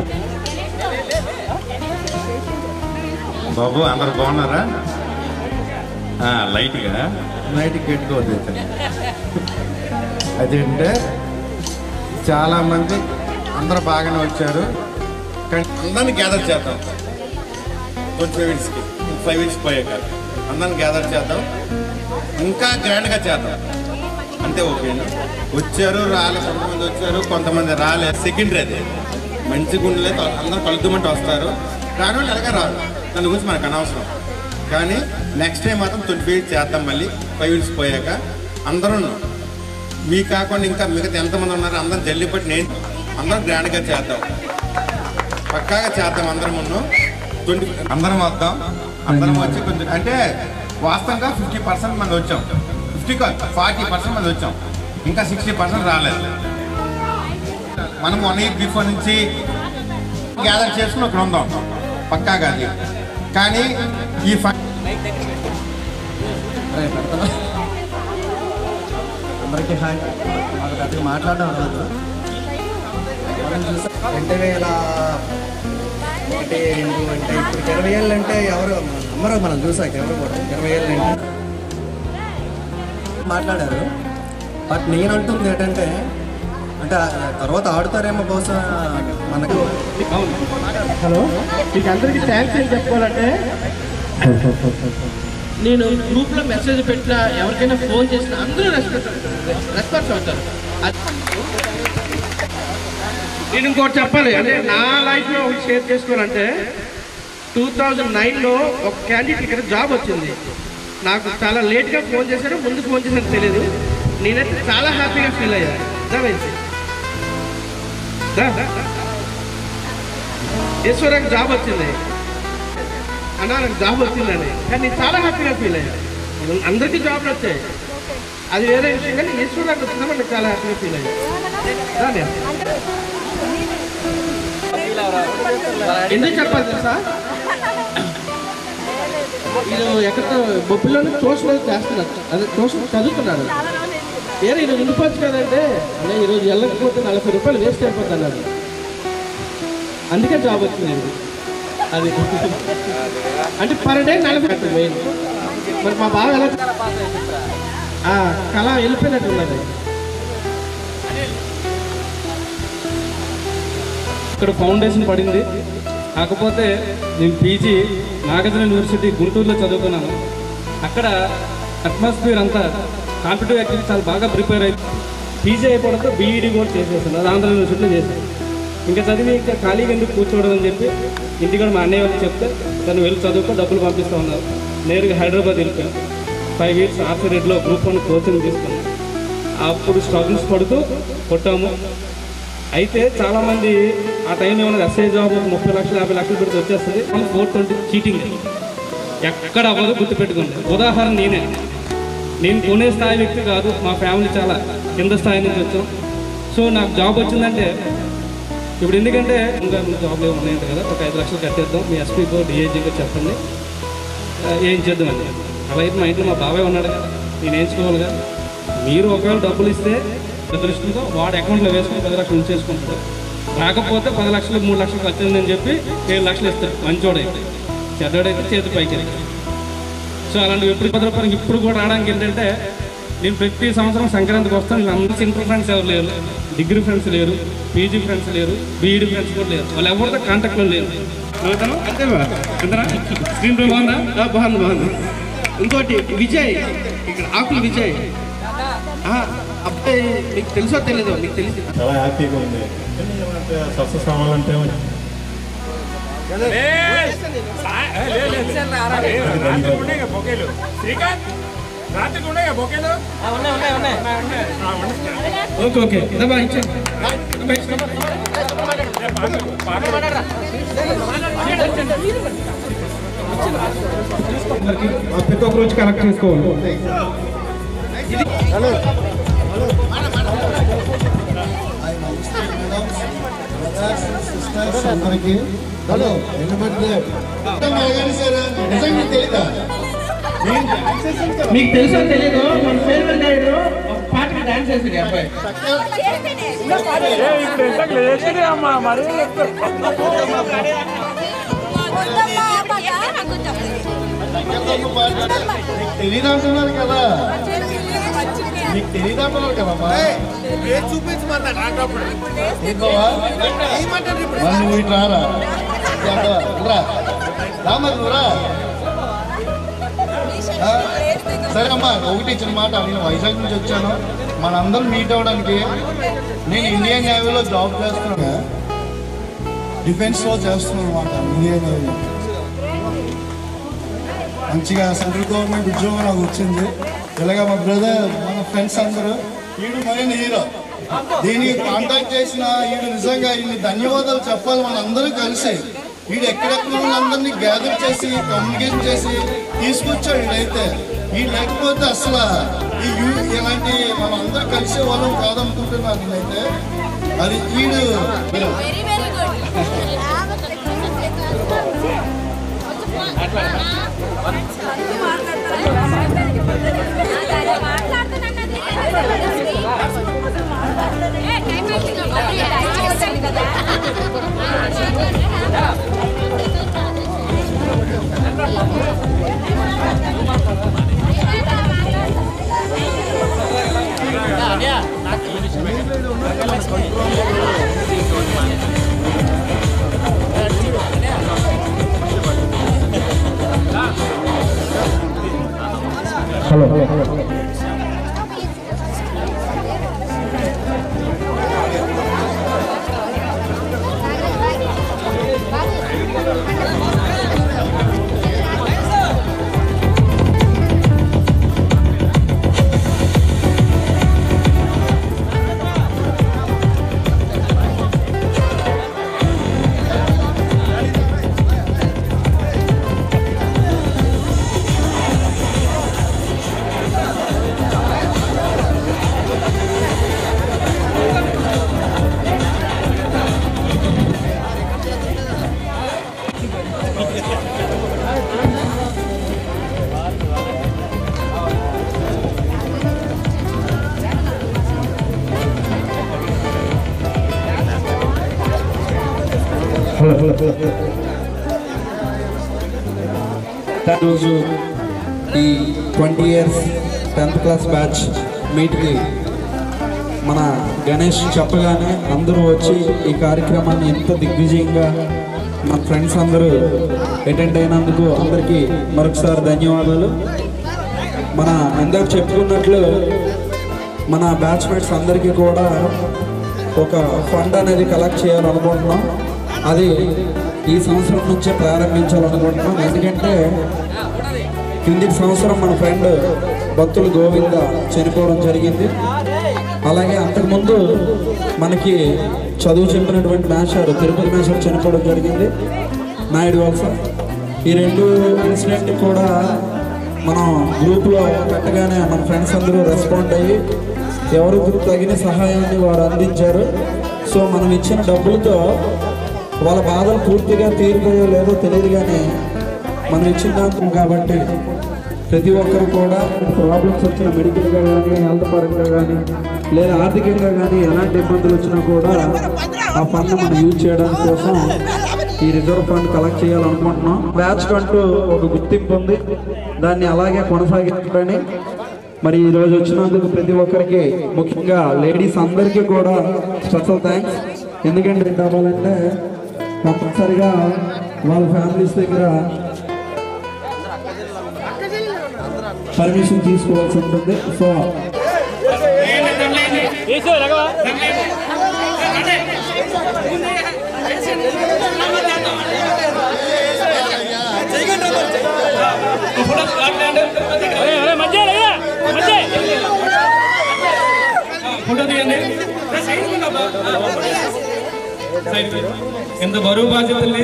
బాబు అందరు బాగున్నారా ఆ, లైట్గా లైట్ గట్టిగా వదిలేసాను అదేంటే చాలామంది అందరూ బాగానే వచ్చారు కానీ అందరిని గ్యాదర్ చేద్దాం ట్వంటీ ఫైవ్ మినిట్స్కి ఫైవ్ మినిట్స్ పోయాక అందరిని గ్యాదర్ చేద్దాం ఇంకా గ్రాండ్గా చేద్దాం అంతే ఓకేనా వచ్చారు రాలే కొంతమంది వచ్చారు కొంతమంది రాలే సెకండరీ అది మంచి గుండెలే అందరూ కలుద్దామంటే వస్తారు రాను ఎలాగ రాదు దాని గురించి మనకు అనవసరం కానీ నెక్స్ట్ టైం మాత్రం ట్వంటీ ఫైవ్ చేద్దాం మళ్ళీ ఫైవ్ ఇయర్స్ పోయాక అందరూ మీ కాకుండా ఇంకా మిగతా ఎంతమంది ఉన్నారో అందరం జల్లి పట్టి నేను అందరం గ్రాండ్గా చేద్దాం పక్కాగా చేద్దాం అందరం ముందు ట్వంటీ అందరం వద్దాం అందరం వచ్చి కొంచెం అంటే వాస్తవంగా ఫిఫ్టీ పర్సెంట్ మంది వచ్చాం ఫిఫ్టీ ఫార్టీ పర్సెంట్ మంది వచ్చాం ఇంకా సిక్స్టీ పర్సెంట్ రాలేదు మనం వన్ వీక్ బిఫోర్ నుంచి గ్యాదర్ చేసుకుని ఒక ఉందాం పక్కాగా అది కానీ ఈ ఫండ్ అందరికీ హాయ్ మాకు పెద్దగా మాట్లాడడం రాదు మనం చూసా రెండు వేల ఒకటి రెండు అంటే ఇప్పుడు ఇరవై ఏళ్ళు అంటే ఎవరు నమ్మరు మనం చూసాక ఎవరు కూడా ఇరవై ఏళ్ళు అంటే మాట్లాడారు బట్ నేను అంటుంది ఏంటంటే అంటే ఆ తర్వాత ఆడుతారేమో బహుశా మనకు హలో మీకు అందరికీ థ్యాంక్స్ ఏం చెప్పుకోవాలంటే నేను గ్రూప్లో మెసేజ్ పెట్టినా ఎవరికైనా ఫోన్ చేసినా అందరూ రెస్పెక్ట్ రెస్పాన్స్ అవుతారు అది- నేను ఇంకోటి చెప్పాలి అంటే నా లైఫ్లో ఒకటి షేర్ చేసుకోవాలంటే టూ థౌజండ్ నైన్లో ఒక క్యాండిడేట్ ఇక్కడ జాబ్ వచ్చింది నాకు చాలా లేట్గా ఫోన్ చేశారు ముందు ఫోన్ చేశారు తెలియదు నేనైతే చాలా హ్యాపీగా ఫీల్ అయ్యాను అర్థమైంది ఈశ్వరానికి జాబ్ వచ్చింది అన్నా నాకు జాబ్ వచ్చిందని కానీ నేను చాలా హ్యాపీగా ఫీల్ అయ్యాను అందరికీ జాబ్లు వచ్చాయి అది వేరే విషయం కానీ ఈశ్వరానికి వచ్చిందని నాకు చాలా హ్యాపీగా ఫీల్ అయ్యాను రాని. ఎందుకు చెప్పాలి తెలుసా ఇది ఎక్కడ బొబ్బిలోని ట్యూషన్లో చేస్తున్నారు అదే ట్యూషన్ చదువుతున్నాడు ఏరే ఈరోజు ఉండిపోవచ్చు కదంటే అదే ఈరోజు వెళ్ళకపోతే నలభై రూపాయలు వేస్ట్ అయిపోతుంది అన్నాడు అందుకే జాబ్ వచ్చింది నాకు. అది అంటే పర్ డే నలభై రూపాయలు మెయిన్ మరి మా బావ ఎలా ఆ, కళ వెళ్ళిపోయినట్టు ఉన్నది ఇక్కడ ఫౌండేషన్ పడింది కాకపోతే నేను పీజీ నాగార్జున యూనివర్సిటీ గుంటూరులో చదువుకున్నాను అక్కడ అట్మాస్ఫియర్ అంతా కాంపిటేటివ్ ఎగ్జామ్ చాలా బాగా ప్రిపేర్ అయ్యి పీజీ అయిపోవడంతో బీఈడీ కూడా చేసేసాను అది ఆంధ్ర యూనివర్సిటీలో చేశాను ఇంకా చదివి ఇంకా ఖాళీగా ఎందుకు కూర్చోవడం అని చెప్పి ఇంటికాడ మా అన్నయ్య వాళ్ళు చెప్తే తను వెళ్ళి చదువుకో డబ్బులు పంపిస్తూ ఉన్నారు నేరుగా హైదరాబాద్ వెళ్ళిపోయాను ఫైవ్ ఇయర్స్ ఆర్సీ రెడ్లో గ్రూప్ వన్ కోచింగ్ తీసుకున్నాను అప్పుడు స్ట్రగుల్స్ పడుతూ కొట్టాము అయితే చాలా మంది ఆ టైం ఏమన్నా ఎస్ఐ జాబ్ ఒక ముప్పై లక్షలు యాభై లక్షలు పెడితే వచ్చేస్తుంది ఫోర్ ట్వంటీ చీటింగ్ ఎక్కడ అవ్వదు గుర్తుపెట్టుకుంది ఉదాహరణ నేనే నేను కొనే స్థాయి వ్యక్తి కాదు మా ఫ్యామిలీ చాలా కింద స్థాయి నుంచి వచ్చాం సో నాకు జాబ్ వచ్చిందంటే ఇప్పుడు ఎందుకంటే ఇంకా జాబ్లు ఏమి ఉన్నాయంట కదా ఒక ఐదు లక్షలు కట్టేద్దాం మీ ఎస్పీకో డిఏజీకో చెప్పండి ఆ, ఏం చేద్దామని అలా అయితే మా ఇంట్లో మా బాబాయ్ ఉన్నాడు కదా నేను వేయించుకోవాలి కదా మీరు ఒకవేళ డబ్బులు ఇస్తే దృష్టితో వాడు అకౌంట్లో వేసుకుని పది లక్షలు ఉంచేసుకుంటాడు రాకపోతే పది లక్షలు మూడు లక్షలు ఖర్చు అయిందని చెప్పి ఏడు లక్షలు ఇస్తాడు మంచోడైతే చెడ్డోడైతే చేతి పైకి వెళ్తాడు సో అలాంటివి ఎప్పుడు కుదరపడానికి ఇప్పుడు కూడా రావడానికి ఏంటంటే నేను ప్రతి సంవత్సరం సంక్రాంతికి వస్తాను నేను అందరికీ ఇంటర్ ఫ్రెండ్స్ ఎవరు లేరు డిగ్రీ ఫ్రెండ్స్ లేరు పీజీ ఫ్రెండ్స్ లేరు బీఈడి ఫ్రెండ్స్ కూడా లేరు వాళ్ళు ఎవరితో కాంటాక్ట్లో లేరు చదువుతాను అంతేవా అంతేనా స్క్రీన్ ప్లే బాగుందా ఆ, బాగుంది బాగుంది ఇంకోటి విజయ్ ఇక్కడ ఆకులు విజయ్ ఆ, అబ్బాయి మీకు తెలుసో తెలీదో మీకు తెలిసి చాలా హ్యాపీగా ఉంది సక్సెస్ అవ్వాలంటే ఓకే ఓకే దబా ఇచ్చే ప్రతి ఒక్క రోజు కలెక్ట్ చేసుకోవాలి అందరికీ హలో ఎందుకంటే నిజంగా తెలీదా మీకు తెలుసో తెలీదు మన ఫేర్వెల్ డైడ్ ఒక పాటకి డాన్స్ చేసింది అబ్బాయి తెలీదు అంటున్నారు కదా నీకు తెలీదు అంటున్నారు కదా చూపించమన్నా నాకప్పుడు మరి నువ్వు ఇటు రారా ఇటు అంటావా? ఇటు రా రా మరి నువ్వు రా ఆ? సరే అమ్మా ఒకటి ఇచ్చిన మాట నేను వైజాగ్ నుంచి వచ్చాను మనందరం మీట్ అవ్వడానికి నేను ఇండియన్ నేవీలో జాబ్ చేస్తున్నాను డిఫెన్స్లో చేస్తున్నాం అనమాట ఇండియన్ మంచిగా సెంట్రల్ గవర్నమెంట్ ఉద్యోగం నాకు వచ్చింది ఇలాగ మా బ్రదర్ మన ఫ్రెండ్స్ అందరూ వీడు మెయిన్ హీరో దీనికి కాంటాక్ట్ చేసిన వీడు నిజంగా వీళ్ళు ధన్యవాదాలు చెప్పాలి మన అందరూ కలిసి వీడు ఎక్కడెక్కడ ఉన్న అందరినీ గ్యాదర్ చేసి కమ్యూనికేషన్ చేసి తీసుకొచ్చాడు వీడైతే వీడు లేకపోతే అసలు ఈ యూ ఇలాంటి మనం అందరూ కలిసే వాళ్ళం కాదనుకుంటున్నాను నేనైతే అది వీడు హలో రోజు ఈ twenty years tenth class batch మీట్కి మన గణేష్ చెప్పగానే అందరూ వచ్చి ఈ కార్యక్రమాన్ని ఎంత దిగ్విజయంగా మన ఫ్రెండ్స్ అందరూ అటెండ్ అయినందుకు అందరికీ మరొకసారి ధన్యవాదాలు మన ఇందాక చెప్పుకున్నట్లు మన బ్యాచ్మేట్స్ అందరికీ కూడా ఒక ఫండ్ అనేది కలెక్ట్ చేయాలనుకుంటున్నాం అది ఈ సంవత్సరం నుంచే ప్రారంభించాలనుకుంటున్నాం ఎందుకంటే కింది సంవత్సరం మన ఫ్రెండ్ భక్తులు గోవింద చనిపోవడం జరిగింది అలాగే అంతకుముందు మనకి చదువు చెప్పినటువంటి మేషారు తిరుపతి మేషారు చనిపోవడం జరిగింది నాయుడు వలస ఈ రెండు ఇన్సిడెంట్ కూడా మనం గ్రూప్లో పెట్టగానే మన ఫ్రెండ్స్ అందరూ రెస్పాండ్ అయ్యి ఎవరికి తగిన సహాయాన్ని వారు అందించారు సో మనం ఇచ్చిన డబ్బులతో వాళ్ళ బాధలు పూర్తిగా తీరుతాయో లేదో తెలియదు కానీ మనం ఇచ్చిన దాంట్లో కాబట్టి ప్రతి ఒక్కరు కూడా ప్రాబ్లమ్స్ వచ్చిన మెడికల్గా కానీ హెల్త్ పరంగా కానీ లేదా ఆర్థికంగా కానీ ఎలాంటి ఇబ్బందులు వచ్చినా కూడా ఆ ఫండ్ మనం యూజ్ చేయడానికి కోసం ఈ రిజర్వ్ ఫండ్ కలెక్ట్ చేయాలనుకుంటున్నాం బ్యాచ్ కంటూ ఒక గుర్తింపు ఉంది దాన్ని అలాగే కొనసాగించడానికి మరి ఈ రోజు వచ్చినందుకు ప్రతి ఒక్కరికి ముఖ్యంగా లేడీస్ అందరికీ కూడా స్పెషల్ థ్యాంక్స్ ఎందుకంటే ఏంటి అవ్వాలంటే కంపల్సరిగా వాళ్ళ ఫ్యామిలీస్ దగ్గర పర్మిషన్ తీసుకోవాల్సి ఉంటుంది సో ఫోటో తీయండి ఎంత బరువు బాధ్యతల్ని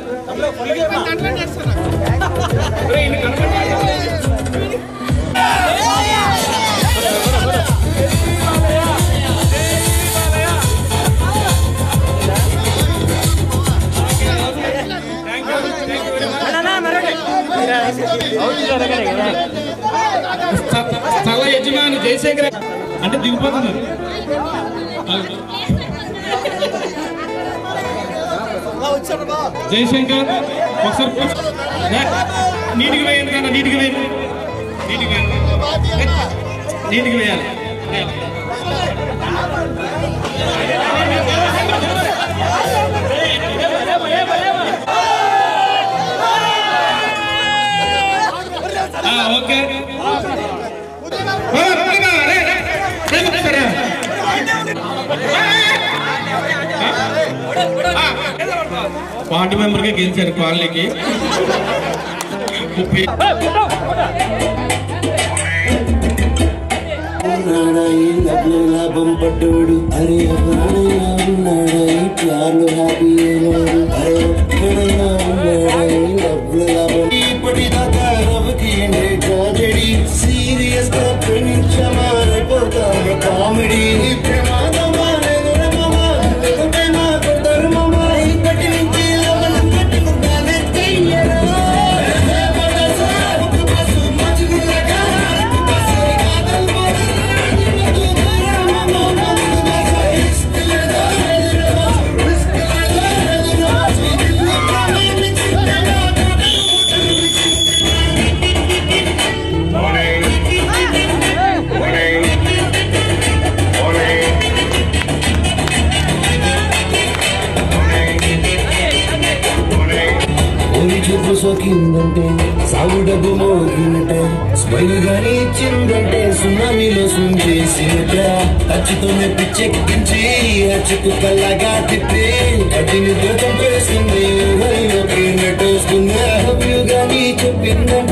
స్థల యజమాని జయశేఖర్ అంటే దిగిపోతున్నారు జయశంకర్ ఒకసారి కూర్చో. రా. నీటికి వేయండి కన్నా నీటికి వేయండి నీటికి వేయండి నీటికి వేయాలి ఆ, ఓకే ఓ, రండి బావ, రే, రే, రే, రే, రే. వార్డు మెంబర్గా గెలిచారు కాలనీకి ముప్పై ఉన్నాడా ఈ డబ్బులు లాభం పడ్డోడు అరే ఎవరైనా ఉన్నాడా ఈ ప్లాన్లు హ్యాపీ అయినోడు అరే ఎక్కడైనా ఉన్నాడా ఈ డబ్బులు లాభం ఇప్పటిదాకా రవికి ఏంటి ట్రాజెడీ సీరియస్ గా ప్రేమించమారైపోతాను కామెడీ ప్రమాదమా లేదు రమమా లేదు ప్రేమ కొట్టరు మమా ఇప్పటి నుంచి లవణం కట్టుకుంటానే చెయ్యరా ఓరి చూపు సోకిందంటే సాగు డబ్బు మోగినట్టే స్మైల్ గాని ఇచ్చిందంటే సునామీలో స్విమ్ చేసినట్ట టచ్తోనే పిచ్చెక్కించి హచ్చుకు కల్లగా తిప్పి కట్టిని చంపేస్తుంది నెట్టేస్తుంది గాని చెప్పిందంటే